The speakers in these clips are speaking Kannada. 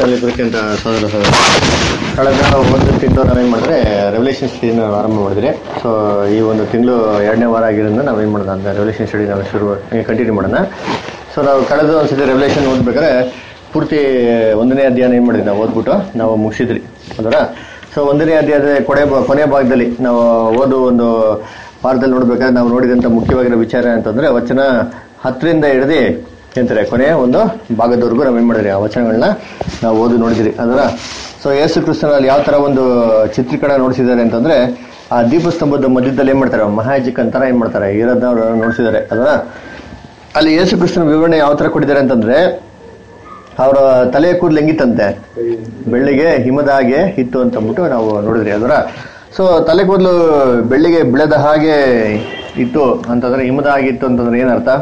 ನಮ್ಮಲ್ಲಿ ಬರೋಕ್ಕಿಂತ ಸಹೋದರ ಸಹೋದರ ಕಳೆದ ಒಂದು ತಿಂಗಳು ನಾವೇನು ಮಾಡಿದ್ರೆ ರೆವಲ್ಯೂಷನ್ ಸ್ಟಡಿನ ಆರಂಭ ಮಾಡಿದ್ರಿ ಸೊ ಈ ಒಂದು ತಿಂಗಳು ಎರಡನೇ ವಾರ ಆಗಿರೋದ್ರಿಂದ ನಾವೇನು ಮಾಡೋಣ ಅಂತ ರೆವಲ್ಯೂಷನ್ ಸ್ಟಡಿ ನಾವು ಶುರು ಕಂಟಿನ್ಯೂ ಮಾಡೋಣ ಸೊ ನಾವು ಕಳೆದ ಒಂದ್ಸತಿ ರೆವಲ್ಯೂಷನ್ ಓದ್ಬೇಕಾದ್ರೆ ಪೂರ್ತಿ ಒಂದನೇ ಅಧ್ಯಾಯ ಏನು ಮಾಡಿದ್ವಿ ನಾವು ಓದ್ಬಿಟ್ಟು ನಾವು ಮುಗಿಸಿದ್ರಿ ಅದರ ಸೊ ಒಂದನೇ ಅಧ್ಯಾಯದ ಕೊನೆ ಭಾ- ಕೊನೆಯ ಭಾಗದಲ್ಲಿ ನಾವು ಓದು ಒಂದು ವಾರದಲ್ಲಿ ನೋಡ್ಬೇಕಾದ್ರೆ ನಾವು ನೋಡಿದಂಥ ಮುಖ್ಯವಾಗಿರೋ ವಿಚಾರ ಅಂತಂದ್ರೆ ವಚನ ಹತ್ತರಿಂದ ಹಿಡಿದು ಎಂತಾರೆ ಕೊನೆಯ ಒಂದು ಭಾಗದವರೆಗೂ ನಾವು ಏನು ಮಾಡಿದ್ರಿ ಆ ವಚನಗಳನ್ನ ನಾವು ಓದಿ ನೋಡಿದಿರಿ ಅದರ ಸೊ ಯೇಸು ಕ್ರಿಸ್ತನಲ್ಲಿ ಯಾವ ತರ ಒಂದು ಚಿತ್ರೀಕರಣ ನೋಡಿಸಿದ್ದಾರೆ ಅಂತಂದ್ರೆ ಆ ದೀಪಸ್ತಂಭದ ಮಧ್ಯದಲ್ಲಿ ಏನ್ ಮಾಡ್ತಾರೆ ಮಹಾಜಿಕ್ ಅಂತಾರ ಏನ್ ಮಾಡ್ತಾರೆ ಇರೋದನ್ನ ಅವ್ರು ನೋಡಿಸಿದ್ದಾರೆ ಅದರ ಅಲ್ಲಿ ಯೇಸು ಕ್ರಿಸ್ತನ ವಿವರಣೆ ಯಾವ ತರ ಕೊಟ್ಟಿದ್ದಾರೆ ಅಂತಂದ್ರೆ ಅವರ ತಲೆ ಕೂದಲು ಹೆಂಗಿತ್ತಂತೆ ಬೆಳ್ಳಿಗೆ ಹಿಮದ ಹಾಗೆ ಇತ್ತು ಅಂತ ಅಂದ್ಬಿಟ್ಟು ನಾವು ನೋಡಿದ್ರಿ ಅದರ ಸೊ ತಲೆ ಕೂದಲು ಬೆಳ್ಳಿಗೆ ಬೆಳೆದ ಹಾಗೆ ಇತ್ತು ಅಂತಂದ್ರೆ ಹಿಮದ ಹಾಗೆ ಇತ್ತು ಅಂತಂದ್ರೆ ಏನರ್ಥ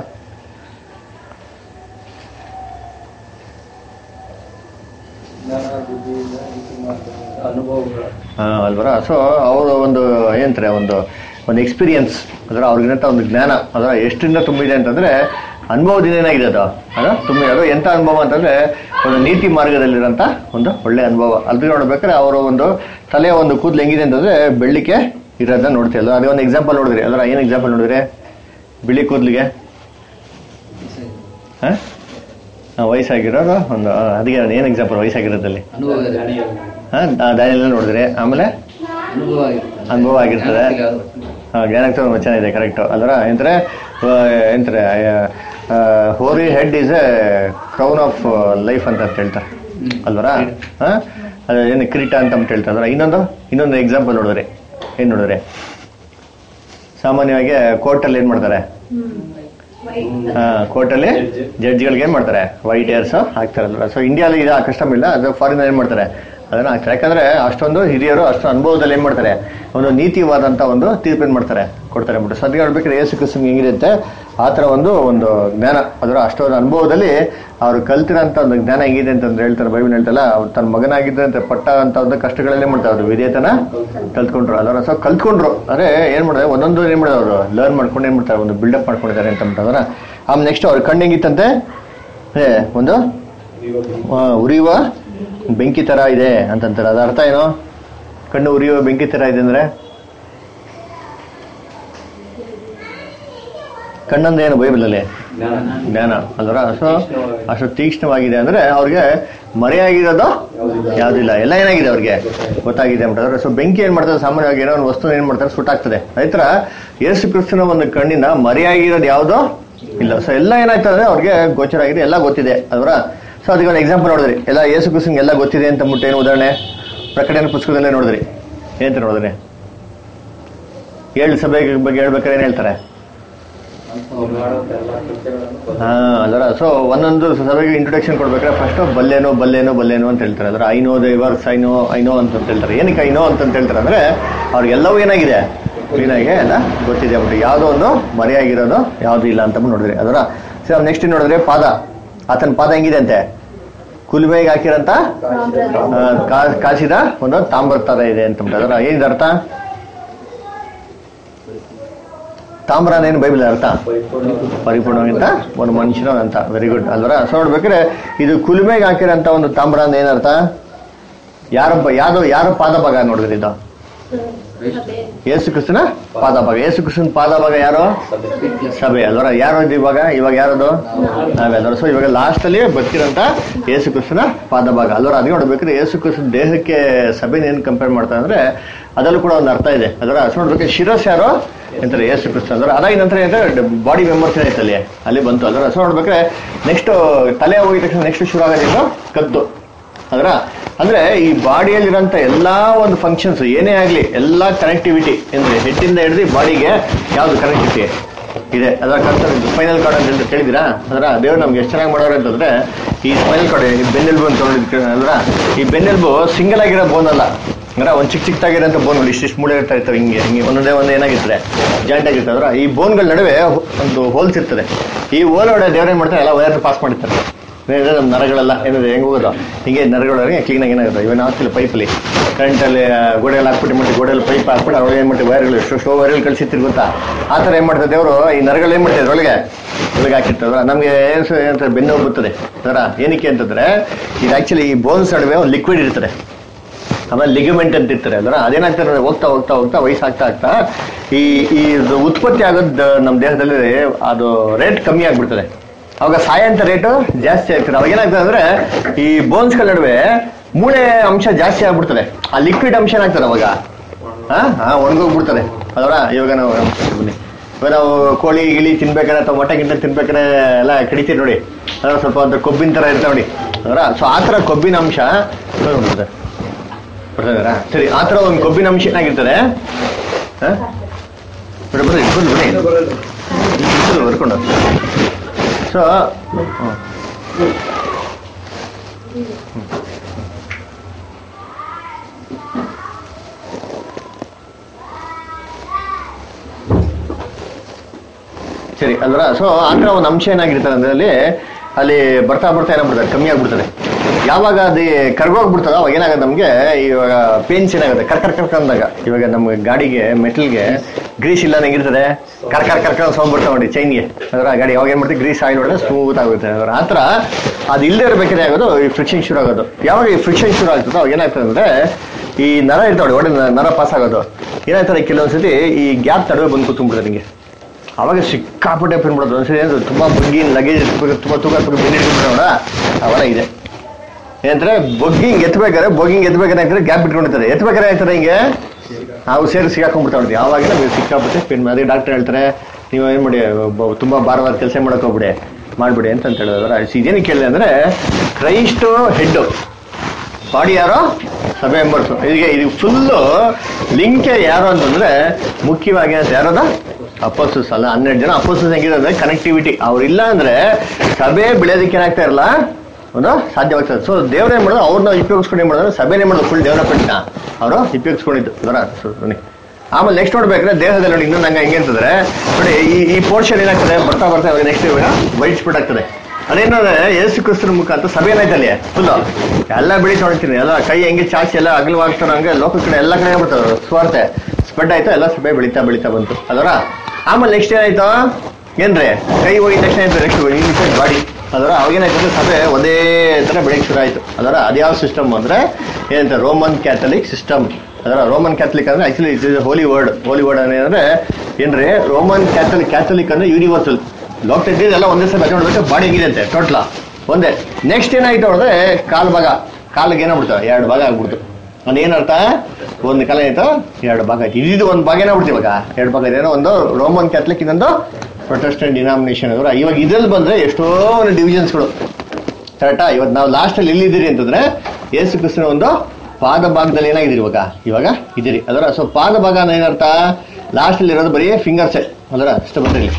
ಅನುಭವಗಳು ಹಾ, ಅಲ್ವರ ಸೊ ಅವರು ಒಂದು ಏನಂತಾರೆ ಒಂದು ಒಂದು ಎಕ್ಸ್ಪೀರಿಯನ್ಸ್ ಅದರ ಅವ್ರಿಗಿಂತ ಒಂದು ಜ್ಞಾನ ಅದರ ಎಷ್ಟರಿಂದ ತುಂಬಿದೆ ಅಂತಂದ್ರೆ ಅನುಭವದಿಂದ ಏನಾಗಿದೆ ಅದು ಅದು ತುಂಬಿ ಅದು ಎಂತ ಅನುಭವ ಅಂತಂದ್ರೆ ಒಂದು ನೀತಿ ಮಾರ್ಗದಲ್ಲಿರೋಂಥ ಒಂದು ಒಳ್ಳೆ ಅನುಭವ ಅಲ್ಲಿ ನೋಡ್ಬೇಕಾದ್ರೆ ಅವರ ಒಂದು ತಲೆಯ ಒಂದು ಕೂದಲು ಹೆಂಗಿದೆ ಅಂತಂದ್ರೆ ಬೆಳ್ಳಿಕೆ ಇರೋದನ್ನ ನೋಡ್ತೀವಿ ಅಲ್ವಾ ಅದೇ ಒಂದು ಎಕ್ಸಾಂಪಲ್ ನೋಡಿದ್ರಿ ಅದರ ಏನು ಎಕ್ಸಾಂಪಲ್ ನೋಡಿದ್ರಿ ಬಿಳಿ ಕೂದಲಿಗೆ ಹಾ ಹಾ, ವಯಸ್ಸಾಗಿರೋದು ಒಂದು ಆ, ಅದಕ್ಕೆ ಏನು ಎಕ್ಸಾಂಪಲ್ ವಯಸ್ಸಾಗಿರೋದಲ್ಲಿ ಅನುಭವ ಹಾ ದಾನಿಯೆಲ್ಲ ನೋಡಿದ್ರೆ ಆಮೇಲೆ ಅನುಭವ ಆಗಿರ್ತದೆ ಅನುಭವ ಆಗಿರ್ತದೆ ಹಾ, ಜ್ಞಾನಕ್ಕೆ ಒಂದು ವಚನ ಇದೆ ಕರೆಕ್ಟ್ ಅದರ ಎಂದ್ರೆ ಎಂತಾರೆ hoary head is a crown of life ಅಂತ ಅಂತ ಹೇಳ್ತಾರೆ ಅಲ್ವರ ಹಾ ಅದು ಏನು ಕಿರೀಟ ಅಂತ ಅಂತ ಹೇಳ್ತಾರೆ ಅದರ ಇನ್ನೊಂದು ಇನ್ನೊಂದು ಎಕ್ಸಾಂಪಲ್ ನೋಡಿದ್ರಿ ಏನ್ ನೋಡಿದ್ರಿ ಸಾಮಾನ್ಯವಾಗಿ ಕೋರ್ಟಲ್ಲಿ ಏನ್ ಮಾಡ್ತಾರೆ ಹಾ ಕೋರ್ಟಲ್ಲಿ ಜಡ್ಜ್ಗಳಿಗೆ ಏನ್ ಮಾಡ್ತಾರೆ ವೈಟ್ ಏರ್ಸ್ ಹಾಕ್ತಾರಲ್ವ ಸೊ ಇಂಡಿಯಾಲಿ ಇದು ಕಸ್ಟಮ್ ಇಲ್ಲ ಅದು ಫಾರಿನ್ ಏನ್ ಮಾಡ್ತಾರೆ ಅದನ್ನ ಹಾಕ್ತಾರೆ ಯಾಕಂದ್ರೆ ಅಷ್ಟೊಂದು ಹಿರಿಯರು ಅಷ್ಟು ಅನುಭವದಲ್ಲಿ ಏನ್ ಮಾಡ್ತಾರೆ ಒಂದು ನೀತಿವಾದಂತ ಒಂದು ತೀರ್ಪು ಏನ್ ಮಾಡ್ತಾರೆ ಕೊಡ್ತಾರೆ ಅಂದ್ಬಿಟ್ಟು ಸದ್ಯ ಹೇಳ್ಬೇಕಾದ್ರೆ ಯೇಸು ಕ್ರಿಸ್ತನ್ ಹೆಂಗಿರುತ್ತೆ ಆ ತರ ಒಂದು ಒಂದು ಜ್ಞಾನ ಅದರ ಅಷ್ಟೊಂದು ಅನುಭವದಲ್ಲಿ ಅವ್ರು ಕಲ್ತಿರೋಂಥ ಒಂದು ಜ್ಞಾನ ಹೆಂಗಿದೆ ಅಂತಂದ್ರೆ ಹೇಳ್ತಾರೆ ಬೈಬಲ್ ಹೇಳ್ತಲ್ಲ ಅವ್ರು ತನ್ನ ಮಗನಾಗಿದ್ದಂತೆ ಪಟ್ಟ ಅಂತ ಒಂದು ಕಷ್ಟಗಳನ್ನೇ ಮಾಡ್ತಾರೆ ಅವ್ರು ವಿಧೇಯತನ ಕಲ್ತ್ಕೊಂಡ್ರು ಅಲ್ವರ ಸೊ ಕಲ್ತ್ಕೊಂಡ್ರು ಅಂದ್ರೆ ಏನ್ ಮಾಡಿದ್ರೆ ಒಂದೊಂದು ಏನ್ ಮಾಡಿದ್ರು ಅವರು ಲರ್ನ್ ಮಾಡ್ಕೊಂಡು ಏನ್ ಮಾಡ್ತಾರೆ ಒಂದು ಬಿಲ್ಡಪ್ ಮಾಡ್ಕೊಂಡಿದ್ದಾರೆ ಅಂತ ಅಂದ್ಬಿಟ್ಟು ಆಮೇಲೆ ನೆಕ್ಸ್ಟ್ ಅವ್ರ ಕಣ್ಣು ಹೆಂಗಿತ್ತಂತೆ ಏ ಒಂದು ಆ, ಉರಿಯುವ ಬೆಂಕಿ ತರ ಇದೆ ಅಂತಂತಾರೆ ಅದ ಅರ್ಥ ಏನು ಕಣ್ಣು ಉರಿಯುವ ಬೆಂಕಿ ತರ ಇದೆ ಅಂದ್ರೆ ಕಣ್ಣಂದ್ರೆ ಏನು ಬೈಬಲಲ್ಲಿ ಜ್ಞಾನ ಅಲ್ವರ ಸೊ ಅಷ್ಟು ತೀಕ್ಷ್ಣವಾಗಿದೆ ಅಂದ್ರೆ ಅವ್ರಿಗೆ ಮರೆಯಾಗಿರೋದು ಯಾವ್ದಿಲ್ಲ ಎಲ್ಲ ಏನಾಗಿದೆ ಅವ್ರಿಗೆ ಗೊತ್ತಾಗಿದೆ ಅಂತಾರೆ ಸೊ ಬೆಂಕಿ ಏನ್ ಮಾಡ್ತಾರೆ ಸಾಮಾನ್ಯವಾಗಿ ಏನೋ ಒಂದು ವಸ್ತು ಏನ್ ಮಾಡ್ತಾರೆ ಸುಟ್ಟಾಗ್ತದೆ ಆಯ್ತರ ಯೇಸು ಕ್ರಿಸ್ತನ ಒಂದು ಕಣ್ಣಿನ ಮರೆಯಾಗಿರೋದು ಯಾವ್ದು ಇಲ್ಲ ಸೊ ಎಲ್ಲ ಏನಾಯ್ತು ಅಂದ್ರೆ ಅವ್ರಿಗೆ ಗೋಚರ ಆಗಿದೆ ಎಲ್ಲ ಗೊತ್ತಿದೆ ಅಲ್ವರ ಸೊ ಅದಕ್ಕೆ ಒಂದು ಎಕ್ಸಾಂಪಲ್ ನೋಡಿದ್ರಿ ಎಲ್ಲ ಯೇಸು ಕ್ರಿಸ್ತಂಗೆ ಎಲ್ಲ ಗೊತ್ತಿದೆ ಅಂತ ಅಂದ್ಬಿಟ್ಟು ಏನು ಉದಾಹರಣೆ ಪ್ರಕಟಣೆ ಪುಸ್ತಕದಲ್ಲೇ ನೋಡಿದ್ರಿ ಏನಂತ ನೋಡಿದ್ರಿ ಏಳು ಸಭೆ ಬಗ್ಗೆ ಹೇಳ್ಬೇಕಾದ್ರೆ ಏನ್ ಹೇಳ್ತಾರೆ ಹಾ ಅದರ ಸೊ ಒಂದೊಂದು ಸಭೆಗೆ ಇಂಟ್ರೊಡಕ್ಷನ್ ಕೊಡ್ಬೇಕಾದ್ರೆ ಫಸ್ಟ್ ಬಲ್ಲೇನೋ ಬಲ್ಲೇನೋ ಬಲ್ಲೇನೋ ಅಂತ ಹೇಳ್ತಾರೆ ಅಂದ್ರೆ ಐನೋ ದೈವರ್ಸ್ ಐನೋ ಐನೋ ಅಂತ ಹೇಳ್ತಾರೆ ಏನಕ್ಕೆ ಐನೋ ಅಂತ ಹೇಳ್ತಾರೆ ಅಂದ್ರೆ ಅವ್ರಿಗೆಲ್ಲವೂ ಏನಾಗಿದೆ ಕ್ಲೀನಾಗಿ ಎಲ್ಲ ಗೊತ್ತಿದೆ ಅಂದ್ಬಿಟ್ಟು ಯಾವುದೋ ಒಂದು ಮರೆಯಾಗಿರೋದು ಯಾವುದು ಇಲ್ಲ ಅಂತ ನೋಡಿದ್ರಿ ಅದರ ಸೊ ನೆಕ್ಸ್ಟ್ ನೋಡಿದ್ರೆ ಪಾದ ಆತನ ಪಾದ ಹೆಂಗಿದೆ ಅಂತೆ ಕುಲುಮೆಗೆ ಹಾಕಿರಂತ ಆ, ಕಾ- ಕಾಸಿದ ಒಂದು ತಾಮ್ರ ತರ ಇದೆ ಅಂತ ಅದರ ಏನಿದೆ ಅರ್ಥ ತಾಮ್ರ ಏನು ಬೈಬಲ್ ಅರ್ಥ ಪರಿಪೂರ್ಣವಾಗಿಂತ ಒಂದು ಮನುಷ್ಯನ ಅಂತ ವೆರಿ ಗುಡ್ ಅಲ್ವರ ಸೊ ನೋಡ್ಬೇಕಾದ್ರೆ ಇದು ಕುಲುಮೆಗೆ ಹಾಕಿರೋಂಥ ಒಂದು ತಾಮ್ರ ಅಂದ್ರೆ ಏನರ್ಥ ಯಾರೊಬ್ಬ ಯಾವ್ದು ಯಾರ ಪಾದ ಭಾಗ ನೋಡಿದ್ರಿ ಇದು ಯೇಸು ಕ್ರಿಸ್ತನ ಪಾದ ಭಾಗ ಯೇಸು ಕ್ರಿಸ್ತನ ಪಾದ ಭಾಗ ಯಾರು ಸಭೆ ಅಲ್ವರ ಯಾರು ಇದು ಇವಾಗ ಇವಾಗ ಯಾರದು ನಾವೇ ಅಲ್ವರ ಸೊ ಇವಾಗ ಲಾಸ್ಟ್ ಅಲ್ಲಿ ಬರ್ತಿರಂತ ಯೇಸು ಕ್ರಿಸ್ತನ ಪಾದ ಭಾಗ ಅಲ್ವರ ಅದು ನೋಡ್ಬೇಕಾದ್ರೆ ಯೇಸು ಕ್ರಿಸ್ತನ ದೇಹಕ್ಕೆ ಸಭೆನ ಏನ್ ಕಂಪೇರ್ ಮಾಡ್ತಾರೆ ಅಂದ್ರೆ ಅದರಲ್ಲೂ ಕೂಡ ಒಂದು ಅರ್ಥ ಇದೆ ಅದರ ಸೊ ನೋಡ್ಬೇಕು ಶಿರಸ್ ಯಾರು ಎಂತಾರೆ ಯೇಸು ಕ್ರಿಸ್ತ ಅಂದ್ರೆ ಅದಾಗಿ ನಂತರ ಏನಂದ್ರೆ ಬಾಡಿ ಮೆಂಬರ್ಸ್ ಏನಾಯ್ತು ಅಲ್ಲಿ ಅಲ್ಲಿ ಬಂತು ಅದರ ಸೊ ನೋಡ್ಬೇಕಾದ್ರೆ ನೆಕ್ಸ್ಟ್ ತಲೆ ಹೋಗಿದ ತಕ್ಷಣ ನೆಕ್ಸ್ಟ್ ಶುರು ಆಗೋದೇನು ಕತ್ತು ಅದರ ಅಂದ್ರೆ ಈ ಬಾಡಿಯಲ್ಲಿರೋಂಥ ಎಲ್ಲಾ ಒಂದು ಫಂಕ್ಷನ್ಸ್ ಏನೇ ಆಗ್ಲಿ ಎಲ್ಲಾ ಕನೆಕ್ಟಿವಿಟಿ ಅಂದ್ರೆ ಹೆಡ್ಡಿಂದ ಹಿಡಿದು ಬಾಡಿಗೆ ಯಾವ್ದು ಕನೆಕ್ಟಿವಿಟಿ ಇದೆ ಅದರ ಕನ್ಸರ್ ಸ್ಪೈನಲ್ ಕಾರ್ಡ್ ಅಂತ ಹೇಳಿ ಕೇಳಿದಿರಾ ಅದರ ದೇವ್ರು ನಮ್ಗೆ ಎಷ್ಟು ಚೆನ್ನಾಗಿ ಮಾಡೋರು ಅಂತಂದ್ರೆ ಈ ಸ್ಪೈನಲ್ ಕಾರ್ಡ್ ಈ ಬೆನ್ನೆಲ್ಬು ಅಂತ ನೋಡಿದ್ ಅಲ್ರ ಈ ಬೆನ್ನೆಲ್ಬು ಸಿಂಗಲ್ ಆಗಿರೋ ಬೋನ್ ಅಲ್ಲ ಅಂದ್ರೆ ಒಂದ್ ಚಿಕ್ಕ ಚಿಕ್ಕದಾಗಿರೋಂಥ ಬೋನ್ಗಳು ಇಷ್ಟಿಷ್ಟು ಮೂಳೆ ಇರ್ತಾ ಇರ್ತವೆ ಹಿಂಗೆ ಹಿಂಗೆ ಒಂದೊಂದೇ ಒಂದು ಏನಾಗಿರ್ತದೆ ಜಾಯಿಂಟ್ ಆಗಿರ್ತದೆ ಅದರ ಈ ಬೋನ್ಗಳ ನಡುವೆ ಒಂದು ಹೋಲ್ಸ್ ಇರ್ತದೆ ಈ ಹೋಲ್ ಒಳಗೆ ದೇವ್ರೇನ್ ಮಾಡ್ತಾರೆ ಎಲ್ಲ ವೈರ್ ಪಾಸ್ ಮಾಡಿರ್ತಾರೆ ಏನಿದೆ ನಮ್ಮ ನರಗಳೆಲ್ಲ ಏನಿದೆ ಹೆಂಗ್ ಹೋಗೋದು ಹಿಂಗೆ ನರಗಳೊಳಗೆ ಕ್ಲೀನಾಗಿ ಏನಾಗುತ್ತೆ ಇವನ್ ಹಾಕ್ತಿಲ್ಲ ಪೈಪಲ್ಲಿ ಕರೆಂಟಲ್ಲಿ ಗೋಡೆಯಲ್ಲಿ ಹಾಕ್ಬಿಟ್ಟು ಮಾಡಿ ಗೋಡೆಯಲ್ಲಿ ಪೈಪ್ ಹಾಕ್ಬಿಟ್ಟು ಅವ್ರಿಗೆ ಏನು ಮಾಡ್ತೀವಿ ವೈರ್ಗಳು ಎಷ್ಟೋ ಶೋ ವೈರ್ಗಳು ಕಳಿಸಿರ್ತೀರಿ ಗೊತ್ತಾ ಆ ಥರ ಏನು ಮಾಡ್ತಾರೆ ದೇವರು ಈ ನರಗಳು ಏನು ಮಾಡ್ತಾರೆ ಒಳಗೆ ಒಳಗೆ ಹಾಕಿರ್ತದ ನಮಗೆ ಏನಂತಾರೆ ಬೆನ್ನು ನೋವು ಬರ್ತದೆ ಅದರ ಏನಕ್ಕೆ ಅಂತಂದ್ರೆ ಇದು ಆಕ್ಚುಲಿ ಈ ಬೋನ್ಸ್ ನಡುವೆ ಒಂದು ಲಿಕ್ವಿಡ್ ಇರ್ತದೆ ಆಮೇಲೆ ಲಿಗಮೆಂಟ್ ಅಂತ ಇರ್ತಾರೆ ಅದರ ಅದೇನಾಗ್ತಾರೆ ಅಂದ್ರೆ ಹೋಗ್ತಾ ಹೋಗ್ತಾ ಹೋಗ್ತಾ ವಯಸ್ಸಾಗ್ತಾ ಆಗ್ತಾ ಈ ಈ ಇದು ಉತ್ಪತ್ತಿ ಆಗೋದು ನಮ್ಮ ದೇಹದಲ್ಲಿ ಅದು ರೇಟ್ ಕಮ್ಮಿ ಆಗ್ಬಿಡ್ತದೆ ಅವಾಗ ಸಾಯಂತ ರೇಟು ಜಾಸ್ತಿ ಆಗ್ತದೆ ಅವಾಗ ಏನಾಗ್ತದೆ ಅಂದ್ರೆ ಈ ಬೋನ್ಸ್ಗಳ ನಡುವೆ ಮೂಳೆ ಅಂಶ ಜಾಸ್ತಿ ಆಗ್ಬಿಡ್ತದೆ ಆ ಲಿಕ್ವಿಡ್ ಅಂಶ ಏನಾಗ್ತದೆ ಅವಾಗ ಹಾ ಹಾ ಒಣಗೋಗ್ಬಿಡ್ತದೆ ಅದರ ಇವಾಗ ನಾವು ಬನ್ನಿ ಇವಾಗ ನಾವು ಕೋಳಿ ಗಿಳಿ ತಿನ್ಬೇಕಾದ್ರೆ ಅಥವಾ ಮೊಟ್ಟೆ ಗಿಂಟ ತಿನ್ಬೇಕಾದ್ರೆ ಎಲ್ಲ ಕಡಿತೀವಿ ನೋಡಿ ಅದರ ಸ್ವಲ್ಪ ಒಂದು ಕೊಬ್ಬಿನ ತರ ಇರ್ತಾವೆ ನೋಡಿ ಅದರ ಸೊ ಆ ಥರ ಕೊಬ್ಬಿನ ಅಂಶ ಬಿಡ್ತದೆ ಬರ್ತಾ ಇದ್ದಾರಾ? ಸರಿ ಆ ಥರ ಒಂದು ಕೊಬ್ಬಿನ ಅಂಶ ಏನಾಗಿರ್ತದೆ ಹಾ? ಬಿಡು, ಬಿಡು, ಬಿಡು, ಬಿಡಿ. ಬಿಡು, ಬರ್ಕೊಂಡು ಸೊ ಸರಿ ಅಲ್ವರ ಸೊ ಆ ಥರ ಒಂದು ಅಂಶ ಏನಾಗಿರ್ತದೆ ಅಂದ್ರೆ ಅಲ್ಲಿ ಅಲ್ಲಿ ಬರ್ತಾ ಬರ್ತಾ ಏನಾಗ್ಬಿಡ್ತದೆ ಕಮ್ಮಿ ಆಗ್ಬಿಡ್ತದೆ ಯಾವಾಗ ಅದು ಕರ್ಗೋಗ್ಬಿಡ್ತದ ಅವಾಗ ಏನಾಗುತ್ತೆ ನಮಗೆ ಇವಾಗ ಪೇನ್ಸ್ ಏನಾಗುತ್ತೆ ಕರ್ಕರ್ ಕರ್ಕ ಅಂದಾಗ ಇವಾಗ ನಮ್ಮ ಗಾಡಿಗೆ ಮೆಟಲ್ಗೆ ಗ್ರೀಸ್ ಇಲ್ಲ ಹೆಂಗಿರ್ತದೆ ಕರ್ಕರ್ ಕರ್ಕ ಸೌಂಡ್ ಬರ್ತಾವೆ ನೋಡಿ ಚೈನ್ಗೆ ಅದರ ಗಾಡಿ ಯಾವಾಗ ಏನ್ ಮಾಡ್ತೀವಿ ಗ್ರೀಸ್ ಆಯಿಲ್ ಹೊಡೆದ್ರೆ ಸ್ಮೂತ್ ಆಗುತ್ತೆ ಅದರ ಆ ಥರ ಅದು ಇಲ್ಲದೆ ಇರಬೇಕಾದ್ರೆ ಆಗೋದು ಈ ಫ್ರಿಕ್ಷನ್ ಶುರು ಆಗೋದು ಯಾವಾಗ ಈ ಫ್ರಿಕ್ಷನ್ ಶುರು ಆಗ್ತದೋ ಅವಾಗ ಏನಾಗ್ತದೆ ಅಂದ್ರೆ ಈ ನರ ಇರ್ತಾವೆ ಒಡೆ ನರ ಪಾಸ್ ಆಗೋದು ಏನಾಗ್ತದೆ ಕೆಲವೊಂದ್ಸತಿ ಈ ಗ್ಯಾಪ್ ನಡುವೆ ಬಂದು ಕೂತ್ಕೊಂಡ್ಬಿಡ್ತಾರೆ ನಿಮಗೆ ಅವಾಗ ಸಿಕ್ಕಾಪಟ್ಟೆ ಪೆನ್ ಬಿಡೋದು ಒಂದ್ಸರಿ ಏನು ತುಂಬಾ ಬಗ್ಗಿ ಲಗೇಜ್ ತುಂಬಾ ತೂಕ ಬೆನ್ನ ಹಿಡ್ಕೊಂಡ್ಬಿಡೋಣ ಅವೆಲ್ಲ ಇದೆ ಏನಂದ್ರೆ ಬೊಗ್ಗಿಂಗ್ ಎತ್ಬೇಕಾದ್ರೆ ಬೊಗ್ಗಿಂಗ್ ಎತ್ಬೇಕಾದ್ರೆ ಆಗ್ತದೆ ಗ್ಯಾಪ್ ಬಿಟ್ಕೊಂಡಿರ್ತಾರೆ ಎತ್ಬೇಕಾದ್ರೆ ಆಗ್ತಾರೆ ಹಿಂಗೆ ನಾವು ಸೇರಿ ಸಿಗಾಕೊಂಡ್ಬಿಡ್ತಾವೆ ಯಾವಾಗ ನಮಗೆ ಸಿಕ್ಕಾಪಟ್ಟೆ ಪೆನ್ ಅದೇ ಡಾಕ್ಟರ್ ಹೇಳ್ತಾರೆ ನೀವು ಏನು ಮಾಡಿ ಒಬ್ಬ- ತುಂಬಾ ಭಾರವಾದ ಕೆಲಸ ಮಾಡಕ್ ಹೋಗ್ಬಿಡಿ ಮಾಡ್ಬಿಡಿ ಅಂತ ಅಂತ ಹೇಳಿದ್ರೆ ಇದೇನು ಕೇಳಿದೆ ಅಂದ್ರೆ ಕ್ರೈಸ್ಟ್ ಹೆಡ್ ಬಾಡಿ ಯಾರೋ ಸಭೆ ಮೆಂಬರ್ಸ್ ಇದಕ್ಕೆ ಇದು ಫುಲ್ಲು ಲಿಂಕೆ ಯಾರು ಅಂತಂದ್ರೆ ಮುಖ್ಯವಾಗಿ ಅಂತ ಯಾರದ ಅಪೋಸಸ್ ಅಲ್ಲ ಹನ್ನೆರಡು ಜನ ಅಪೋಸಸ್ ಹೆಂಗಿದೆ ಅಂದ್ರೆ ಕನೆಕ್ಟಿವಿಟಿ ಅವ್ರಿಲ್ಲ ಅಂದ್ರೆ ಸಭೆ ಬೆಳೆಯೋದಕ್ಕೆ ಏನಾಗ್ತಾ ಇರಲ್ಲ ಒಂದು ಸಾಧ್ಯವಾಗ್ತದೆ ಸೊ ದೇವ್ರ ಏನ್ ಮಾಡೋದು ಅವ್ರನ್ನ ಉಪಯೋಗಿಸ್ಕೊಂಡು ಏನ್ ಮಾಡೋದು ಸಭೆನೇ ಮಾಡೋದು ಫುಲ್ ಡೆವಲಪ್ಮೆಂಟ್ನ ಅವರು ಉಪಯೋಗಿಸ್ಕೊಂಡಿದ್ದು ಬರ ಬನ್ನಿ ಆಮೇಲೆ ನೆಕ್ಸ್ಟ್ ನೋಡ್ಬೇಕಾದ್ರೆ ದೇಹದಲ್ಲಿ ನೋಡಿ ಇನ್ನೊಂದು ಹಂಗೆ ಹೆಂಗೆ ಅಂತಂದ್ರೆ ನೋಡಿ ಈ ಈ ಪೋರ್ಷನ್ ಏನಾಗ್ತದೆ ಬರ್ತಾ ಬರ್ತಾ ನೆಕ್ಸ್ಟ್ ವೈಟ್ ಸ್ಪಿಟ್ ಆಗ್ತದೆ ಅದೇನಂದ್ರೆ ಯೇಸು ಕ್ರಿಸ್ತನ ಮುಖಾಂತರ ಸಭೆ ಏನಾಯ್ತು ಅಲ್ಲಿ ಫುಲ್ಲು ಎಲ್ಲ ಬೆಳಿ ತೊಳಿತೀನಿ ಎಲ್ಲ ಕೈ ಹೆಂಗೆ ಚಾಚಿ ಎಲ್ಲ ಅಗಲವಾಗ್ತಾರ ಹಂಗೆ ಲೋಕ ಕಡೆ ಎಲ್ಲ ಕಡೆ ಬರ್ತಾರೆ ಸ್ವಾರ್ತೆ ಸ್ಪ್ರೆಡ್ ಆಯ್ತು ಎಲ್ಲ ಸಭೆ ಬೆಳಿತಾ ಬೆಳಿತಾ ಬಂತು ಅದರ ಆಮೇಲೆ ನೆಕ್ಸ್ಟ್ ಏನಾಯ್ತು ಏನ್ರಿ ಕೈ ಹೋಗಿದ ತಕ್ಷಣ ಆಯ್ತು ನೆಕ್ಸ್ಟ್ ಬಾಡಿ ಅದರ ಅವಾಗೇನಾಯ್ತು ಸಭೆ ಒಂದೇ ತರ ಬೆಳಗ್ಗೆ ಶುರು ಆಯ್ತು ಅದರ ಅದ್ಯಾವ ಸಿಸ್ಟಮ್ ಅಂದ್ರೆ ಏನಂತ ರೋಮನ್ ಕ್ಯಾಥಲಿಕ್ ಸಿಸ್ಟಮ್ ಅದರ ರೋಮನ್ ಕ್ಯಾಥಲಿಕ್ ಅಂದ್ರೆ actually it is holy word holy word ಏನಂದ್ರೆ ಏನ್ರಿ ರೋಮನ್ ಕ್ಯಾಥಲಿಕ್ ಕ್ಯಾಥಲಿಕ್ ಅಂದ್ರೆ ಯೂನಿವರ್ಸಲ್ ಲೋಕದಲ್ಲಿ ಎಲ್ಲ ಒಂದೇ ಸಲ ನೋಡ್ಬೇಕು ಬಾಡಿ ಹೆಂಗಿದೆ ಅಂತೆ ಟೋಟ್ಲ ಒಂದೇ ನೆಕ್ಸ್ಟ್ ಏನಾಯ್ತು ನೋಡಿದ್ರೆ ಕಾಲ್ ಭಾಗ ಕಾಲಿಗೆ ಏನಾಗ್ಬಿಡ್ತು ಎರಡು ಭಾಗ ಆಗ್ಬಿಡ್ತು ಅಂದ್ರೆ ಏನರ್ಥ ಒಂದು ಕಾಲ ಆಯ್ತು ಎರಡು ಭಾಗ ಆಯ್ತು ಇದು ಒಂದು ಭಾಗ ಏನಾಗ್ಬಿಡ್ತು ಇವಾಗ ಎರಡು ಭಾಗ ಇದೆ ಏನೋ ಒಂದು ರೋಮನ್ ಕ್ಯಾಥಲಿಕ್ ಇನ್ನೊಂದು ಪ್ರೊಟೆಸ್ಟೆಂಟ್ ಡಿನಾಮಿನೇಷನ್ ಅವರು ಇವಾಗ ಇದ್ರಲ್ಲಿ ಬಂದ್ರೆ ಎಷ್ಟೋ ಒಂದು ಡಿವಿಷನ್ಸ್ಗಳು ಕರೆಕ್ಟಾ ಇವತ್ತು ನಾವು ಲಾಸ್ಟ್ ಅಲ್ಲಿ ಎಲ್ಲಿದ್ದೀರಿ ಅಂತಂದ್ರೆ ಯೇಸು ಕ್ರಿಸ್ತನ ಒಂದು ಪಾದ ಭಾಗದಲ್ಲಿ ಏನಾಗಿದ್ದೀರಿ ಇವಾಗ ಇವಾಗ ಇದ್ದೀರಿ ಅದರ ಸೊ ಪಾದ ಭಾಗ ಅಂದ್ರೆ ಏನರ್ಥ ಲಾಸ್ಟ್ ಅಲ್ಲಿ ಇರೋದು ಬರೀ ಫಿಂಗರ್ಸ್ ಅದರ ಇಷ್ಟ ಬಂದಿರಲಿ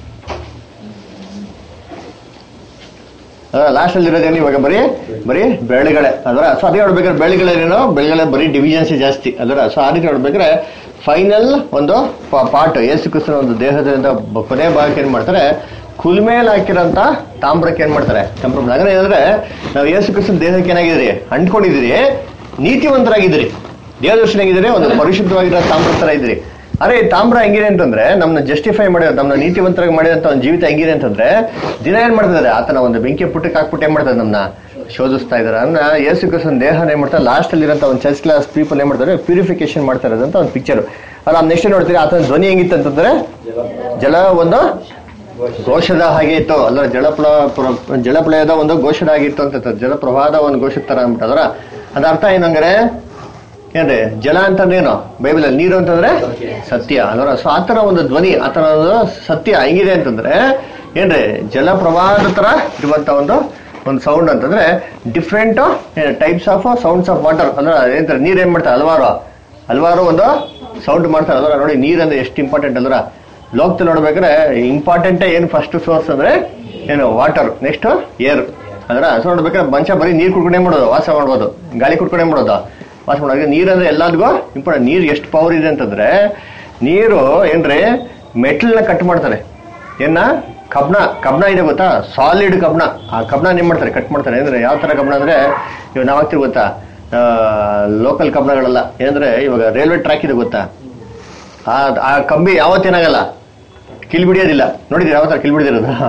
ಅದರ ಲಾಸ್ಟ್ ಅಲ್ಲಿ ಇರೋದೇನು ಇವಾಗ ಬರೀ ಬರೀ ಬೆಳೆಗಳೇ ಅದರ ಸೊ ಅದೇ ನೋಡ್ಬೇಕಾದ್ರೆ ಬೆಳೆಗಳೇನೇನೋ ಬೆಳೆಗಳೇ ಬರೀ ಡಿವಿಷನ್ಸ್ ಜಾಸ್ತಿ ಅದರ ಸೊ ಆ ರೀತಿ ನೋಡ್ಬೇಕಾದ್ರೆ ಫೈನಲ್ ಒಂದು ಪಾರ್ಟ್ ಯೇಸು ಕ್ರಿಸ್ತನ ಒಂದು ದೇಹದಿಂದ ಬ- ಕೊನೆ ಭಾಗಕ್ಕೆ ಏನ್ ಮಾಡ್ತಾರೆ ಕುಲ್ಮೇಲ್ ಹಾಕಿರೋಂಥ ತಾಮ್ರಕ್ಕೆ ಏನ್ ಮಾಡ್ತಾರೆ ತಾಮ್ರ ಅಂದ್ರೆ ಏನಂದ್ರೆ ನಾವು ಯೇಸು ಕ್ರಿಸ್ತನ ದೇಹಕ್ಕೆ ಏನಾಗಿದ್ದೀರಿ ಅಂಟ್ಕೊಂಡಿದ್ದೀರಿ ನೀತಿವಂತರಾಗಿದ್ದೀರಿ ದೇಹ ದರ್ಶನಾಗಿದ್ದೀರಿ ಒಂದು ಪರಿಶುದ್ಧವಾಗಿರೋ ತಾಮ್ರ ತರ ಇದ್ದೀರಿ ಅರೆ ಈ ತಾಮ್ರ ಹೆಂಗಿದೆ ಅಂತಂದ್ರೆ ನಮ್ಮನ್ನ ಜಸ್ಟಿಫೈ ಮಾಡಿರೋ ನಮ್ಮನ್ನ ನೀತಿವಂತರಾಗಿ ಮಾಡಿದಂತ ಒಂದು ಜೀವಿತ ಹೆಂಗಿದೆ ಅಂತಂದ್ರೆ ದಿನ ಏನ್ ಮಾಡ್ತಿದ್ದಾರೆ ಆತನ ಒಂದು ಬೆಂಕಿ ಪುಟ್ಟಕ್ಕೆ ಹಾಕ್ಬಿಟ್ಟು ಏನ್ ಮಾಡ್ತಾರೆ ನಮ್ಮನ್ನ ಶೋಧಿಸ್ತಾ ಇದಾರೆ ಅಂದ್ರೆ ಯೇಸು ಕ್ರಿಸ್ತನ ದೇಹನ ಏನ್ ಮಾಡ್ತಾರೆ ಲಾಸ್ಟ್ ಅಲ್ಲಿ ಇರೋಂಥ ಒಂದು ಚರ್ಚ್ ಕ್ಲಾಸ್ ಪೀಪಲ್ ಏನ್ ಮಾಡ್ತಾರೆ ಪ್ಯೂರಿಫಿಕೇಶನ್ ಮಾಡ್ತಾ ಇರೋದಂತ ಒಂದು ಪಿಕ್ಚರ್ ಅಲ್ಲ ನೆಕ್ಸ್ಟ್ ನೋಡ್ತೀರಿ ಆತನ ಧ್ವನಿ ಹೆಂಗಿತ್ತು ಅಂತಂದ್ರೆ ಜಲ ಒಂದು ಘೋಷದ ಹಾಗೆ ಇತ್ತು ಅಲ್ಲ ಜಲಪ್ಲ ಪ್ರ- ಜಲಪ್ಲಯದ ಒಂದು ಘೋಷದ ಆಗಿತ್ತು ಅಂತ ಜಲಪ್ರವಾಹದ ಒಂದು ಘೋಷದ ತರ ಅಂದ್ಬಿಟ್ಟದ್ರ ಅದ ಅರ್ಥ ಏನಂದ್ರೆ ಏನ್ರಿ ಜಲ ಅಂತಂದ್ರೆ ಏನು ಬೈಬಲ್ ಅಲ್ಲಿ ನೀರು ಅಂತಂದ್ರೆ ಸತ್ಯ ಅದರ ಸೊ ಆತರ ಒಂದು ಧ್ವನಿ ಆತರ ಒಂದು ಸತ್ಯ ಹೆಂಗಿದೆ ಅಂತಂದ್ರೆ ಏನ್ರಿ ಜಲಪ್ರವಾಹದ ತರ ಇರುವಂತ ಒಂದು ಒಂದು ಸೌಂಡ್ ಅಂತಂದ್ರೆ different types of sounds of water ಅಂದ್ರೆ ಏನಂತಾರೆ ನೀರ್ ಏನ್ ಮಾಡ್ತಾರೆ ಹಲವಾರು ಹಲವಾರು ಒಂದು ಸೌಂಡ್ ಮಾಡ್ತಾರೆ ಅದರ ನೋಡಿ ನೀರ್ ಅಂದ್ರೆ ಎಷ್ಟು ಇಂಪಾರ್ಟೆಂಟ್ ಅಲ್ರ ಲೋಕದಲ್ಲಿ ನೋಡ್ಬೇಕಾದ್ರೆ ಇಂಪಾರ್ಟೆಂಟ್ ಏನು ಫಸ್ಟ್ ಸೋರ್ಸ್ ಅಂದ್ರೆ ಏನು ವಾಟರ್ ನೆಕ್ಸ್ಟ್ ಏರ್ ಅದರ ಸೊ ನೋಡ್ಬೇಕಾದ್ರೆ ಮನುಷ್ಯ ಬರೀ ನೀರ್ ಕುಡ್ಕೊಂಡೇ ಮಾಡೋದು ವಾಸ ಮಾಡ್ಬೋದು ಗಾಳಿ ಕುಡ್ಕೊಂಡೇ ಮಾಡೋದು ವಾಸ ಮಾಡೋದು ನೀರ್ ಅಂದ್ರೆ ಎಲ್ಲದಕ್ಕೂ ಇಂಪಾರ್ಟೆಂಟ್ ನೀರ್ ಎಷ್ಟು ಪವರ್ ಇದೆ ಅಂತಂದ್ರೆ ನೀರು ಏನ್ರಿ ಮೆಟಲ್ನ ಕಟ್ ಮಾಡ್ತಾರೆ ಏನ ಕಬ್ಣ ಕಬ್ಣ ಇದೆ ಗೊತ್ತಾ ಸಾಲಿಡ್ ಕಬ್ಣ ಆ ಕಬ್ಣ ಏನ್ ಮಾಡ್ತಾರೆ ಕಟ್ ಮಾಡ್ತಾರೆ ಅಂದ್ರೆ ಯಾವ ತರ ಕಬ್ಣ ಅಂದ್ರೆ ಇವಾಗ ನಾವ್ ಆಗ್ತೀವಿ ಗೊತ್ತಾ ಲೋಕಲ್ ಕಬ್ಣಗಳೆಲ್ಲ ಏನಂದ್ರೆ ಇವಾಗ ರೈಲ್ವೆ ಟ್ರ್ಯಾಕ್ ಇದೆ ಗೊತ್ತಾ ಆ ಆ ಕಂಬಿ ಯಾವತ್ತೇನಾಗಲ್ಲ ಕಿಲ್ ಬಿಡಿಯೋದಿಲ್ಲ ನೋಡಿದ್ರೆ ಯಾವ ತರ ಕಿಲ್ ಬಿಡಿದಿರೋದು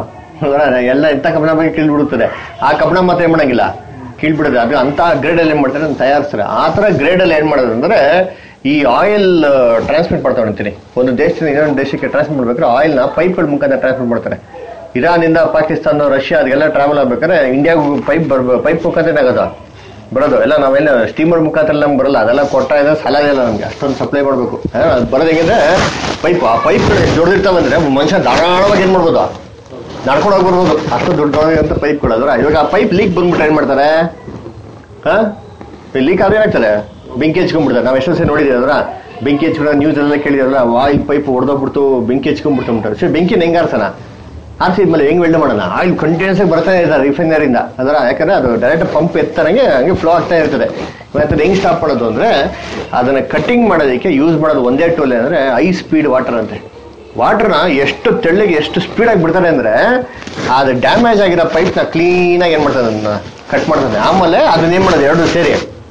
ಅಲ್ವಾ? ಎಲ್ಲ ಎಂತ ಕಬ್ಬಣ ಬಗ್ಗೆ ಕೀಳ್ಬಿಡುತ್ತದೆ ಆ ಕಬ್ಬಣ ಮಾತ್ರ ಏನ್ ಮಾಡಂಗಿಲ್ಲ ಕೀಳ್ಬಿಡುತ್ತೆ ಅದು ಅಂತ ಗ್ರೇಡ್ ಅಲ್ಲಿ ಏನ್ ಮಾಡ್ತಾರೆ ಅದನ್ನ ತಯಾರಿಸ್ತಾರೆ ಆ ತರ ಗ್ರೇಡ್ ಅಲ್ಲಿ ಏನ್ ಮಾಡೋದು ಅಂದ್ರೆ ಈ ಆಯಿಲ್ ಟ್ರಾನ್ಸ್ಮಿಟ್ ಮಾಡ್ತಾ ಅಂತೀನಿ ಒಂದು ದೇಶದಿಂದ ಇನ್ನೊಂದು ದೇಶಕ್ಕೆ ಟ್ರಾನ್ಸ್ಮಿಟ್ ಮಾಡ್ಬೇಕಾದ್ರೆ ಆಯಿಲ್ ನ ಪೈಪ್ಗಳ ಮುಖಾಂತರ ಟ್ರಾನ್ಸ್ಮಿಟ್ ಮಾಡ್ತಾರೆ ಇರಾನಿಂದ ಪಾಕಿಸ್ತಾನ ರಷ್ಯಾ ಅದೆಲ್ಲ ಟ್ರಾವೆಲ್ ಆಗ್ಬೇಕಾದ್ರೆ ಇಂಡಿಯಾಗೂ ಪೈಪ್ ಬರ್ಬ ಪೈಪ್ ಮುಖಾಂತರ ಆಗೋದು ಬರೋದು ಎಲ್ಲ ನಾವೆಲ್ಲ ಸ್ಟೀಮರ್ ಮುಖಾಂತರ ನಮ್ಗೆ ಬರಲ್ಲ ಅದೆಲ್ಲ ಕೊಟ್ಟ ಇದೆ ಸಾಲ ಇಲ್ಲ ನಮ್ಗೆ ಅಷ್ಟೊಂದು ಸಪ್ಲೈ ಮಾಡಬೇಕು ಅದು ಬರೋದು ಹೆಂಗಂದ್ರೆ ಪೈಪ್ ಆ ಪೈಪ್ಗಳು ಎಷ್ಟು ದೊಡ್ಡದಿರ್ತಾವಂದ್ರೆ ಮನುಷ್ಯ ಧಾರಾಳವಾಗಿ ಏನ್ ಮಾಡ್ಬೋದು ನಡ್ಕೊಂಡು ಹೋಗಿ ಬರ್ಬೋದು ಅಷ್ಟು ದೊಡ್ಡ ಪೈಪ್ಗಳು ಅದ್ರ ಇವಾಗ ಆ ಪೈಪ್ ಲೀಕ್ ಬಂದ್ಬಿಟ್ಟು ಏನ್ ಮಾಡ್ತಾರೆ ಹಾ ಲೀಕ್ ಆದ್ರೆ ಏನಾಗ್ತಾರೆ ಬೆಂಕಿ ಹಚ್ಕೊಂಡ್ಬಿಡ್ತಾರೆ ನಾವು ಎಷ್ಟೋ ಸರಿ ನೋಡಿದೀವಿ ಅದ್ರ ಬೆಂಕಿ ಹಚ್ಕೊಂಡು ನ್ಯೂಸ್ ಎಲ್ಲ ಕೇಳಿದ್ರಲ್ಲ ಆಯಿಲ್ ಪೈಪ್ ಹೊಡೆದೋಗ್ಬಿಡ್ತು ಬೆಂಕಿ ಹಚ್ಕೊಂಡ್ಬಿಡ್ತು ಅಂತಾರೆ ಸರಿ ಬೆಂಕಿನ ಹೆಂಗ್ ಆರ್ಸನ ಆರ್ಸಿದ್ಮೇಲೆ ಹೆಂಗ್ ವೆಲ್ಡ್ ಮಾಡೋಣ ಆಯಿಲ್ ಕಂಟಿನ್ಯೂಸ್ ಆಗಿ ಬರ್ತಾನೆ ಇರ್ತಾರೆ ರಿಫೈನರಿಂದ ಅದರ ಯಾಕಂದ್ರೆ ಅದು ಡೈರೆಕ್ಟ್ ಪಂಪ್ ಎತ್ತರಂಗೆ ಹಂಗೆ ಫ್ಲೋ ಆಗ್ತಾ ಇರ್ತದೆ ಇವತ್ತು ಹೆಂಗ್ ಸ್ಟಾಪ್ ಮಾಡೋದು ಅಂದ್ರೆ ಅದನ್ನ ಕಟಿಂಗ್ ಮಾಡೋದಕ್ಕೆ ಯೂಸ್ ಮಾಡೋದು ಒಂದೇ ಟೂಲ್ ಅಂದ್ರೆ ಐ ಸ್ಪೀಡ್ ವಾಟರ್ ಅಂತೆ ವಾಟರ್ನ ಎಷ್ಟು ತೆಳ್ಳಗೆ ಎಷ್ಟು ಸ್ಪೀಡಾಗಿ ಬಿಡ್ತಾರೆ ಅಂದ್ರೆ ಅದು ಡ್ಯಾಮೇಜ್ ಆಗಿರೋ ಪೈಪ್ನ ಕ್ಲೀನಾಗಿ ಏನ್ ಮಾಡ್ತದೆ ಅದನ್ನ ಕಟ್ ಮಾಡ್ತದೆ ಆಮೇಲೆ ಅದನ್ನ ಏನ್ ಮಾಡೋದು ಎರಡು ಸೇರಿ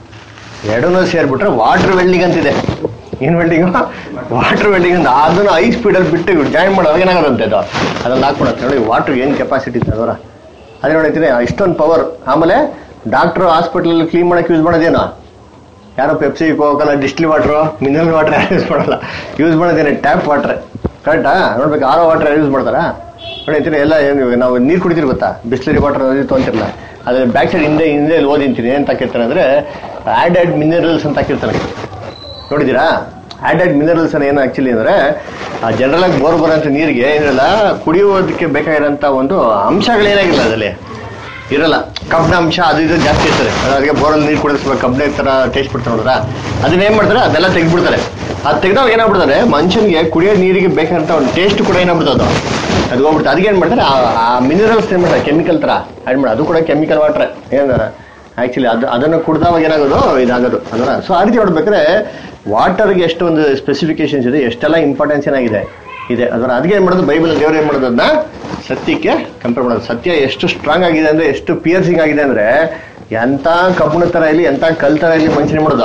ಎರಡನ್ನೂ ಸೇರ್ಬಿಟ್ರೆ ವಾಟರ್ ವೆಲ್ಡಿಂಗ್ ಅಂತಿದೆ ಏನ್ ವೆಲ್ಡಿಂಗ್ ವಾಟರ್ ವೆಲ್ಡಿಂಗ್ ಅಂತ ಅದನ್ನ ಐ ಸ್ಪೀಡಲ್ಲಿ ಬಿಟ್ಟು ಜಾಯಿನ್ ಮಾಡೋದು ಏನಾಗೋದಂತೆ ಅದು ಅದನ್ನ ಹಾಕ್ಬಿಡುತ್ತೆ ನೋಡಿ ವಾಟರ್ ಏನ್ ಕೆಪಾಸಿಟಿ ಇದೆ ಅದರ ಅದೇ ನೋಡಿತೀನಿ ಇಷ್ಟೊಂದು ಪವರ್ ಆಮೇಲೆ ಡಾಕ್ಟರ್ ಹಾಸ್ಪಿಟಲ್ ಕ್ಲೀನ್ ಮಾಡಕ್ಕೆ ಯೂಸ್ ಮಾಡೋದೇನೋ ಯಾರೋ ಪೆಪ್ಸಿ ಕೋಕಲ್ಲ ಡಿಸ್ಟಿಲ್ ವಾಟರ್ ಮಿನರಲ್ ವಾಟರ್ ಯಾರು ಯೂಸ್ ಮಾಡಲ್ಲ ಯೂಸ್ ಮಾಡೋದೇನೆ ಟ್ಯಾಪ್ ವಾಟರ್ ಕರೆಕ್ಟಾ ನೋಡ್ಬೇಕು ಆರೋ ವಾಟರ್ ಯೂಸ್ ಮಾಡ್ತಾರಾ ನೋಡಿರ್ತೀನಿ ಎಲ್ಲ ಏನು ಇವಾಗ ನಾವು ನೀರು ಕುಡಿತೀರಿ ಗೊತ್ತಾ ಬಿಸ್ಲರಿ ವಾಟರ್ ತೊಗೊಂತಿರಲ್ಲ ಅದ್ರ ಬ್ಯಾಕ್ ಸೈಡ್ ಹಿಂದೆ ಹಿಂದೆ ಓದಿಂತೀನಿ ಏನಂತ ಹಾಕಿರ್ತಾನೆ ಅಂದ್ರೆ ಆಡೆಡ್ ಮಿನರಲ್ಸ್ ಅಂತ ಹಾಕಿರ್ತಾನೆ ನೋಡಿದ್ದೀರಾ ಆಡೆಡ್ ಮಿನರಲ್ಸ್ ಏನು ಆಕ್ಚುಲಿ ಅಂದ್ರೆ ಜನರಲ್ ಆಗಿ ಬೋರ್ ಬರೋಂಥ ನೀರಿಗೆ ಏನಿರಲ್ಲ ಕುಡಿಯೋದಕ್ಕೆ ಬೇಕಾಗಿರೋಂಥ ಒಂದು ಅಂಶಗಳೇನಾಗಿಲ್ಲ ಅದರಲ್ಲಿ ಇರಲ್ಲ ಕಬ್ಬಿಣ ಅಂಶ ಅದು ಇದು ಜಾಸ್ತಿ ಇರ್ತದೆ ಅದು ಅದಕ್ಕೆ ಬೋರಲ್ಲಿ ನೀರು ಕುಡಿಸ್ಬೇಕು ಕಬ್ಬಿಣ ತರ ಟೇಸ್ಟ್ ಬಿಡ್ತಾರೆ ನೋಡ್ರ ಅದನ್ನ ಏನ್ ಮಾಡ್ತಾರೆ ಅದೆಲ್ಲ ತೆಗ್ದ್ಬಿಡ್ತಾರೆ ಅದು ತೆಗ್ದಾಗ ಏನಾಗ್ಬಿಡ್ತಾರೆ ಮನುಷ್ಯನಿಗೆ ಕುಡಿಯೋ ನೀರಿಗೆ ಬೇಕಾದಂತ ಒಂದು ಟೇಸ್ಟ್ ಕೂಡ ಏನಾಗ್ಬಿಡ್ತದೆ ಅದು ಅದು ಹೋಗ್ಬಿಡುತ್ತೆ ಅದಕ್ಕೆ ಏನ್ ಮಾಡ್ತಾರೆ ಆ- ಆ ಮಿನರಲ್ಸ್ ಏನ್ ಮಾಡ್ತಾರೆ ಕೆಮಿಕಲ್ ತರ ಆಡ್ ಮಾಡಿ ಅದು ಕೂಡ ಕೆಮಿಕಲ್ ವಾಟರ್ ಏನ ಆಕ್ಚುಲಿ ಅದು ಅದನ್ನು ಕುಡ್ದವಾಗ ಏನಾಗೋದು ಇದಾಗೋದು ಅದರ ಸೊ ಆ ರೀತಿ ನೋಡ್ಬೇಕಾದ್ರೆ ವಾಟರ್ಗೆ ಎಷ್ಟು ಒಂದು ಸ್ಪೆಸಿಫಿಕೇಶನ್ಸ್ ಇದೆ ಎಷ್ಟೆಲ್ಲ ಇಂಪಾರ್ಟೆನ್ಸ್ ಏನಾಗಿದೆ ಇದೆ ಅದರ ಅದಕ್ಕೆ ಏನ್ ಮಾಡೋದು ಬೈಬಲ್ ದೇವ್ರು ಏನ್ ಮಾಡೋದು ಅದನ್ನ ಸತ್ಯಕ್ಕೆ ಕಂಪೇರ್ ಮಾಡೋದು ಸತ್ಯ ಎಷ್ಟು ಸ್ಟ್ರಾಂಗ್ ಆಗಿದೆ ಅಂದ್ರೆ ಎಷ್ಟು ಪಿಯರ್ಸಿಂಗ್ ಆಗಿದೆ ಅಂದ್ರೆ ಎಂತ ಕಬ್ಬಣ ತರ ಇಲ್ಲಿ ಎಂತ ಕಲ್ ತರ ಇಲ್ಲಿ ಮನುಷ್ಯನ ಮಾಡೋದು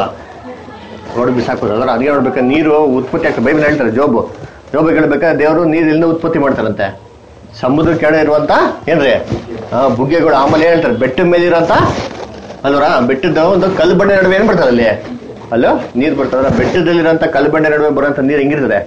ಹೊಡೆದು ಬಿಸಾಕೋದು ಅದರ ಅದಕ್ಕೆ ನೋಡ್ಬೇಕು ನೀರು ಉತ್ಪತ್ತಿ ಆಗ್ತದೆ ಬೈಬಲ್ ಹೇಳ್ತಾರೆ ಜೋಬು ಜೋಬ್ ಹೇಳ್ಬೇಕಾದ್ರೆ ದೇವರು ನೀರಿಲ್ಲಿಂದ ಉತ್ಪತ್ತಿ ಮಾಡ್ತಾರಂತೆ ಸಮುದ್ರ ಕೆಳಗೆ ಇರುವಂತ ಏನ್ರಿ ಆ, ಬುಗ್ಗೆಗಳು ಆಮೇಲೆ ಏನ್ ಹೇಳ್ತಾರೆ ಬೆಟ್ಟದ ಮೇಲೆ ಇರೋಂತ ಅಲ್ವರ ಬೆಟ್ಟದ ಒಂದು ಕಲ್ಲು ಬಂಡೆ ನಡುವೆ ಏನ್ ಬರ್ತದೆ ಅಲ್ಲಿ ಅಲ್ಲೋ ನೀರ್ ಬರ್ತದ ಬೆಟ್ಟದಲ್ಲಿರೋಂಥ ಕಲ್ಲು ಬಂಡೆ ನಡುವೆ ಬರುವಂತ ನೀರು ಹೆಂಗಿರ್ತದೆ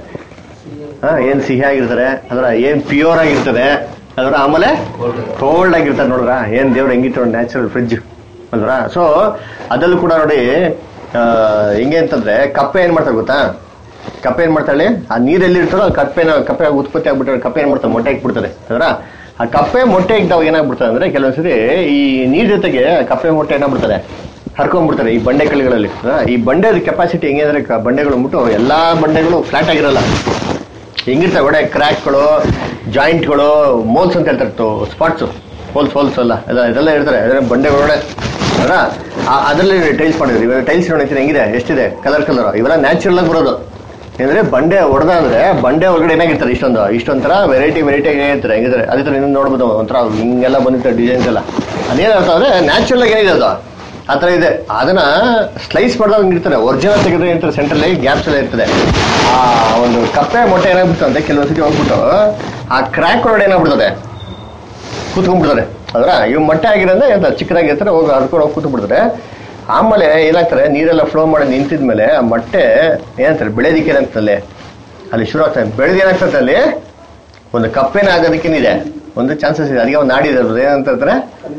ಹಾ ಏನ್ ಸಿಹಿ ಆಗಿರ್ತಾರೆ ಅದರ ಏನ್ ಪ್ಯೂರ್ ಆಗಿರ್ತದೆ ಅದರ ಆಮೇಲೆ ಕೋಲ್ಡ್ ಆಗಿರ್ತಾರೆ ನೋಡ್ರ ಏನ್ ದೇವ್ರು ಹೆಂಗಿತ್ತು ನ್ಯಾಚುರಲ್ ಫ್ರಿಡ್ಜ್ ಅಲ್ವರ ಸೊ ಅದಲ್ಲೂ ಕೂಡ ನೋಡಿ ಆ, ಹೆಂಗೆ ಅಂತಂದ್ರೆ ಕಪ್ಪೆ ಏನ್ ಮಾಡ್ತಾರೆ ಗೊತ್ತಾ ಕಪ್ಪೆ ಏನ್ ಮಾಡ್ತಾಳೆ ಆ ನೀರ್ ಎಲ್ಲಿ ಇರ್ತಾರೋ ಆ ಕಪ್ಪೆನ ಕಪ್ಪೆ ಉತ್ಪತ್ತಿ ಆಗ್ಬಿಟ್ರೆ ಕಪ್ಪೆ ಏನ್ ಮಾಡ್ತಾರೆ ಮೊಟ್ಟೆ ಇಕ್ಬಿಡ್ತಾರೆ ಅದರ ಆ ಕಪ್ಪೆ ಮೊಟ್ಟೆ ಇಕ್ದಾಗ ಏನಾಗ್ಬಿಡ್ತದೆ ಅಂದ್ರೆ ಕೆಲವೊಂದ್ಸರಿ ಈ ನೀರ್ ಜೊತೆಗೆ ಆ ಕಪ್ಪೆ ಮೊಟ್ಟೆ ಏನಾಗ್ಬಿಡ್ತಾರೆ ಹರ್ಕೊಂಡ್ಬಿಡ್ತಾರೆ ಈ ಬಂಡೆ ಕಲ್ಲಿಗಳಲ್ಲಿ ಆ, ಈ ಬಂಡೆ ಕೆಪಾಸಿಟಿ ಹೆಂಗೆ ಅಂದ್ರೆ ಕ- ಬಂಡೆಗಳು ಅಂದ್ಬಿಟ್ಟು ಎಲ್ಲಾ ಬಂಡೆಗಳು ಫ್ಲಾಟ್ ಆಗಿರಲ್ಲ ಹೆಂಗಿರ್ತವೆ ಒಡೆ ಕ್ರ್ಯಾಕ್ಗಳು ಜಾಯಿಂಟ್ಗಳು ಮೋಲ್ಸ್ ಅಂತ ಹೇಳ್ತಾರೆ ಸ್ಪಾಟ್ಸ್ ಹೋಲ್ಸ್ ಹೋಲ್ಸ್ ಅಲ್ಲ ಎಲ್ಲ ಇದೆಲ್ಲ ಇರ್ತಾರೆ ಅದರ ಬಂಡೆಗಳೊಡೆ ಅದರ ಅದರಲ್ಲಿ ಟೈಲ್ಸ್ ಮಾಡಿದ್ರಿ ಇವಾಗ ಟೈಲ್ಸ್ ನೋಡಿದ್ರೆ ಹೆಂಗಿದೆ ಎಷ್ಟಿದೆ ಕಲರ್ ಕಲರ್ ಇವೆಲ್ಲ ನ್ಯಾಚುರಲ್ ಆಗಿ ಬರೋದು ಅಂದ್ರೆ ಬಂಡೆ ಹೊಡೆದ ಅಂದ್ರೆ ಬಂಡೆ ಒಳಗಡೆ ಏನಾಗಿರ್ತಾರೆ ಇಷ್ಟೊಂದು ಇಷ್ಟೊಂಥರ ವೆರೈಟಿ ವೆರೈಟಿ ಆಗಿರ್ತಾರೆ ಹೆಂಗಿದ್ರೆ ಅದೇ ಥರ ಇನ್ನೊಂದು ನೋಡ್ಬೋದು ಒಂಥರ ಹಿಂಗೆಲ್ಲ ಬಂದಿರ್ತಾರೆ ಡಿಸೈನ್ಸ್ ಎಲ್ಲ ಅದೇನಾಗ್ತದೆ ಅಂದ್ರೆ ನ್ಯಾಚುರಲ್ ಆಗಿ ಏನಿದೆ ಅದು ಆ ಥರ ಇದೆ ಅದನ್ನ ಸ್ಲೈಸ್ ಮಾಡಿದಾಗ ಇರ್ತಾರೆ ಒರಿಜಿನಲ್ ತೆಗೆದ್ರೆ ಇರ್ತಾರೆ ಸೆಂಟ್ರಲ್ಲಿ ಗ್ಯಾಪ್ಸ್ ಎಲ್ಲ ಇರ್ತದೆ ಆ ಒಂದು ಕಪ್ಪೆ ಮೊಟ್ಟೆ ಏನಾಗ್ಬಿಡ್ತು ಅಂತ ಕೆಲವೊಂದ್ಸತಿ ಹೋಗ್ಬಿಟ್ಟು ಆ ಕ್ರ್ಯಾಕ್ ಒಳಗಡೆ ಏನಾಗ್ಬಿಡ್ತದೆ ಕೂತ್ಕೊಂಡ್ಬಿಡ್ತಾರೆ ಅದ್ರ ಇವ್ ಮೊಟ್ಟೆ ಆಗಿರೋದ್ರೆ ಎಂತ ಚಿಕ್ಕದಾಗಿರ್ತಾರೆ ಹೋಗಿ ಹರ್ಕೊಂಡು ಹೋಗಿ ಕೂತ್ಬಿಡ್ತಾರೆ ಆಮೇಲೆ ಏನಾಗ್ತಾರೆ ನೀರೆಲ್ಲ ಫ್ಲೋ ಮಾಡಿ ನಿಂತಿದ್ಮೇಲೆ ಆ ಮೊಟ್ಟೆ ಏನಂತಾರೆ ಬೆಳೆದಿಕ್ಕೆ ಏನಾಗ್ತದೆ ಅಲ್ಲಿ ಶುರು ಆಗ್ತದೆ ಬೆಳೆದು ಏನಾಗ್ತದೆ ಅಲ್ಲಿ ಒಂದು ಕಪ್ಪೆನ ಆಗೋದಕ್ಕೇನಿದೆ ಒಂದು ಚಾನ್ಸಸ್ ಇದೆ ಅದಕ್ಕೆ ಒಂದು ನಾಡಿದೆ ಅದ್ರದ್ದು ಏನಂತ ಹೇಳ್ತಾರೆ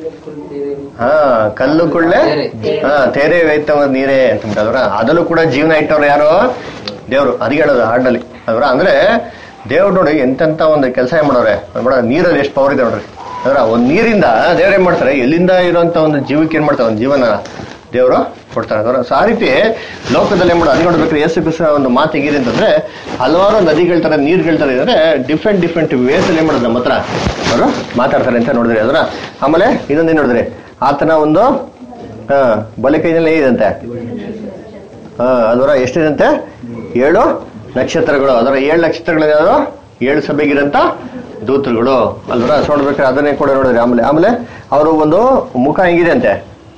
ಹಾ ಕಲ್ಲು ಕುಳ್ಳೆ ಹಾ ತೇರೆ ವೈತವ ನೀರೇ ಅಂತ ಅಲ್ವರ ಅದಲ್ಲೂ ಕೂಡ ಜೀವನ ಇಟ್ಟವ್ರು ಯಾರು ದೇವ್ರು ಅದಕ್ಕೆ ಹೇಳೋದು ಹಾಡಿನಲ್ಲಿ ಅಲ್ವರ ಅಂದ್ರೆ ದೇವ್ರು ನೋಡಿ ಎಂತೆಂತ ಒಂದು ಕೆಲಸ ಏನ್ ಮಾಡೋರೆ ನೋಡ ನೀರಲ್ಲಿ ಎಷ್ಟು ಪವರ್ ಇದೆ ನೋಡ್ರಿ ಅದ್ರ ಒಂದ್ ನೀರಿಂದ ದೇವ್ರು ಏನ್ ಮಾಡ್ತಾರೆ ಎಲ್ಲಿಂದ ಇರುವಂತ ಒಂದು ಜೀವಕ್ಕೆ ಏನ್ ಮಾಡ್ತಾರೆ ಒಂದು ಜೀವನ ದೇವರು ಕೊಡ್ತಾರೆ ಅದರ ಸೊ ಆ ರೀತಿ ಲೋಕದಲ್ಲಿ ಏನ್ ಮಾಡೋದು ಅದು ನೋಡ್ಬೇಕಾದ್ರೆ ಯೇಸು ಕ್ರಿಸ್ತ ಒಂದು ಮಾತು ಹೇಗಿದೆ ಅಂತಂದ್ರೆ ಹಲವಾರು ನದಿಗಳ ತರ ನೀರ್ಗಳ ತರ ಇದ್ರೆ ಡಿಫ್ರೆಂಟ್ ಡಿಫ್ರೆಂಟ್ ವೇಸ್ ಅಲ್ಲಿ ಏನ್ ಮಾಡೋದು ನಮ್ಮ ಹತ್ರ ಅವರು ಮಾತಾಡ್ತಾರೆ ಅಂತ ನೋಡಿದ್ರಿ ಅದರ ಆಮೇಲೆ ಇನ್ನೊಂದೇನು ನೋಡಿದ್ರಿ ಆತನ ಒಂದು ಹಾ ಬಲೆ ಕೈನಲ್ಲಿ ಏನಿದಂತೆ ಹಾ ಅದರ ಎಷ್ಟಿದಂತೆ ಏಳು ನಕ್ಷತ್ರಗಳು ಅದರ ಏಳು ನಕ್ಷತ್ರಗಳು ಯಾರು ಏಳು ಸಭೆಗಿರಂತ ದೂತರುಗಳು ಅಲ್ವರ ಸೊ ನೋಡ್ಬೇಕಾದ್ರೆ ಅದನ್ನೇ ಕೂಡ ನೋಡಿದ್ರಿ ಆಮೇಲೆ ಆಮೇಲೆ ಅವರು ಒಂದು ಮುಖ ಹೆಂಗಿದೆ ಅಂತೆ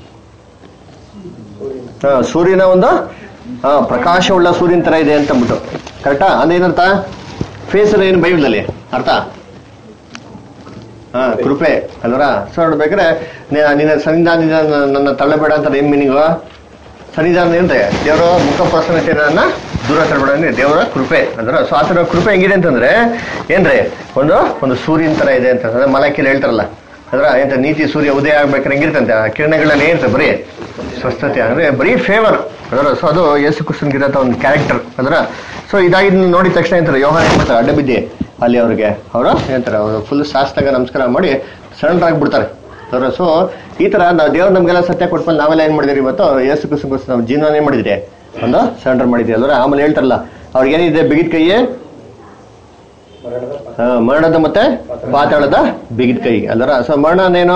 ಹಾ, ಸೂರ್ಯನ ಒಂದು ಹಾ ಪ್ರಕಾಶವುಳ್ಳ ಸೂರ್ಯನ ತರ ಇದೆ ಅಂತ ಅಂದ್ಬಿಟ್ಟು ಕರೆಕ್ಟಾ ಅದೇನರ್ಥ ಫೇಸ್ ಏನು ಬೈಬಲ್ ಅಲ್ಲಿ ಅರ್ಥ ಹಾ ಕೃಪೆ ಅಲ್ವರ ಸೊ ನೋಡ್ಬೇಕಾದ್ರೆ ನಿ- ನಿನ್ನ ಸನ್ನಿಧಾನದಿಂದ ನನ್ನ- ನನ್ನ ತಳ್ಳಬೇಡ ಅಂತ ಏನ್ ಮೀನಿಂಗು ಸನ್ನಿಧಾನ ಏನ್ರಿ ದೇವರ ಮುಖ ಪ್ರಸನ್ನತೆಯನ್ನ ದೂರ ತಳ್ಳಬೇಡ ಅಂದ್ರೆ ದೇವರ ಕೃಪೆ ಅಂದ್ರೆ ಸೊ ಆ ಥರ ಕೃಪೆ ಹೆಂಗಿದೆ ಅಂತಂದ್ರೆ ಏನ್ರಿ ಒಂದು ಒಂದು ಸೂರ್ಯನ ತರ ಇದೆ ಅಂತ ಅಂದ್ರೆ ಮಲಕಿಲ್ ಹೇಳ್ತಾರಲ್ಲ ಅದ್ರ ಎಂತ ನೀತಿ ಸೂರ್ಯ ಉದಯ ಆಗ್ಬೇಕಾದ್ರೆ ಹೆಂಗಿರ್ತಂತೆ ಆ ಕಿರಣಗಳಲ್ಲಿ ಏನಿರ್ತದೆ ಬರೀ ಸ್ವಸ್ಥತೆ ಅಂದ್ರೆ ಬರೀ ಫೇವರ್ ಅದರ ಸೊ ಅದು ಯೇಸು ಕ್ರಿಸ್ತನ್ಗಿರಂತ ಒಂದು ಕ್ಯಾರೆಕ್ಟರ್ ಅದರ ಸೊ ಇದಾಗಿ ನೋಡಿದ ತಕ್ಷಣ ಏನಂತಾರೆ ಯೋಹಾನ ಏನ್ ಮಾಡ್ತಾರೆ ಅಡ್ಡ ಬಿದ್ದಿ ಅಲ್ಲಿ ಅವ್ರಿಗೆ ಅವರು ಏನಂತಾರೆ ಅವರು ಫುಲ್ ಶಾಸ್ತ್ರಾಗ ನಮಸ್ಕಾರ ಮಾಡಿ ಸರೆಂಡರ್ ಆಗ್ಬಿಡ್ತಾರೆ ಅದರ ಸೊ ಈ ತರ ನಾವು ದೇವ್ರು ನಮ್ಗೆಲ್ಲ ಸತ್ಯ ಕೊಟ್ಮೇಲೆ ನಾವೆಲ್ಲ ಏನ್ ಮಾಡಿದ್ರಿ ಇವತ್ತು ಯೇಸು ಕ್ರಿಸ್ತನ್ಗೋಸ್ಕರ ನಾವು ಜೀವನ ಏನ್ ಮಾಡಿದ್ರಿ ಒಂದು ಸರೆಂಡರ್ ಮಾಡಿದ್ರಿ ಅಲ್ವರ ಆಮೇಲೆ ಹೇಳ್ತಾರಲ್ಲ ಅವ್ರಿಗೆ ಏನಿದೆ ಬಿಗಿದ ಕೈಯೇ ಹಾ, ಮರಣದ ಮತ್ತೆ ಪಾತಾಳದ ಬಿಗಿದ ಕೈ ಅಲ್ಲರ ಸೊ ಮರಣನೇನು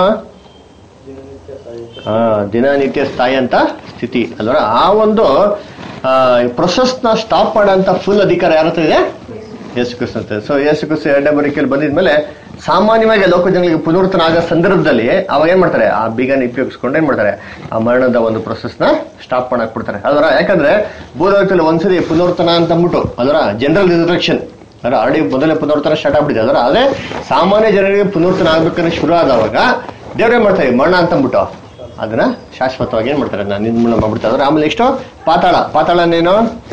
ಹಾ ದಿನನಿತ್ಯ ಸ್ಥಾಯಿ ಅಂತ ಸ್ಥಿತಿ ಅಲ್ವರ ಆ ಒಂದು ಪ್ರೊಸೆಸ್ ನ ಸ್ಟಾಪ್ ಮಾಡೋಂತ ಫುಲ್ ಅಧಿಕಾರ ಯಾರ ಹತ್ರ ಇದೆ ಯೇಸು ಕ್ರಿಸ್ತ ಅಂತ ಸೊ ಯೇಸು ಕ್ರಿಸ್ತ ಎರಡನೇ ಬರಿಕೆಯಲ್ಲಿ ಬಂದಿದ್ಮೇಲೆ ಸಾಮಾನ್ಯವಾಗಿ ಲೋಕ ಜನಗಳಿಗೆ ಪುನರ್ತನ ಆಗೋ ಸಂದರ್ಭದಲ್ಲಿ ಅವಾಗ ಏನ್ ಮಾಡ್ತಾರೆ ಆ ಬೀಗನ ಉಪಯೋಗಿಸ್ಕೊಂಡು ಏನ್ ಮಾಡ್ತಾರೆ ಆ ಮರಣದ ಒಂದು ಪ್ರೊಸೆಸ್ ನ ಸ್ಟಾಪ್ ಮಾಡಕ್ ಬಿಡ್ತಾರೆ ಅದರ ಯಾಕಂದ್ರೆ ಭೂಲೋಕದಲ್ಲಿ ಒಂದ್ಸರಿ ಪುನರ್ತನ ಅಂತ ಅಂದ್ಬಿಟ್ಟು ಅದರ ಜನರಲ್ ರಿಸರ್ವೆಕ್ಷನ್ ಅದರ ಆಲ್ರೆಡಿ ಮೊದಲೇ ಪುನರ್ತನ ಸ್ಟಾರ್ಟ್ ಆಗ್ಬಿಟ್ಟಿದೆ ಅದರ ಅದೇ ಸಾಮಾನ್ಯ ಜನರಿಗೆ ಪುನರ್ತನ ಆಗ್ಬೇಕಂದ್ರೆ ಶುರು ಆದವಾಗ ದೇವ್ರೇನ್ ಮಾಡ್ತಾರೆ ಮರಣ ಅಂತ ಅಂದ್ಬಿಟ್ಟು ಅದನ್ನ ಶಾಶ್ವತವಾಗಿ ಏನ್ ಮಾಡ್ತಾರೆ ನಾನು ನಿರ್ಮೂಲನೆ ಮಾಡ್ಬಿಡ್ತಾರೆ ಅದರ ಆಮೇಲೆ ನೆಕ್ಸ್ಟ್ ಪಾತಾಳ ಪಾತಾಳನೇನು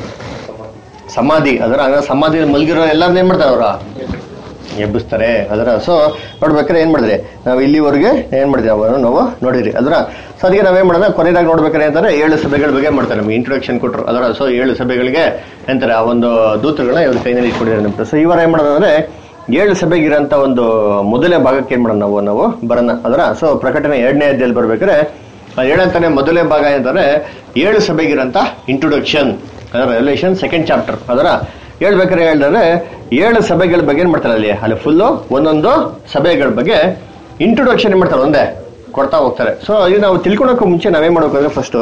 ಸಮಾಧಿ ಅದರ ಅದರ ಸಮಾಧಿಯಲ್ಲಿ ಮಲಗಿರೋ ಎಲ್ಲರನ್ನ ಏನ್ ಮಾಡ್ತಾರೆ ಅವರ ಎಬ್ಬಿಸ್ತಾರೆ ಅದರ ಸೊ ನೋಡ್ಬೇಕಾದ್ರೆ ಏನ್ ಮಾಡಿದ್ರಿ ನಾವು ಇಲ್ಲಿವರೆಗೆ ಏನ್ ಮಾಡಿದ್ರಿ ಅವನು ನಾವು ನೋಡಿದ್ರಿ ಅದರ ಸೊ ಅದಕ್ಕೆ ನಾವೇನ್ ಮಾಡೋಣ ಕೊನೆಯದಾಗಿ ನೋಡ್ಬೇಕಾದ್ರೆ ಅಂತಂದ್ರೆ ಏಳು ಸಭೆಗಳ ಬಗ್ಗೆ ಮಾಡ್ತಾರೆ ನಮ್ಗೆ ಇಂಟ್ರೊಡಕ್ಷನ್ ಕೊಟ್ಟರು ಅದರ ಸೊ ಏಳು ಸಭೆಗಳಿಗೆ ಅಂತಾರೆ ಆ ಒಂದು ದೂತಗಳನ್ನ ಇವ್ರ ಕೈನಲ್ಲಿ ಇಟ್ಕೊಂಡಿದ್ದಾರೆ ನಮ್ಗೆ ಸೊ ಇವರ ಏನ್ ಮಾಡೋದು ಅಂದ್ರೆ ಏಳು ಸಭೆಗಿರೋಂಥ ಒಂದು ಮೊದಲನೇ ಭಾಗಕ್ಕೆ ಏನ್ ಮಾಡೋಣ ನಾವು ನಾವು ಬರೋಣ ಅದರ ಸೊ ಪ್ರಕಟಣೆ ಎರಡನೇ ಅಧ್ಯಾಯಲ್ಲಿ ಬರ್ಬೇಕಾದ್ರೆ ಆ ಏಳಂತಾನೆ ಮೊದಲನೇ ಭಾಗ ಏನಂತಂದ್ರೆ ಏಳು ಸಭೆಗಿರಂತ ಇಂಟ್ರೊಡಕ್ಷನ್ ಅದರ ರೆವಲ್ಯೂಷನ್ ಸೆಕೆಂಡ್ ಚಾಪ್ಟರ್ ಅದರ ಹೇಳ್ಬೇಕಾದ್ರೆ ಹೇಳಿದ್ರೆ ಏಳು ಸಭೆಗಳ ಬಗ್ಗೆ ಏನ್ ಮಾಡ್ತಾರೆ ಅಲ್ಲಿ ಅಲ್ಲಿ ಫುಲ್ಲು ಒಂದೊಂದು ಸಭೆಗಳ ಬಗ್ಗೆ ಇಂಟ್ರೊಡಕ್ಷನ್ ಏನ್ ಮಾಡ್ತಾರೆ ಒಂದೇ ಕೊಡ್ತಾ ಹೋಗ್ತಾರೆ ಸೊ ಇದು ನಾವು ತಿಳ್ಕೊಳಕ್ಕೂ ಮುಂಚೆ ನಾವೇನ್ ಮಾಡ್ಬೇಕಂದ್ರೆ ಫಸ್ಟ್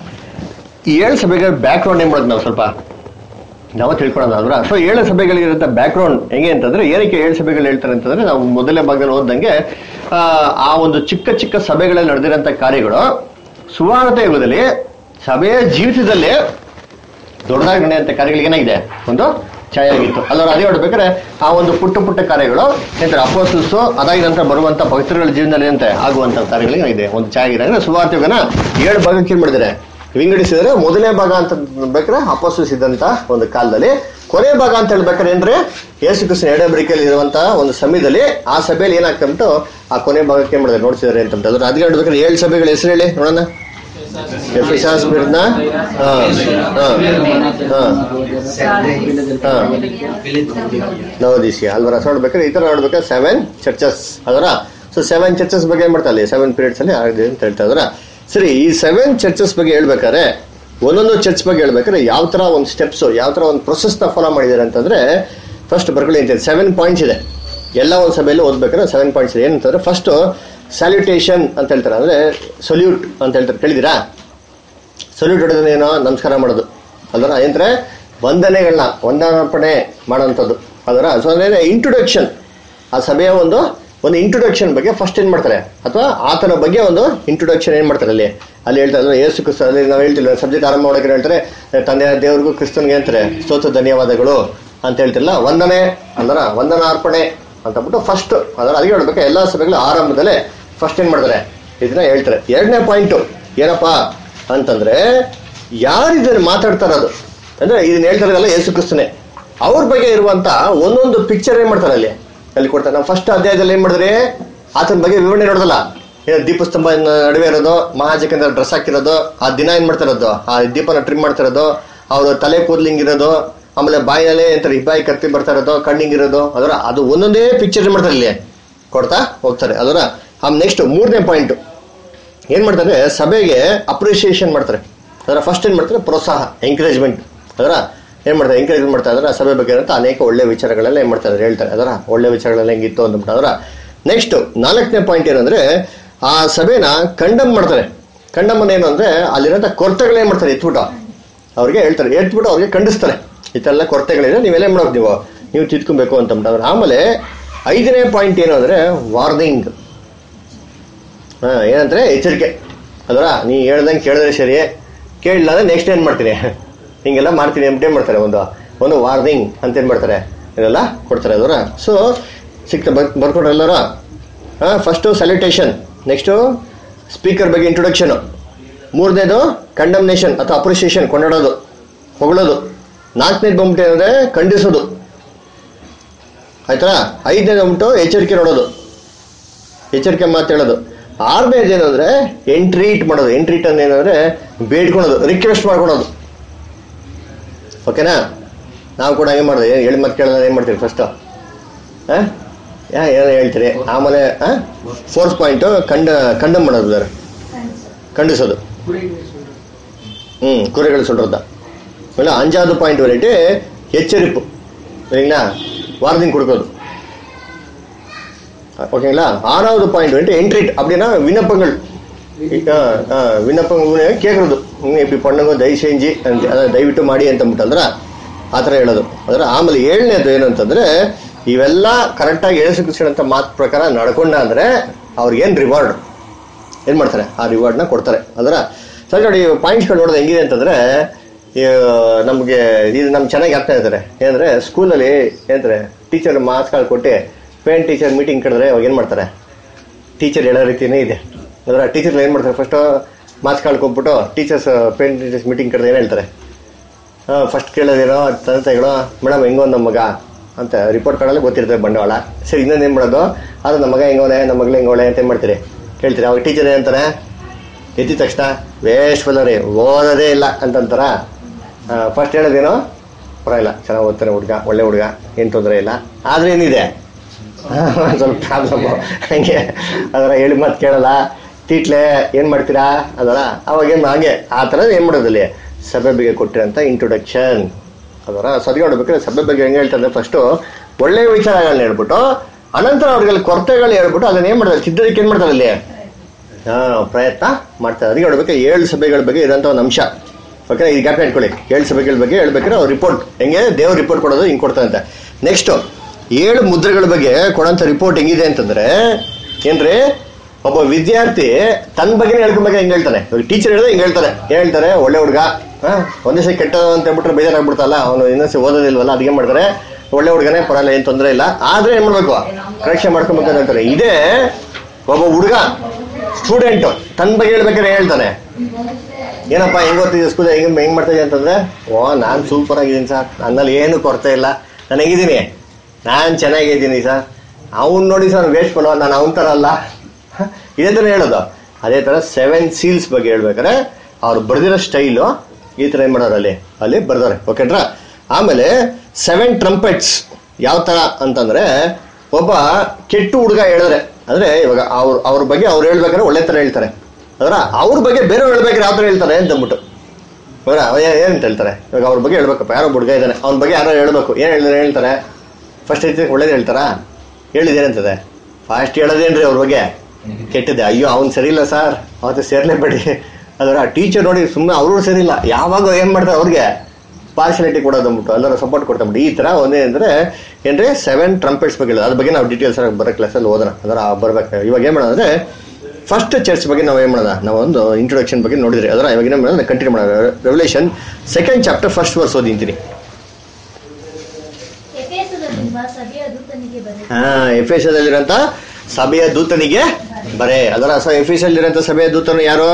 ಈ ಏಳು ಸಭೆಗಳ ಬ್ಯಾಕ್ ಗ್ರೌಂಡ್ ಏನ್ ಮಾಡೋದು ನಾವು ಸ್ವಲ್ಪ ನಾವು ತಿಳ್ಕೊಳ್ಳೋಣ ಅಲ್ವಾ ಸೊ ಏಳು ಸಭೆಗಳಿಗಿರಂತ ಬ್ಯಾಕ್ ಗ್ರೌಂಡ್ ಹೆಂಗೆ ಅಂತಂದ್ರೆ ಏನಕ್ಕೆ ಏಳು ಸಭೆಗಳು ಹೇಳ್ತಾರೆ ಅಂತಂದ್ರೆ ನಾವು ಮೊದಲನೇ ಭಾಗದಲ್ಲಿ ಓದ್ದಂಗೆ ಆ, ಆ ಒಂದು ಚಿಕ್ಕ ಚಿಕ್ಕ ಸಭೆಗಳಲ್ಲಿ ನಡೆದಿರೋಂಥ ಕಾರ್ಯಗಳು ಸುವಾರ್ಥ ಯುಗದಲ್ಲಿ ಸಭೆಯ ಜೀವಿತದಲ್ಲಿ ದೊಡ್ಡದಾಗಿ ನಡೆಯುವಂಥ ಕಾರ್ಯಗಳಿಗೆ ಏನಾಗಿದೆ ಒಂದು ಛಾಯೆ ಆಗಿತ್ತು ಅಲ್ಲರ ಅದೇ ನೋಡ್ಬೇಕಾದ್ರೆ ಆ ಒಂದು ಪುಟ್ಟ ಪುಟ್ಟ ಕಾರ್ಯಗಳು ಏನಂತಾರೆ ಅಪೋಸಲ್ಸು ಅದಾಗಿ ನಂತರ ಬರುವಂತ ಪವಿತ್ರಗಳ ಜೀವನದಲ್ಲಿ ಏನಂತೆ ಆಗುವಂತ ಕಾರ್ಯಗಳಿಗೆ ಇದೆ ಒಂದು ಛಾಯೆ ಆಗಿದೆ ಅಂದ್ರೆ ಸುವಾರ್ಥ ಯುಗನ ಏಳು ಭಾಗಕ್ಕೆ ಏನ್ ಮಾಡಿದ್ದಾರೆ ವಿಂಗಡಿಸಿದರೆ ಮೊದಲನೇ ಭಾಗ ಅಂತ ಬೇಕಾದ್ರೆ ಅಪೋಸಲ್ಸ್ ಇದ್ದಂತ ಒಂದು ಕಾಲದಲ್ಲಿ ಕೊನೆ ಭಾಗ ಅಂತ ಹೇಳ್ಬೇಕಾದ್ರೆ ಏನ್ರಿ ಯೇಸು ಕ್ರಿಸ್ತನ ಎಡಬರಿಕೆಯಲ್ಲಿ ಇರುವಂತ ಒಂದು ಸಮಯದಲ್ಲಿ ಆ ಸಭೆಯಲ್ಲಿ ಏನಾಗ್ತಂಟು ಆ ಕೊನೆ ಭಾಗಕ್ಕೆ ಏನ್ ಮಾಡಿದ್ದಾರೆ ನೋಡ್ತಿದ್ದಾರೆ ಅಂತ ಅದ್ರ ಅದಕ್ಕೆ ಹೇಳ್ಬೇಕಾದ್ರೆ ಏಳು ಸಭೆಗಳ ಹೆಸರು ಹೇಳಿ ನೋಡೋಣ ಎಫೆಸಾಸ್ ಬಿರ್ನ ಹಾ ಹಾ ಹಾ ಹಾ ನವದೀಶಿ ಅಲ್ವರ ಸೊ ನೋಡ್ಬೇಕಾದ್ರೆ ಈ ತರ ನೋಡ್ಬೇಕಾದ್ರೆ ಸೆವೆನ್ ಚರ್ಚಸ್ ಅದರ ಸೊ ಸೆವೆನ್ ಚರ್ಚಸ್ ಬಗ್ಗೆ ಏನ್ ಮಾಡ್ತಾರೆ ಸೆವೆನ್ ಪೀರಿಯಡ್ಸ್ ಅಲ್ಲಿ ಆಗಿದೆ ಅಂತ ಹೇಳ್ತಾ ಇದ್ರ ಸರಿ ಈ ಸೆವೆನ್ ಚರ್ಚಸ್ ಬಗ್ಗೆ ಹೇಳ್ಬೇಕಾದ್ರೆ ಒಂದೊಂದು ಚರ್ಚ್ ಬಗ್ಗೆ ಹೇಳ್ಬೇಕಾದ್ರೆ ಯಾವ ತರ ಒಂದು ಸ್ಟೆಪ್ಸ್ ಯಾವ ತರ ಒಂದು ಪ್ರೊಸೆಸ್ ನ ಫಾಲೋ ಮಾಡಿದ್ದಾರೆ ಅಂತಂದ್ರೆ ಫಸ್ಟ್ ಬರ್ಕೊಳ್ಳಿ ಅಂತ ಸೆವೆನ್ ಪಾಯಿಂಟ್ಸ್ ಇದೆ ಎಲ್ಲ ಒಂದು ಸಭೆಯಲ್ಲಿ ಓದ್ಬೇಕಾದ್ರೆ ಸೆವೆನ್ ಪಾಯಿಂಟ್ಸ್ ಇದೆ ಏನಂತಂದ್ರೆ ಫಸ್ಟ್ ಸ್ಯಾಲ್ಯುಟೇಷನ್ ಅಂತ ಹೇಳ್ತಾರೆ ಅಂದ್ರೆ ಸೊಲ್ಯೂಟ್ ಅಂತ ಹೇಳ್ತಾರೆ ಕೇಳಿದಿರಾ ಸೊಲ್ಯೂಟ್ ಹೊಡೆದ್ರೆ ಏನೋ ನಮಸ್ಕಾರ ಮಾಡೋದು ಅದರ ಏನಂದ್ರೆ ವಂದನೆಗಳನ್ನ ವಂದನಾರ್ಪಣೆ ಮಾಡೋಂಥದ್ದು ಅದರ ಸೊ ಅಂದ್ರೆ ಇಂಟ್ರೊಡಕ್ಷನ್ ಆ ಸಭೆಯ ಒಂದು ಒಂದು ಇಂಟ್ರೊಡಕ್ಷನ್ ಬಗ್ಗೆ ಫಸ್ಟ್ ಏನ್ ಮಾಡ್ತಾರೆ ಅಥವಾ ಆತನ ಬಗ್ಗೆ ಒಂದು ಇಂಟ್ರೊಡಕ್ಷನ್ ಏನ್ ಮಾಡ್ತಾರೆ ಅಲ್ಲಿ ಅಲ್ಲಿ ಹೇಳ್ತಾರೆ ಅಂದ್ರೆ ಯೇಸು ಕ್ರಿಸ್ತ ಅಲ್ಲಿ ನಾವು ಹೇಳ್ತಿಲ್ಲ ಸಬ್ಜೆಕ್ಟ್ ಆರಂಭ ಮಾಡೋಕೆ ಹೇಳ್ತಾರೆ ತಂದೆ ದೇವ್ರಿಗೂ ಕ್ರಿಸ್ತನ್ಗೆ ಅಂತಾರೆ ಸ್ತೋತ್ರ ಧನ್ಯವಾದಗಳು ಅಂತ ಹೇಳ್ತಿರಲ್ಲ ವಂದನೆ ಅಂದ್ರ ವಂದನಾರ್ಪಣೆ ಅಂತ ಬಿಟ್ಟು ಫಸ್ಟ್ ಅದರ ಅದಕ್ಕೆ ಹೇಳ್ಬೇಕು ಎಲ್ಲ ಸಭೆಗಳ ಆರಂಭದಲ್ಲೇ ಫಸ್ಟ್ ಏನ್ ಮಾಡ್ತಾರೆ ಇದನ್ನ ಹೇಳ್ತಾರೆ ಎರಡನೇ ಪಾಯಿಂಟು ಏನಪ್ಪಾ ಅಂತಂದ್ರೆ ಯಾರು ಇದನ್ನ ಮಾತಾಡ್ತಾ ಇರೋದು ಅಂದ್ರೆ ಇದನ್ನ ಹೇಳ್ತಾ ಇರೋದಲ್ಲ ಯೇಸು ಕ್ರಿಸ್ತನೇ ಅವ್ರ ಬಗ್ಗೆ ಇರುವಂತ ಒಂದೊಂದು ಪಿಕ್ಚರ್ ಏನ್ ಮಾಡ್ತಾರೆ ಅಲ್ಲಿ ಅಲ್ಲಿ ಕೊಡ್ತಾರೆ ನಾವು ಫಸ್ಟ್ ಅಧ್ಯಾಯದಲ್ಲಿ ಏನ್ ಮಾಡಿದ್ರಿ ಆತನ ಬಗ್ಗೆ ವಿವರಣೆ ನೋಡೋದಲ್ಲ ಏನು ದೀಪಸ್ತಂಭ ನಡುವೆ ಇರೋದು ಮಹಾಜಕಂದ್ರ ಡ್ರೆಸ್ ಹಾಕಿರೋದು ಆ ದಿನ ಏನ್ ಮಾಡ್ತಾ ಇರೋದು ಆ ದೀಪನ ಟ್ರಿಮ್ ಮಾಡ್ತಾ ಇರೋದು ಅವ್ರ ತಲೆ ಕೂದ್ಲಿಂಗ್ ಇರೋದು ಆಮೇಲೆ ಬಾಯಿನಲ್ಲೇ ಎಂತಾರೆ ಇಬ್ಬಾಯಿ ಕತ್ತಿ ಬರ್ತಾ ಇರೋದು ಕಣ್ಣಿಂಗ್ ಇರೋದು ಅದರ ಅದು ಒಂದೊಂದೇ ಪಿಕ್ಚರ್ ಏನ್ ಮಾಡ್ತಾರೆ ಇಲ್ಲಿ ಕೊಡ್ತಾ ಹೋಗ್ತಾರೆ ಅದರ ಆಮೇಲೆ ನೆಕ್ಸ್ಟ್ ಮೂರನೇ ಪಾಯಿಂಟ್ ಏನ್ ಮಾಡ್ತಾರೆ ಸಭೆಗೆ ಅಪ್ರಿಸಿಯೇಷನ್ ಮಾಡ್ತಾರೆ ಅದರ ಫಸ್ಟ್ ಏನ್ ಮಾಡ್ತಾರೆ ಪ್ರೋತ್ಸಾಹ ಎಂಕರೇಜ್ಮೆಂಟ್ ಅದರ ಏನ್ ಮಾಡ್ತಾರೆ ಎಂಕರೇಜ್ಮೆಂಟ್ ಮಾಡ್ತಾರೆ ಅದರ ಸಭೆ ಬಗ್ಗೆ ಇರುವಂತ ಅನೇಕ ಒಳ್ಳೆ ವಿಚಾರಗಳೆಲ್ಲ ಏನ್ ಮಾಡ್ತಾರೆ ಹೇಳ್ತಾರೆ ಅದರ ಒಳ್ಳೆ ವಿಚಾರಗಳೆಲ್ಲ ಹೆಂಗಿತ್ತು ಅಂದ್ಬಿಟ್ಟು ಅದರ ನೆಕ್ಸ್ಟ್ ನಾಲ್ಕನೇ ಪಾಯಿಂಟ್ ಏನಂದ್ರೆ ಆ ಸಭೆನ ಕಂಡಮ್ ಮಾಡ್ತಾರೆ ಕಂಡಮ್ ಏನು ಅಂದ್ರೆ ಅಲ್ಲಿರೋಂಥ ಕೊರತೆಗಳೇನ್ ಮಾಡ್ತಾರೆ ಎತ್ಬಿಟ್ಟು ಅವ್ರಿಗೆ ಹೇಳ್ತಾರೆ ಎತ್ಬಿಟ್ಟು ಅವ್ರಿಗೆ ಖಂಡಿಸ್ತಾರೆ ಈ ಥರ ಎಲ್ಲ ಕೊರತೆಗಳಿದೆ ನೀವೆಲ್ಲ ಏನ್ ಮಾಡೋದು ನೀವು ನೀವು ತಿದ್ಕೊಬೇಕು ಅಂತ ಅಂದ್ಬಿಟ್ಟು ಆಮೇಲೆ ಐದನೇ ಪಾಯಿಂಟ್ ಏನು ಅಂದ್ರೆ ವಾರ್ನಿಂಗ್ ಹಾ ಏನಂದ್ರೆ ಎಚ್ಚರಿಕೆ ಅದರ ನೀ ಹೇಳ್ದಂಗೆ ಕೇಳಿದ್ರೆ ಸರಿ ಕೇಳಿಲ್ಲ ಅಂದ್ರೆ ನೆಕ್ಸ್ಟ್ ಏನ್ ಮಾಡ್ತೀನಿ ಹಿಂಗೆಲ್ಲ ಮಾಡ್ತೀನಿ ಅಂತ ಏನ್ ಮಾಡ್ತಾರೆ ಒಂದು ಒಂದು ವಾರ್ನಿಂಗ್ ಅಂತ ಏನ್ ಮಾಡ್ತಾರೆ ಇದೆಲ್ಲ ಕೊಡ್ತಾರೆ ಅದರ ಸೊ ಸಿಕ್ತ ಬರ್ಕೊಡ್ರಿ ಎಲ್ಲರ ಫಸ್ಟು ಸಲ್ಯೂಟೇಷನ್ ನೆಕ್ಸ್ಟು ಸ್ಪೀಕರ್ ಬಗ್ಗೆ ಇಂಟ್ರೊಡಕ್ಷನು ಮೂರನೇದು ಕಂಡಮ್ನೇಷನ್ ಅಥವಾ ಅಪ್ರಿಸಿಯೇಷನ್ ಕೊಂಡಾಡೋದು ಹೊಗಳೋದು ನಾಲ್ಕನೇದು ಬಂದ್ಬಿಟ್ಟು ಏನಂದ್ರೆ ಖಂಡಿಸೋದು ಆಯ್ತಾ ಐದನೇದು ಬಂದ್ಬಿಟ್ಟು ಎಚ್ಚರಿಕೆ ನೋಡೋದು ಎಚ್ಚರಿಕೆ ಮಾತು ಹೇಳೋದು ಆರನೇದು ಏನಂದ್ರೆ ಎಂಟ್ರೀಟ್ ಮಾಡೋದು ಎಂಟ್ರೀಟ್ ಅಂದ್ರೆ ಏನಂದ್ರೆ ಬೇಡ್ಕೊಳೋದು ರಿಕ್ವೆಸ್ಟ್ ಮಾಡ್ಕೊಳೋದು ಓಕೆನಾ ನಾವು ಕೂಡ ಹಂಗೆ ಮಾಡೋದು ಹೇಳಿ ಮತ್ತೆ ಕೇಳೋದು ಏನು ಮಾಡ್ತೀರಿ ಫಸ್ಟು ಏನೋ ಹೇಳ್ತೀರಿ ಆಮೇಲೆ ಫೋರ್ತ್ ಪಾಯಿಂಟು ಕಂಡ ಕಂಡಮ್ ಮಾಡೋದು ಸರ್ ಖಂಡಿಸೋದು ம் குறைகள் சொல்கிறது தான் இல்லை அஞ்சாவது பாயிண்ட் வரைட்டு எச்சரிப்பு சரிங்களா வார்னிங் கொடுக்கறது ஓகேங்களா ஆறாவது பாயிண்ட் வந்துட்டு என்ட்ரிட் அப்படின்னா விண்ணப்பங்கள் ஆ, ஆ, விண்ணப்பங்கள் ಕೇಳ್றது ಹಿಂಗೆ இப்படி பண்ணுங்க ದಯ செஞ்சு ಅಂತ ಅದ ದಯವಿಟ್ಟು ಮಾಡಿ ಅಂತ ಅಂದ್ಬಿಟ್ಟಂದ್ರ ಆ ಥರ ಹೇಳೋದು ಅಂದ್ರೆ ಆಮೇಲೆ ಏಳನೇದು ಏನಂತಂದ್ರೆ ಇವೆಲ್ಲ ಕರೆಕ್ಟಾಗಿ ಎಳಿಸಿಕಿಸಿದಂಥ ಮಾತು ಪ್ರಕಾರ ನಡ್ಕೊಂಡ ಅಂದ್ರೆ ಅವ್ರಿಗೇನು ರಿವಾರ್ಡ್ ಏನ್ ಮಾಡ್ತಾರೆ ಆ ರಿವಾರ್ಡ್ನ ಕೊಡ್ತಾರೆ ಅದರ ಸರಿ ನೋಡಿ ಪಾಯಿಂಟ್ಸ್ಗಳು ನೋಡೋದು ಹೆಂಗಿದೆ ಅಂತಂದ್ರೆ ಈ, ನಮ್ಗೆ ಇದು ನಮ್ಗೆ ಚೆನ್ನಾಗಿ ಆಗ್ತಾ ಇದ್ದಾರೆ ಏನಂದ್ರೆ ಸ್ಕೂಲಲ್ಲಿ ಏನಂತಾರೆ ಟೀಚರ್ ಮಾರ್ಕ್ಸ್ಗಳು ಕೊಟ್ಟು ಪೇರೆಂಟ್ ಟೀಚರ್ ಮೀಟಿಂಗ್ ಕರೆದ್ರೆ ಅವಾಗ ಏನು ಮಾಡ್ತಾರೆ ಟೀಚರ್ ಹೇಳೋ ರೀತಿನೇ ಇದೆ ಅಂದ್ರೆ ಟೀಚರ್ ಏನು ಮಾಡ್ತಾರೆ ಫಸ್ಟು ಮಾರ್ಕ್ಸ್ ಕೊಟ್ಬಿಟ್ಟು ಟೀಚರ್ಸ್ ಪೇರೆಂಟ್ ಟೀಚರ್ಸ್ ಮೀಟಿಂಗ್ ಕರೆದ್ರೆ ಏನು ಹೇಳ್ತಾರೆ ಫಸ್ಟ್ ಕೇಳೋದೇನೋ ತಂದೆ ತಾಯಿಗಳು ಮೇಡಮ್ ಹೆಂಗೋ ನಮ್ಮ ಮಗ ಅಂತ ರಿಪೋರ್ಟ್ ಕಾರ್ಡಲ್ಲಿ ಗೊತ್ತಿರ್ತದೆ ಬಂಡವಾಳ ಸರಿ ಇನ್ನೊಂದು ಏನು ಮಾಡೋದು ಅದು ನಮ್ಮ ಮಗ ಹೆಂಗೋಳೆ ನಮ್ಮ ಮಗಳು ಹೆಂಗೋಳೆ ಅಂತ ಏನು ಮಾಡ್ತೀರಿ ಕೇಳ್ತೀರಿ ಅವಾಗ ಟೀಚರ್ ಏನಂತಾರೆ ಎದ್ದಿದ ತಕ್ಷಣ ವೇಸ್ಟ್ ಫೆಲ್ಲರಿ ಓದೋದೇ ಇಲ್ಲ ಅಂತಂತಾರ ಫಸ್ಟ್ ಹೇಳೋದೇನೋ ಪರವಾಗಿಲ್ಲ ಚೆನ್ನಾಗಿ ಓದ್ತಾನೆ ಹುಡುಗ ಒಳ್ಳೆ ಹುಡುಗ ಏನು ತೊಂದರೆ ಇಲ್ಲ ಆದ್ರೆ ಏನಿದೆ ಒಂದ್ ಸ್ವಲ್ಪ ಪ್ರಾಬ್ಲಮ್ ಹಂಗೆ ಅದರ ಹೇಳಿ ಮಾತು ಕೇಳಲ್ಲ ತೀಟ್ಲೆ ಏನ್ ಮಾಡ್ತೀರಾ ಅದರ ಅವಾಗ ಏನು ಹಂಗೆ ಆ ಥರ ಏನು ಮಾಡೋದಲ್ಲಿ ಸಭೆ ಬಗ್ಗೆ ಕೊಟ್ಟಿರೋಂಥ ಇಂಟ್ರೊಡಕ್ಷನ್ ಅದರ ಸರಿ ನೋಡ್ಬೇಕಾದ್ರೆ ಸಭೆ ಬಗ್ಗೆ ಹೆಂಗೆ ಹೇಳ್ತಾರೆ ಫಸ್ಟು ಒಳ್ಳೆಯ ವಿಚಾರಗಳನ್ನ ಹೇಳ್ಬಿಟ್ಟು ಅನಂತರ ಅವ್ರಿಗೆ ಕೊರತೆಗಳು ಹೇಳ್ಬಿಟ್ಟು ಅದನ್ನ ಏನ್ ಮಾಡ್ತಾರೆ ಸಿದ್ಧರಿಗೆ ಏನ್ ಮಾಡ್ತಾರೆ ಅಲ್ಲಿ ಹಾ ಪ್ರಯತ್ನ ಮಾಡ್ತಾರೆ ಅದಕ್ಕೆ ಹೇಳ್ಬೇಕು ಏಳು ಸಭೆಗಳ ಬಗ್ಗೆ ಇರೋಂಥ ಒಂದು ಅಂಶ ಓಕೆ ಇದು ಜ್ಞಾಪಕ ಇಟ್ಕೊಳ್ಳಿ ಏಳು ಸಭೆಗಳ ಬಗ್ಗೆ ಹೇಳ್ಬೇಕಾದ್ರೆ ಅವ್ರು ರಿಪೋರ್ಟ್ ಹೆಂಗೆ ದೇವ್ರ ರಿಪೋರ್ಟ್ ಕೊಡೋದು ಹಿಂಗೆ ಕೊಡ್ತಾರಂತೆ ನೆಕ್ಸ್ಟ್ ಏಳು ಮುದ್ರೆಗಳ ಬಗ್ಗೆ ಕೊಡೋಂಥ ರಿಪೋರ್ಟ್ ಹೆಂಗಿದೆ ಅಂತಂದ್ರೆ ಏನ್ರಿ ಒಬ್ಬ ವಿದ್ಯಾರ್ಥಿ ತನ್ನ ಬಗ್ಗೆ ಹೇಳ್ಕೊಬೇಕು ಹೆಂಗ್ ಹೇಳ್ತಾನೆ ಇವಾಗ ಟೀಚರ್ ಹೇಳಿದ್ರೆ ಹಿಂಗ್ ಹೇಳ್ತಾರೆ ಏನ್ ಹೇಳ್ತಾರೆ ಒಳ್ಳೆ ಹುಡುಗ ಹಾ ಒಂದೇ ಸಲ ಕೆಟ್ಟ ಅಂತ ಹೇಳ್ಬಿಟ್ರೆ ಬೇಜಾರಾಗ್ಬಿಡ್ತಲ್ಲ ಅವನು ಇನ್ನೊಂದ್ಸಲ ಓದೋದಿಲ್ವಲ್ಲ ಅದಕ್ಕೆ ಮಾಡ್ತಾರೆ ಒಳ್ಳೆ ಹುಡುಗನೇ ಪರವಾಗಿಲ್ಲ ಏನ್ ತೊಂದರೆ ಇಲ್ಲ ಆದ್ರೆ ಏನ್ ಮಾಡ್ಬೇಕು ಪರೀಕ್ಷೆ ಮಾಡ್ಕೊಬೇಕು ಅಂತ ಹೇಳ್ತಾರೆ ಇದೇ ಒಬ್ಬ ಹುಡುಗ ಸ್ಟೂಡೆಂಟ್ ತನ್ನ ಬಗ್ಗೆ ಹೇಳ್ಬೇಕಾದ್ರೆ ಏನ್ ಹೇಳ್ತಾನೆ ಏನಪ್ಪ ಹೆಂಗ್ ಓದ್ತಿದ್ದೆ ಸ್ಕೂಲ್ ಹೆಂಗ್ ಹೆಂಗ್ ಮಾಡ್ತಾ ಇದೀಯ ಅಂತಂದ್ರೆ ಓ ನಾನ್ ಸೂಪರ್ ಆಗಿದ್ದೀನಿ ಸರ್ ನನ್ನಲ್ಲಿ ಏನು ಕೊರತೆ ಇಲ್ಲ ನಾನು ಹೆಂಗಿದ್ದೀನಿ ನಾನ್ ಚೆನ್ನಾಗಿದ್ದೀನಿ ಸರ್ ಅವ್ನ್ ನೋಡಿ ಸರ್ ವೇಸ್ಟ್ ಫಲೋ ನಾನು ಅವನ್ ತರ ಅಲ್ಲ ಇದೇ ತರ ಹೇಳೋದು ಅದೇ ತರ ಸೆವೆನ್ ಸೀಲ್ಸ್ ಬಗ್ಗೆ ಹೇಳ್ಬೇಕಾದ್ರೆ ಅವ್ರು ಬರ್ದಿರೋ ಸ್ಟೈಲು ಈ ತರ ಏನ್ ಮಾಡೋರು ಅಲ್ಲಿ ಅಲ್ಲಿ ಬರ್ದಾರೆ ಓಕೆನ್ರಾ ಆಮೇಲೆ ಸೆವೆನ್ ಟ್ರಂಪೆಟ್ಸ್ ಯಾವ ತರ ಅಂತಂದ್ರೆ ಒಬ್ಬ ಕೆಟ್ಟು ಹುಡುಗ ಹೇಳಿದ್ರೆ ಅಂದ್ರೆ ಇವಾಗ ಅವ್ರ ಅವ್ರ ಬಗ್ಗೆ ಅವ್ರು ಹೇಳ್ಬೇಕಾದ್ರೆ ಒಳ್ಳೆ ತರ ಹೇಳ್ತಾರೆ ಅದರ ಅವ್ರ ಬಗ್ಗೆ ಬೇರೆಯವ್ರು ಹೇಳ್ಬೇಕಾದ್ರೆ ಯಾವ ತರ ಹೇಳ್ತಾರೆ ಅಂತ ಅಂದ್ಬಿಟ್ಟು ಇವಾಗ ಅವ ಏ- ಏನಂತ ಹೇಳ್ತಾರೆ ಇವಾಗ ಅವ್ರ ಬಗ್ಗೆ ಹೇಳ್ಬೇಕಪ್ಪ ಯಾರೋ ಹುಡುಗ ಇದ್ದಾನೆ ಅವ್ನ ಬಗ್ಗೆ ಯಾರೋ ಹೇಳ್ಬೇಕು ಏನ್ ಹೇಳಿದ್ರೆ ಹೇಳ್ತಾರೆ ಫಸ್ಟ್ ಐತಿ ಒಳ್ಳೇದು ಹೇಳ್ತಾರಾ ಹೇಳಿದೇನಂತದೆ ಫಾಸ್ಟ್ ಹೇಳೋದೇನ್ರಿ ಅವ್ರ ಬಗ್ಗೆ ಕೆಟ್ಟದೆ ಅಯ್ಯೋ ಅವ್ನು ಸರಿ ಇಲ್ಲ ಸರ್ ಅವತ್ತು ಸೇರ್ಲೇಬೇಡಿ ಅದರ ಟೀಚರ್ ನೋಡಿ ಸುಮ್ಮನೆ ಅವರು ಸರಿ ಇಲ್ಲ ಯಾವಾಗ ಏನ್ ಮಾಡ್ತಾರೆ ಅವ್ರಿಗೆ ಪಾರ್ಶಾಲಿಟಿ ಕೊಡೋದು ಅಂದ್ಬಿಟ್ಟು ಎಲ್ಲರೂ ಸಪೋರ್ಟ್ ಕೊಡ್ತಾ ಈ ತರ ಒಂದೇ ಅಂದ್ರೆ ಏನ್ರಿ ಸೆವೆನ್ ಟ್ರಂಪೆಟ್ಸ್ ಬಗ್ಗೆ ಹೇಳೋದು ಅದ್ರ ಬಗ್ಗೆ ನಾವು ಡೀಟೇಲ್ಸ್ ಬರೋ ಕ್ಲಾಸಲ್ಲಿ ಓದೋಣ ಅದರ ಬರ್ಬೇಕು ಇವಾಗ ಏನ್ ಮಾಡೋಣ ಅಂದ್ರೆ ಫಸ್ಟ್ ಚರ್ಚ್ ಬಗ್ಗೆ ನಾವು ಏನ್ ಮಾಡೋಣ ನಾವು ಒಂದು ಇಂಟ್ರೊಡಕ್ಷನ್ ಬಗ್ಗೆ ನೋಡಿದ್ರಿ ಅದರ ಇವಾಗ ಏನ್ ಮಾಡೋಣ ಕಂಟಿನ್ಯೂ ಮಾಡೋಣ Revelation second chapter first verse ಓದಿಂತೀನಿ ಎಫೆಸದಲ್ಲಿರುವ ಸಭೆಯ ದೂತನಿಗೆ ಬರೆದ ಹಾ ಎಫೆಸದಲ್ಲಿರೋಂಥ ಸಭೆಯ ದೂತನಿಗೆ ಬರೇ ಅದರ ಸ ಎಫೆಸಲ್ಲಿರೋಂಥ ಸಭೆಯ ದೂತನು ಯಾರು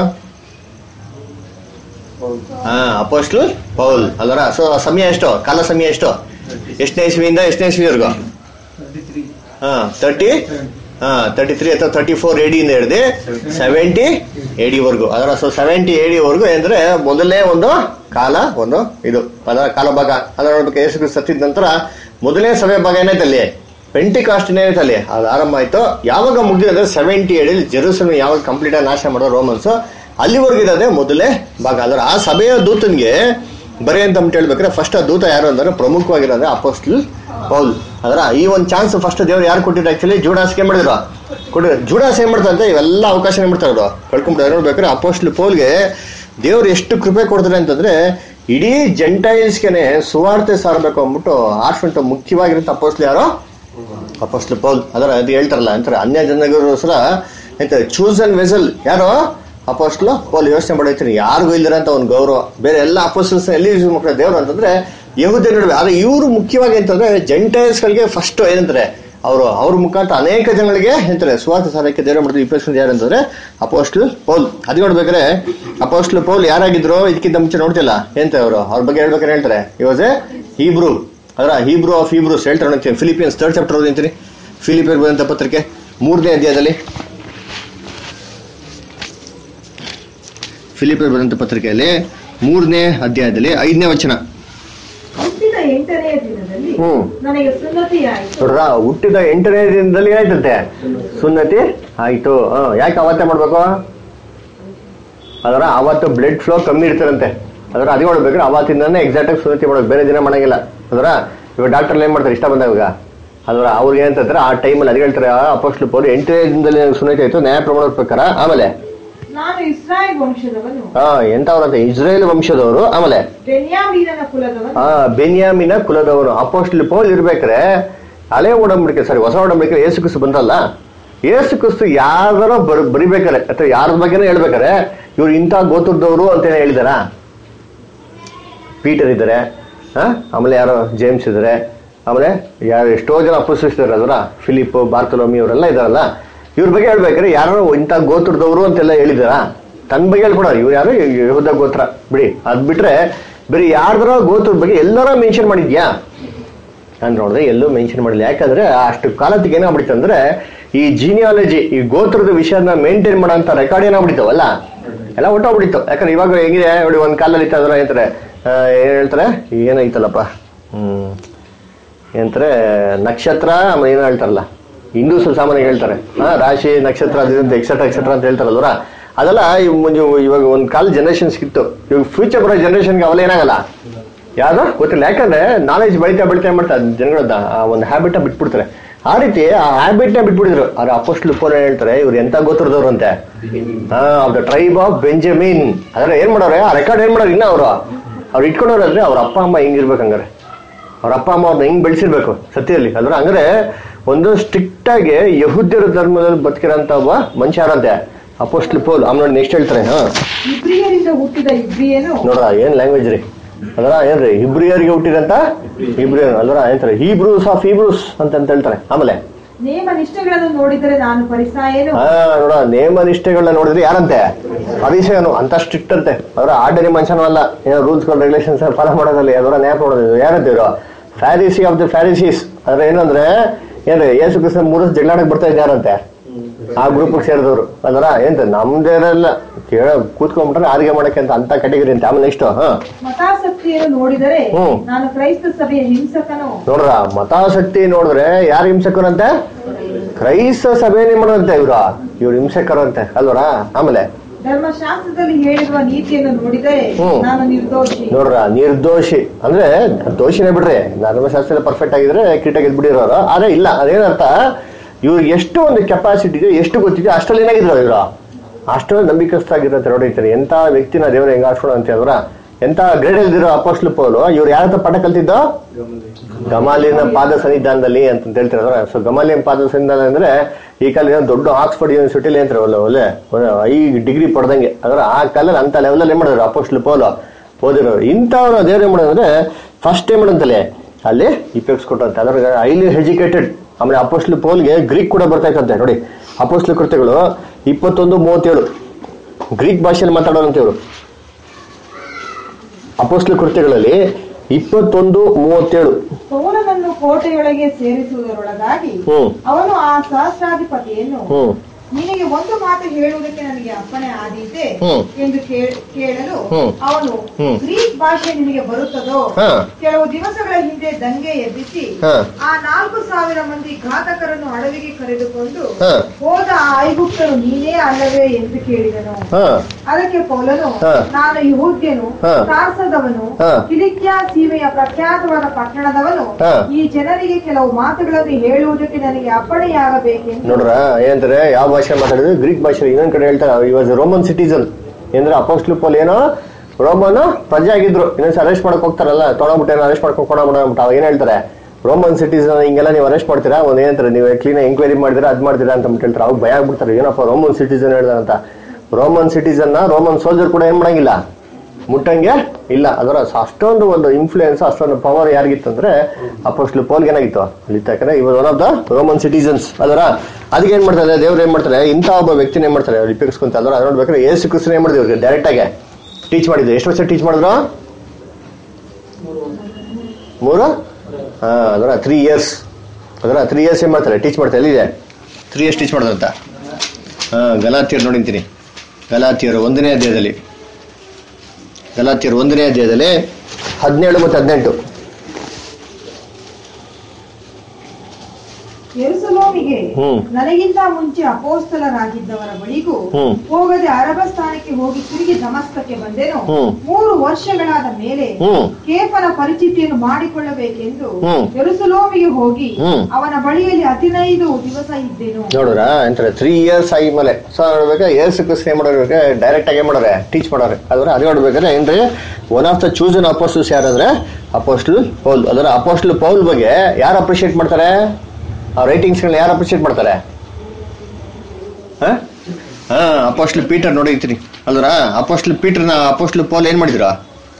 ಹಾ ಅಪೋಸ್ಟ್ಲು ಪೌಲ್ ಅದರ ಸೊ ಸಮಯ ಎಷ್ಟು ಕಾಲ ಸಮಯ ಎಷ್ಟು ಎಷ್ಟನೇ ಇಸ್ವಿಯಿಂದ ಎಷ್ಟನೇ ಇಸ್ವಿವರೆಗೂ ಹಾ ತರ್ಟಿ ಹಾ ತರ್ಟಿ ತ್ರೀ ಅಥವಾ ತರ್ಟಿ ಫೋರ್ ಎಡಿಯಿಂದ ಹಿಡಿದು ಸೆವೆಂಟಿ ಎಡಿವರೆಗೂ ಅದರ ಸೊ ಸೆವೆಂಟಿ ಎಡಿವರೆಗೂ ಅಂದ್ರೆ ಮೊದಲನೇ ಒಂದು ಕಾಲ ಒಂದು ಇದು ಅದರ ಕಾಲ ಭಾಗ ಅದರ ನೋಡ್ಬೇಕು ಯೇಸು ಕ್ರಿಸ್ತ ಸತ್ತಿದ ನಂತರ ಮೊದಲನೇ ಸಭೆ ಭಾಗ ಏನಾಯ್ತು ಅಲ್ಲಿ ಪೆಂಟಿ ಕಾಸ್ಟ್ ಏನಾಯ್ತು ಅಲ್ಲಿ ಅದು ಆರಂಭ ಆಯ್ತು ಯಾವಾಗ ಮುಗಿದಿದೆ ಅಂದ್ರೆ ಸೆವೆಂಟಿ ಎಡಿ ಜೆರೂಸಲಮ್ ಯಾವಾಗ ಕಂಪ್ಲೀಟ್ ಆಗಿ ನಾಶ ಮಾಡೋ ರೋಮನ್ಸ್ ಅಲ್ಲಿವರೆಗೂ ಇರೋದೇ ಮೊದಲೇ ಭಾಗ ಅದರ ಆ ಸಭೆಯ ದೂತನಿಗೆ ಬರೀ ಅಂತ ಅಂದ್ಬಿಟ್ಟು ಹೇಳ್ಬೇಕಾದ್ರೆ ಫಸ್ಟ್ ಆ ದೂತ ಯಾರು ಅಂದ್ರೆ ಪ್ರಮುಖವಾಗಿರೋದ್ರೆ ಅಪೋಸ್ಟಲ್ ಪೌಲ್ ಅದರ ಈ ಒಂದು ಚಾನ್ಸ್ ಫಸ್ಟ್ ದೇವ್ರು ಯಾರು ಕೊಟ್ಟಿದ್ರು ಆಕ್ಚುಲಿ ಜೂಡಾಸ್ಗೆ ಮಾಡಿದ್ರು ಕೊಟ್ಟಿದ್ರು ಜೂಡಾಸ್ ಏನ್ ಮಾಡ್ತಾರೆ ಇವೆಲ್ಲ ಅವಕಾಶ ಏನ್ ಮಾಡ್ತಾರೆ ಅವರು ಕಳ್ಕೊಂಡ್ಬಿಟ್ಟು ನೋಡ್ಬೇಕಾದ್ರೆ ಅಪೋಸ್ಟಲ್ ಪೌಲ್ಗೆ ದೇವ್ರು ಎಷ್ಟು ಕೃಪೆ ಕೊಡ್ತಾರೆ ಅಂತಂದ್ರೆ ಇಡೀ ಜೆಂಟೈಲ್ಸ್ಗೆನೆ ಸುವಾರ್ತೆ ಸಾರಬೇಕು ಅಂದ್ಬಿಟ್ಟು ಆರ್ಫಂಟ್ ಮುಖ್ಯವಾಗಿರೋ ಅಪೋಸ್ಟ್ಲ್ ಯಾರು ಅಪೋಸ್ಟ್ಲ್ ಪೌಲ್ ಅದರ ಅದು ಹೇಳ್ತಾರಲ್ಲ ಅಂತಾರೆ ಅನ್ಯ ಜನಗೋಸ್ಕರ ಎಂತ ಚೂಸ್ ಅಂಡ್ ವೆಸಲ್ ಯಾರು ಅಪೋಸ್ಟ್ಲು ಪೌಲ್ ಯೋಚನೆ ಮಾಡಿರ್ತೀನಿ ಯಾರಿಗೂ ಇಲ್ದಿರ ಅಂತ ಒಂದು ಗೌರವ ಬೇರೆ ಎಲ್ಲ ಅಪೋಸ್ಟಲ್ಸ್ ಎಲ್ಲಿ ಯೂಸ್ ಮಾಡ್ತಾರೆ ದೇವ್ರು ಅಂತಂದ್ರೆ ಯಹುದಿ ನಡುವೆ ಆದ್ರೆ ಇವರು ಮುಖ್ಯವಾಗಿ ಅಂತಂದ್ರೆ ಜೆಂಟೈಲ್ಸ್ ಗಳಿಗೆ ಫಸ್ಟ್ ಏನಂತಾರೆ ಅವರು ಅವ್ರ ಮುಖಾಂತರ ಅನೇಕ ಜನಗಳಿಗೆ ಹೇಳ್ತಾರೆ ಸ್ವಾರ್ಥ ಸಾರಕ್ಕೆ ದೇವರ ಮಾಡಿದ್ರು ಇಪ್ಪತ್ತು ಯಾರು ಅಂತಂದ್ರೆ ಅಪೋಸ್ಟ್ಲ್ ಪೌಲ್ ಅದು ನೋಡ್ಬೇಕಾದ್ರೆ ಅಪೋಸ್ಟ್ಲ್ ಪೌಲ್ ಯಾರಾಗಿದ್ರು ಇದಕ್ಕಿಂತ ಮುಂಚೆ ನೋಡ್ತಿಲ್ಲ ಎಂತ ಅವರು ಅವ್ರ ಬಗ್ಗೆ ಹೇಳ್ಬೇಕಾದ್ರೆ ಹೇಳ್ತಾರೆ ಇವಾಜ್ ಹೀಬ್ರು ಅದರ ಹೀಬ್ರು ಆಫ್ ಹೀಬ್ರೂಸ್ ಹೇಳ್ತಾರೆ ನೋಡ್ತೀನಿ ಫಿಲಿಪಿಯನ್ಸ್ ಥರ್ಡ್ ಚಾಪ್ಟರ್ ಓದಿಂತೀನಿ ಫಿಲಿಪಿಯರ್ ಬಂದಂತ ಪತ್ರಿಕೆ ಮೂರನೇ ಅಧ್ಯಾಯದಲ್ಲಿ ಫಿಲಿಪಿಯರ್ ಬಂದಂತ ಪತ್ರಿಕೆಯಲ್ಲಿ ಮೂರನೇ ಅಧ್ಯಾಯದಲ್ಲಿ ಐದನೇ ವಚನ ಹುಟ್ಟಿದ ಎಂಟನೆಯ ದಿನದಲ್ಲಿ ಹ್ಮ್ ನನಗೆ ಸುನ್ನತಿಯಾಯಿತು ನೋಡ್ರ ಹುಟ್ಟಿದ ಎಂಟನೇ ದಿನದಲ್ಲಿ ಆಯ್ತಂತೆ ಸುನ್ನತಿ ಆಯ್ತು ಹ ಯಾಕೆ ಅವತ್ತೇ ಮಾಡ್ಬೇಕು ಅದರ ಅವತ್ತು ಬ್ಲಡ್ ಫ್ಲೋ ಕಮ್ಮಿ ಇರ್ತಾರಂತೆ ಅದರ ಅದೇ ಮಾಡ್ಬೇಕ್ರೆ ಅವತ್ತಿಂದಾನೆ ಎಕ್ಸಾಕ್ಟ್ ಆಗಿ ಸುನ್ನತಿ ಮಾಡ್ಬೇಕು ಬೇರೆ ದಿನ ಮಾಡಂಗಿಲ್ಲ ಅದರ ಇವಾಗ ಡಾಕ್ಟರ್ ಏನ್ ಮಾಡ್ತಾರೆ ಇಷ್ಟ ಬಂದಾಗ ಅದರ ಅವ್ರಿಗೆ ಏನಂತಾರೆ ಆ ಟೈಮಲ್ಲಿ ಅದು ಹೇಳ್ತಾರೆ ಅಪೋಸ್ಟ್ಲು ಪೌರು ಎಂಟನೇ ದಿನದಲ್ಲಿ ಸುನ್ನತಿ ಆಯ್ತು ನ್ಯಾಯ ಪ್ರಮಾಣ ಪ್ರಕಾರ ಆಮೇಲೆ ನಾನು ಇಸ್ರಾಯೇಲ್ ವಂಶದವನು ಹಾ ಎಂತವ್ರಂತೆ ಇಸ್ರೇಲ್ ವಂಶದವರು ಆಮೇಲೆ ಬೆನ್ಯಾಮೀನನ ಕುಲದವನು ಆ ಬೆನ್ಯಾಮಿನ ಕುಲದವನು ಅಪೋಸ್ಟಲ್ ಪೌಲ್ ಇರ್ಬೇಕಾರೆ ಹಳೆ ಒಡಂಬಡಿಕೆ ಸಾರಿ ಹೊಸ ಒಡಂಬಡಿಕೆ ಏಸು ಕ್ರಿಸ್ತು ಬಂದಲ್ಲ ಏಸು ಕ್ರಿಸ್ತು ಯಾರ ಬರ್ ಬರಿಬೇಕಾರೆ ಅಥವಾ ಯಾರ ಬಗ್ಗೆನೂ ಹೇಳ್ಬೇಕಾರೆ ಇವ್ರು ಇಂಥ ಗೋತ್ರದವರು ಅಂತೇಳಿ ಹೇಳಿದಾರ ಪೀಟರ್ ಇದ್ದಾರೆ ಆ? ಆಮೇಲೆ ಯಾರೋ ಜೇಮ್ಸ್ ಇದ್ದಾರೆ ಆಮೇಲೆ ಯಾರು ಎಷ್ಟೋ ಜನ ಅಪೋಸಿಸ್ತಾರೆ ಅದರ ಫಿಲಿಪ್ ಬಾರ್ತಲೋಮಿ ಇವರೆಲ್ಲ ಇದಾರಲ್ಲ ಇವ್ರ ಬಗ್ಗೆ ಹೇಳ್ಬೇಕಾದ್ರೆ ಯಾರೋ ಇಂಥ ಗೋತ್ರದವರು ಅಂತೆಲ್ಲ ಹೇಳಿದಾರ ತನ್ನ ಬಗ್ಗೆ ಹೇಳ್ಕೊಡೋರು ಇವ್ರು ಯಾರು ಯಹೂದ ಗೋತ್ರ ಬಿಡಿ ಅದ್ ಬಿಟ್ರೆ ಬರೀ ಯಾರ್ದಾರ ಗೋತ್ರದ ಬಗ್ಗೆ ಎಲ್ಲಾರ ಮೆನ್ಷನ್ ಮಾಡಿದ್ಯಾ ನಾನು ನೋಡಿದ್ರೆ ಎಲ್ಲೂ ಮೆನ್ಷನ್ ಮಾಡಿಲ್ಲ ಯಾಕಂದ್ರೆ ಅಷ್ಟು ಕಾಲತ್ತಿಗೆ ಏನಾಗ್ಬಿಡ್ತು ಅಂದ್ರೆ ಈ ಜೀನಿಯಾಲಜಿ ಈ ಗೋತ್ರದ ವಿಷಯನ ಮೇಂಟೈನ್ ಮಾಡೋಂಥ ರೆಕಾರ್ಡ್ ಏನಾಗ್ಬಿಡ್ತಾವಲ್ಲ ಎಲ್ಲ ಹೊಟ್ಟೋಗ್ಬಿಡಿತ್ತು ಯಾಕಂದ್ರೆ ಇವಾಗ ಹೆಂಗಿದೆ ನೋಡಿ ಒಂದ್ ಕಾಲದಲ್ಲಿ ಇತ್ತು ಅದ್ರ ಹೇಳ್ತಾರೆ ಆ, ಏನ್ ಹೇಳ್ತಾರೆ ಏನೈತಲ್ಲಪ್ಪ ಹ್ಮ್ ಏನಂತಾರೆ ನಕ್ಷತ್ರ ಆಮೇಲೆ ಏನೋ ಹೇಳ್ತಾರಲ್ಲ ಹಿಂದೂಸ್ ಸಾಮಾನ್ಯ ಹೇಳ್ತಾರೆ ಹಾ ರಾಶಿ ನಕ್ಷತ್ರ ಅದಂತ ಎಕ್ಸೆಟ್ರಾ ಎಕ್ಸೆಟ್ರಾ ಅಂತ ಹೇಳ್ತಾರಲ್ವರ ಅದೆಲ್ಲ ಇವ್ ಮುಂಜು ಇವಾಗ ಒಂದ್ ಕಾಲ ಜನರೇಷನ್ಸ್ ಇತ್ತು ಇವಾಗ ಫ್ಯೂಚರ್ ಬರೋ ಜನರೇಷನ್ಗೆ ಅವೆಲ್ಲ ಏನಾಗಲ್ಲ ಯಾವ್ದು ಗೊತ್ತಿಲ್ಲ ಯಾಕಂದ್ರೆ ನಾಲೆಜ್ ಬೆಳಿತಾ ಬೆಳಿತಾ ಏನ್ ಮಾಡ್ತಾರೆ ಜನಗಳದ ಆ ಒಂದು ಹ್ಯಾಬಿಟ್ ಬಿಟ್ಬಿಡ್ತಾರೆ ಆ ರೀತಿ ಆ ಹ್ಯಾಬಿಟ್ ನ ಬಿಟ್ಬಿಟ್ಟಿದ್ರು ಅವ್ರ ಅಪೋಸ್ಟ್ಲು ಫೋನ್ ಹೇಳ್ತಾರೆ ಇವ್ರು ಎಂತ ಗೋತ್ರದವ್ರು ಅಂತೆ ಹಾ of the tribe of Benjamin ಅದ್ರ ಏನ್ ಮಾಡೋರೆ ಆ ರೆಕಾರ್ಡ್ ಏನ್ ಮಾಡೋರು ಇನ್ನ ಅವರು ಅವ್ರು ಇಟ್ಕೊಂಡವ್ರಾದ್ರೆ ಅವ್ರ ಅಪ್ಪ ಅಮ್ಮ ಹೆಂಗಿರ್ಬೇಕು ಹಂಗಾರೆ ಅವ್ರ ಅಪ್ಪ ಅಮ್ಮ ಅವ್ರನ್ನ ಹೆಂಗ್ ಬೆಳೆಸಿರ್ಬೇಕು ಸತ್ಯದಲ್ಲಿ ಅಲ್ರ ಹಂಗಾರೆ ಒಂದು ಸ್ಟ್ರಿಕ್ಟ್ ಆಗಿ ಯಹುದ್ಯರ ಧರ್ಮದಲ್ಲಿ ಬದುಕಿರೋಂತ ಒಬ್ಬ ಮನುಷ್ಯ ಯಾರಂತೆ ಅಪೋಸ್ಟ್ಲ್ ಪೋಲ್ ಅವ್ನು ನೋಡಿ ನೆಕ್ಸ್ಟ್ ಹೇಳ್ತಾರೆ ಹಾ ಇಬ್ರಿಯರಿಂದ ಹುಟ್ಟಿದ ಇಬ್ರಿಯನು ನೋಡ್ರ ಏನ್ ಲ್ಯಾಂಗ್ವೇಜ್ ರೀ ಅದರ ಏನ್ರಿ ಹಿಬ್ರಿಯರಿಗೆ ಹುಟ್ಟಿದಂತ ಹಿಬ್ರಿಯನ್ ಅಲ್ರ ಏನಂತಾರೆ ಹೀಬ್ರೂಸ್ ಆಫ್ ಹೀಬ್ರೂಸ್ ಅಂತ ಅಂತ ಹೇಳ್ತಾರೆ ಆಮೇಲೆ ನೇಮ ನಿಷ್ಠೆಗಳನ್ನು ನೋಡಿದರೆ ನಾನು ಪರಿಸಾಯನು ಹಾ ನೋಡ ನೇಮ ನಿಷ್ಠೆಗಳನ್ನ ನೋಡಿದ್ರೆ ಯಾರಂತೆ ಅಭಿಷೇಕನು ಅಂತ ಸ್ಟ್ರಿಕ್ಟ್ ಅಂತೆ ಅವರ ಆರ್ಡರಿ ಮನುಷ್ಯನೂ ಅಲ್ಲ ಏನೋ ರೂಲ್ಸ್ ರೆಗ್ಯುಲೇಷನ್ಸ್ ಫಾಲೋ ಮಾಡೋದಲ್ಲಿ ಅದರ ನ್ಯಾಯ ಮಾಡೋದು ಯಾರಂತೆ ಇವರು ಫ್ಯಾರಿಸಿ ಆಫ್ ದ ಫ್ಯಾರಿಸೀಸ್ ಅದ್ರ ಏನಂದ್ರೆ ಏನ್ರಿ ಯೇಸು ಕೃಷ್ಣ ಮೂರು ಜಗಳಾಡಕ್ ಬರ್ತಾ ಇದ್ದ ಯಾರಂತೆ ಆ ಗ್ರೂಪ್ ಸೇರಿದವರು ಅಲ್ರ ಏನ್ರಿ ನಮ್ದೇನೆಲ್ಲ ಕೇಳ ಕೂತ್ಕೊಂಡ್ಬಿಟ್ರೆ ಆರ್ಗೆ ಮಾಡಕ್ಕೆ ಅಂತ ಅಂತ ಕ್ಯಾಟಗರಿ ಅಂತ ಆಮೇಲೆ ನೆಕ್ಸ್ಟ್ ಹಾ ಮತಾಸಕ್ತಿಯನ್ನು ನೋಡಿದರೆ ಹ್ಮ್. ನಾನು ಕ್ರೈಸ್ತ ಸಭೆಯ ಹಿಂಸಕನು ನೋಡ್ರ ಮತಾಸಕ್ತಿ ನೋಡಿದ್ರೆ ಯಾರು ಹಿಂಸಕರಂತೆ ಕ್ರೈಸ್ತ ಸಭೆನೇ ಮಾಡೋದಂತೆ ಇವ್ರ ಇವ್ರು ಹಿಂಸಕರಂತೆ ಅಲ್ವರ ಆಮೇಲೆ ಧರ್ಮಶಾಸ್ತ್ರದಲ್ಲಿ ಹೇಳಿರುವ ನೀತಿಯನ್ನು ನೋಡಿದರೆ ಹ್ಮ್. ನಾನು ನಿರ್ದೋಷಿ ನೋಡ್ರ ನಿರ್ದೋಷಿ ಅಂದ್ರೆ ದೋಷಿನೇ ಬಿಡ್ರಿ ಧರ್ಮಶಾಸ್ತ್ರ ಪರ್ಫೆಕ್ಟ್ ಆಗಿದ್ರೆ ಕೀಟಾಗಿ ಬಿಡಿರೋರು ಆದ್ರೆ ಇಲ್ಲ ಅದೇನರ್ಥ ಇವ್ರಿಗೆ ಎಷ್ಟು ಒಂದು ಕೆಪಾಸಿಟಿ ಇದೆ ಎಷ್ಟು ಗೊತ್ತಿದೆ ಅಷ್ಟರಲ್ಲಿ ಏನಾಗಿದ್ರು ಇವ್ರು ಅಷ್ಟೊಂದು ನಂಬಿಕಸ್ಥಾಗಿರುತ್ತೆ ನೋಡಿರ್ತಾರೆ ಎಂತ ವ್ಯಕ್ತಿನ ದೇವ್ರ ಹೆಂಗ ಆಡ್ಸ್ಕೊಳ ಅಂತ ಅವ್ರ ಎಂತ ಗ್ರೇಡ್ ಇಲ್ದಿರೋ ಅಪೋಸ್ಟ್ಲು ಪೌಲು ಇವ್ರು ಯಾರ ಹತ್ರ ಪಾಠ ಕಲ್ತಿದ್ದೋ ಗಮಾಲಿನ ಪಾದ ಸನ್ನಿಧಾನದಲ್ಲಿ ಅಂತ ಹೇಳ್ತಿರೋದ್ರ ಸೊ ಗಮಾಲಿಯನ್ ಪಾದ ಸನ್ನಿಧಾನ ಅಂದ್ರೆ ಈ ಕಾಲ ಏನೋ ದೊಡ್ಡ ಆಕ್ಸ್ಫರ್ಡ್ ಯೂನಿವರ್ಸಿಟಿಲಿ ಅಂತಾರೆ ಒಳ್ಳೆ ಒಳ್ಳೆ ಐ ಡಿಗ್ರಿ ಪಡೆದಂಗೆ ಅಂದ್ರೆ ಆ ಕಾಲದಲ್ಲಿ ಅಂತ ಲೆವೆಲಲ್ಲಿ ಏನ್ ಮಾಡಿದ್ರು ಅಪೋಸ್ಟ್ಲು ಪೌಲು ಓದಿರೋರು ಇಂಥವ್ರು ದೇವ್ರು ಏನ್ ಮಾಡೋದಂದ್ರೆ ಫಸ್ಟ್ ಟೈಮ್ ಮಾಡಂತಲೆ ಅಲ್ಲಿ ಇಫೆಕ್ಟ್ಸ್ ಕೊಟ್ಟಂತೆ ಅದ್ರ ಹೈಲಿ ಎಜುಕೇಟೆಡ್ ಆಮೇಲೆ ಅಪೋಸ್ಟ್ಲು ಪೌಲ್ಗೆ ಗ್ರೀಕ್ ಕೂಡ ಬರ್ತಾ ಇತ್ತಂತೆ ನೋಡಿ ಅಪೋಸ್ಟ್ಲು ಕೃತ್ಯಗಳು ಇಪ್ಪತ್ತೊಂದು ಮೂವತ್ತೇಳು ಗ್ರೀಕ್ ಭಾಷೆಯಲ್ಲಿ ಮಾತಾಡೋರಂತೆ ಇವರು ಅಪೋಸ್ಟ್ಲ ಕೃತ್ಯಗಳಲ್ಲಿ ಇಪ್ಪತ್ತೊಂದು ಮೂವತ್ತೇಳು ಪೌಲನನ್ನು ಕೋಟೆಯೊಳಗೆ ಸೇರಿಸುವುದರೊಳಗಾಗಿ ಹ್ಮ್ ಅವನು ಆ ಸಹಸ್ರಾಧಿಪತಿಯನ್ನು ಹ್ಮ್ ನಿನಗೆ ಒಂದು ಮಾತು ಹೇಳುವುದಕ್ಕೆ ನನಗೆ ಅಪ್ಪಣೆ ಆದೀತೆ ಹ್ಮ್. ಎಂದು ಕೇ- ಕೇಳಲು ಹ್ಮ್. ಅವನು ಹ್ಮ್. ಗ್ರೀಕ್ ಭಾಷೆ ನಿನಗೆ ಬರುತ್ತದೋ ಹಾ. ಕೆಲವು ದಿವಸಗಳ ಹಿಂದೆ ದಂಗೆ ಎಬ್ಬಿಸಿ ಹಾ. ಆ ನಾಲ್ಕು ಸಾವಿರ ಮಂದಿ ಘಾತಕರನ್ನು ಅಡವಿಗೆ ಕರೆದುಕೊಂಡು ಹಾ. ಹೋದ ಆ ಐಗುಪ್ತನು ನೀನೇ ಅಲ್ಲವೇ ಎಂದು ಕೇಳಿದನು ಹಾ ಅದಕ್ಕೆ ಪೌಲನು ಹಾ. ನಾನು ಯಹೂದ್ಯನು ಹಾ. ತಾರ್ಸದವನು ಹಾ. ಕಿಲಿಕ್ಯ ಸೀಮೆಯ ಪ್ರಖ್ಯಾತವಾದ ಪಟ್ಟಣದವನು ಹಾ. ಈ ಜನರಿಗೆ ಕೆಲವು ಮಾತುಗಳನ್ನು ಹೇಳುವುದಕ್ಕೆ ನನಗೆ ಅಪ್ಪಣೆಯಾಗಬೇಕೆಂದು ನೋಡ್ರ ಏನಂತಾರೆ ಯಾವ ಭಾಷೆ ಮಾತಾಡಿದ್ರು ಗ್ರೀಕ್ ಭಾಷೆ ಇನ್ನೊಂದ್ ಕಡೆ ಹೇಳ್ತಾರೆ ಇವಾಜ್ ರೋಮನ್ ಸಿಟಿಸನ್ ಅಂದ್ರೆ ಅಪೋಸ್ಟ್ಲು ಪೌಲ್ ಏನೋ ರೋಮನ್ ಪ್ರಜೆ ಆಗಿದ್ರು ಇನ್ನೊಂದ್ಸ ಅರೆಸ್ಟ್ ಮಾಡಕ್ ಹೋಗ್ತಾರಲ್ಲ ತೊಗೊಂಡ್ಬಿಟ್ಟು ಏನೋ ಅರೆಸ್ಟ್ ಮಾಡ್ಕೊಂಡು ಕೊಡೋಣ ಅವ್ ಏನ್ ಹೇಳ್ತಾರೆ ರೋಮನ್ ಸಿಟಿಸನ್ ಹಿಂಗೆಲ್ಲ ನೀವು ಅರೆಸ್ಟ್ ಮಾಡ್ತೀರಾ ಒಂದ್ ಏನಂತಾರೆ ನೀವು ಕ್ಲೀನ್ ಎಂಕ್ವೈರಿ ಮಾಡಿದಿರಾ ಅದ್ ಮಾಡ್ತೀರಾ ಅಂತ ಅಂದ್ಬಿಟ್ಟು ಹೇಳ್ತಾರೆ ಅವ್ರು ಭಯ ಆಗ್ಬಿಡ್ತಾರೆ ಏನಪ್ಪ ರೋಮನ್ ಸಿಟಿಸನ್ ಹೇಳ್ದ ಅಂತ ರೋಮನ್ ಸಿಟಿಸನ್ ರೋಮನ್ ಸೋಲ್ಜರ್ ಕೂಡ ಏನ್ ಮಾಡಂಗಿಲ್ಲ ಮುಟ್ಟಂಗೆ ಇಲ್ಲ ಅದರ ಅಷ್ಟೊಂದು ಒಂದು ಇನ್ಫ್ಲೂಯೆನ್ಸ್ ಅಷ್ಟೊಂದು ಪವರ್ ಯಾರಿಗಿತ್ತು ಅಂದ್ರೆ ಅಪೋಸ್ಟ್ಲು ಪೋಲ್ಗೆ ಏನಾಗಿತ್ತು ಅಲ್ಲಿ ಯಾಕಂದ್ರೆ ಇವಾಗ one of the Roman citizens ಅದರ ಅದಕ್ಕೆ ಏನ್ ಮಾಡ್ತಾರೆ ದೇವ್ರು ಏನ್ ಮಾಡ್ತಾರೆ ಇಂಥ ಒಬ್ಬ ವ್ಯಕ್ತಿನ ಏನ್ ಮಾಡ್ತಾರೆ ಅವ್ರು ಉಪಯೋಗಿಸ್ಕೊಂತ ಅದರ ಅದ್ ನೋಡ್ಬೇಕಾದ್ರೆ ಏಸು ಕ್ರಿಸ್ತನ ಏನ್ ಮಾಡಿದ್ರು ಇವ್ರಿಗೆ ಡೈರೆಕ್ಟ್ ಆಗಿ ಟೀಚ್ ಮಾಡಿದ್ರು ಎಷ್ಟು ವರ್ಷ ಟೀಚ್ ಮಾಡಿದ್ರು ಮೂರು ಹಾ ಅದರ ತ್ರೀ ಇಯರ್ಸ್ ಅದರ ತ್ರೀ ಇಯರ್ಸ್ ಏನ್ ಮಾಡ್ತಾರೆ ಟೀಚ್ ಮಾಡ್ತಾರೆ ಎಲ್ಲಿದೆ ತ್ರೀ ಇಯರ್ಸ್ ಟೀಚ್ ಮಾಡೋದಂತ ಹಾ ಗಲಾತಿಯರು ನೋಡಿಂತೀನಿ ಗಲಾತಿಯರು ಒಂದನೇ ಅಧ್ಯಾಯದಲ್ಲಿ ಗಲಾತಿಯರು ಒಂದನೇ ಅಧ್ಯಾಯದಲ್ಲಿ ಹದಿನೇಳು ಮತ್ತು ಹದಿನೆಂಟು ಯೆರೂಸಲೇಮಿಗೆ ಹ್ಮ್. ನನಗಿಂತ ಮುಂಚೆ ಅಪೋಸ್ತಲರಾಗಿದ್ದವರ ಬಳಿಗೂ ಹ್ಮ್. ಹೋಗದೆ ಅರಬ ಸ್ಥಾನಕ್ಕೆ ಹೋಗಿ ತಿರುಗಿ ದಮಸ್ಕಕ್ಕೆ ಬಂದೆನು ಹ್ಮ್. ಮೂರು ವರ್ಷಗಳಾದ ಮೇಲೆ ಹ್ಮ್. ಕೇಫನ ಪರಿಚಿತಿಯನ್ನು ಮಾಡಿಕೊಳ್ಳಬೇಕೆಂದು ಹ್ಮ್. ಯೆರೂಸಲೇಮಿಗೆ ಹೋಗಿ ಹ್ಮ್. ಅವನ ಬಳಿಯಲ್ಲಿ ಹದಿನೈದು ದಿವಸ ಇದ್ದೆನು ನೋಡ್ರ ಅಂತಾರೆ ತ್ರೀ ಇಯರ್ಸ್ ಆಗಿ ಮೇಲೆ ಸೊ ನೋಡ್ಬೇಕಾ ಏಸು ಕ್ರಿಸ್ತ ಏನ್ ಮಾಡೋರು ಡೈರೆಕ್ಟ್ ಆಗಿ ಏನ್ ಮಾಡೋರೆ ಟೀಚ್ ಮಾಡೋರೆ ಅದ್ರ ಅದೇ ನೋಡ್ಬೇಕಾದ್ರೆ ಏನ್ರಿ one of the chosen apostles ಯಾರಂದ್ರೆ ಅಪೋಸ್ಟಲ್ ಪೌಲ್ ಅದರ ಅಪೋಸ್ಟಲ್ ಪೌಲ್ ಬಗ್ಗೆ ಯಾರು ಅಪ್ರಿಶಿಯೇಟ್ ಮಾಡ್ತಾರೆ ಆ ರೈಟಿಂಗ್ಸ್ಗಳನ್ನ ಯಾರು ಅಪ್ರಿಶಿಯೇಟ್ ಮಾಡ್ತಾರೆ ಹಾ ಅಪೋಸ್ಟಲ್ ಪೀಟರ್ ನೋಡಿರ್ತೀನಿ ಅಲ್ವರ ಅಪೋಸ್ಟಲ್ ಪೀಟರ್ನ ಅಪೋಸ್ಟಲ್ ಪೌಲ್ ಏನ್ ಮಾಡಿದ್ರು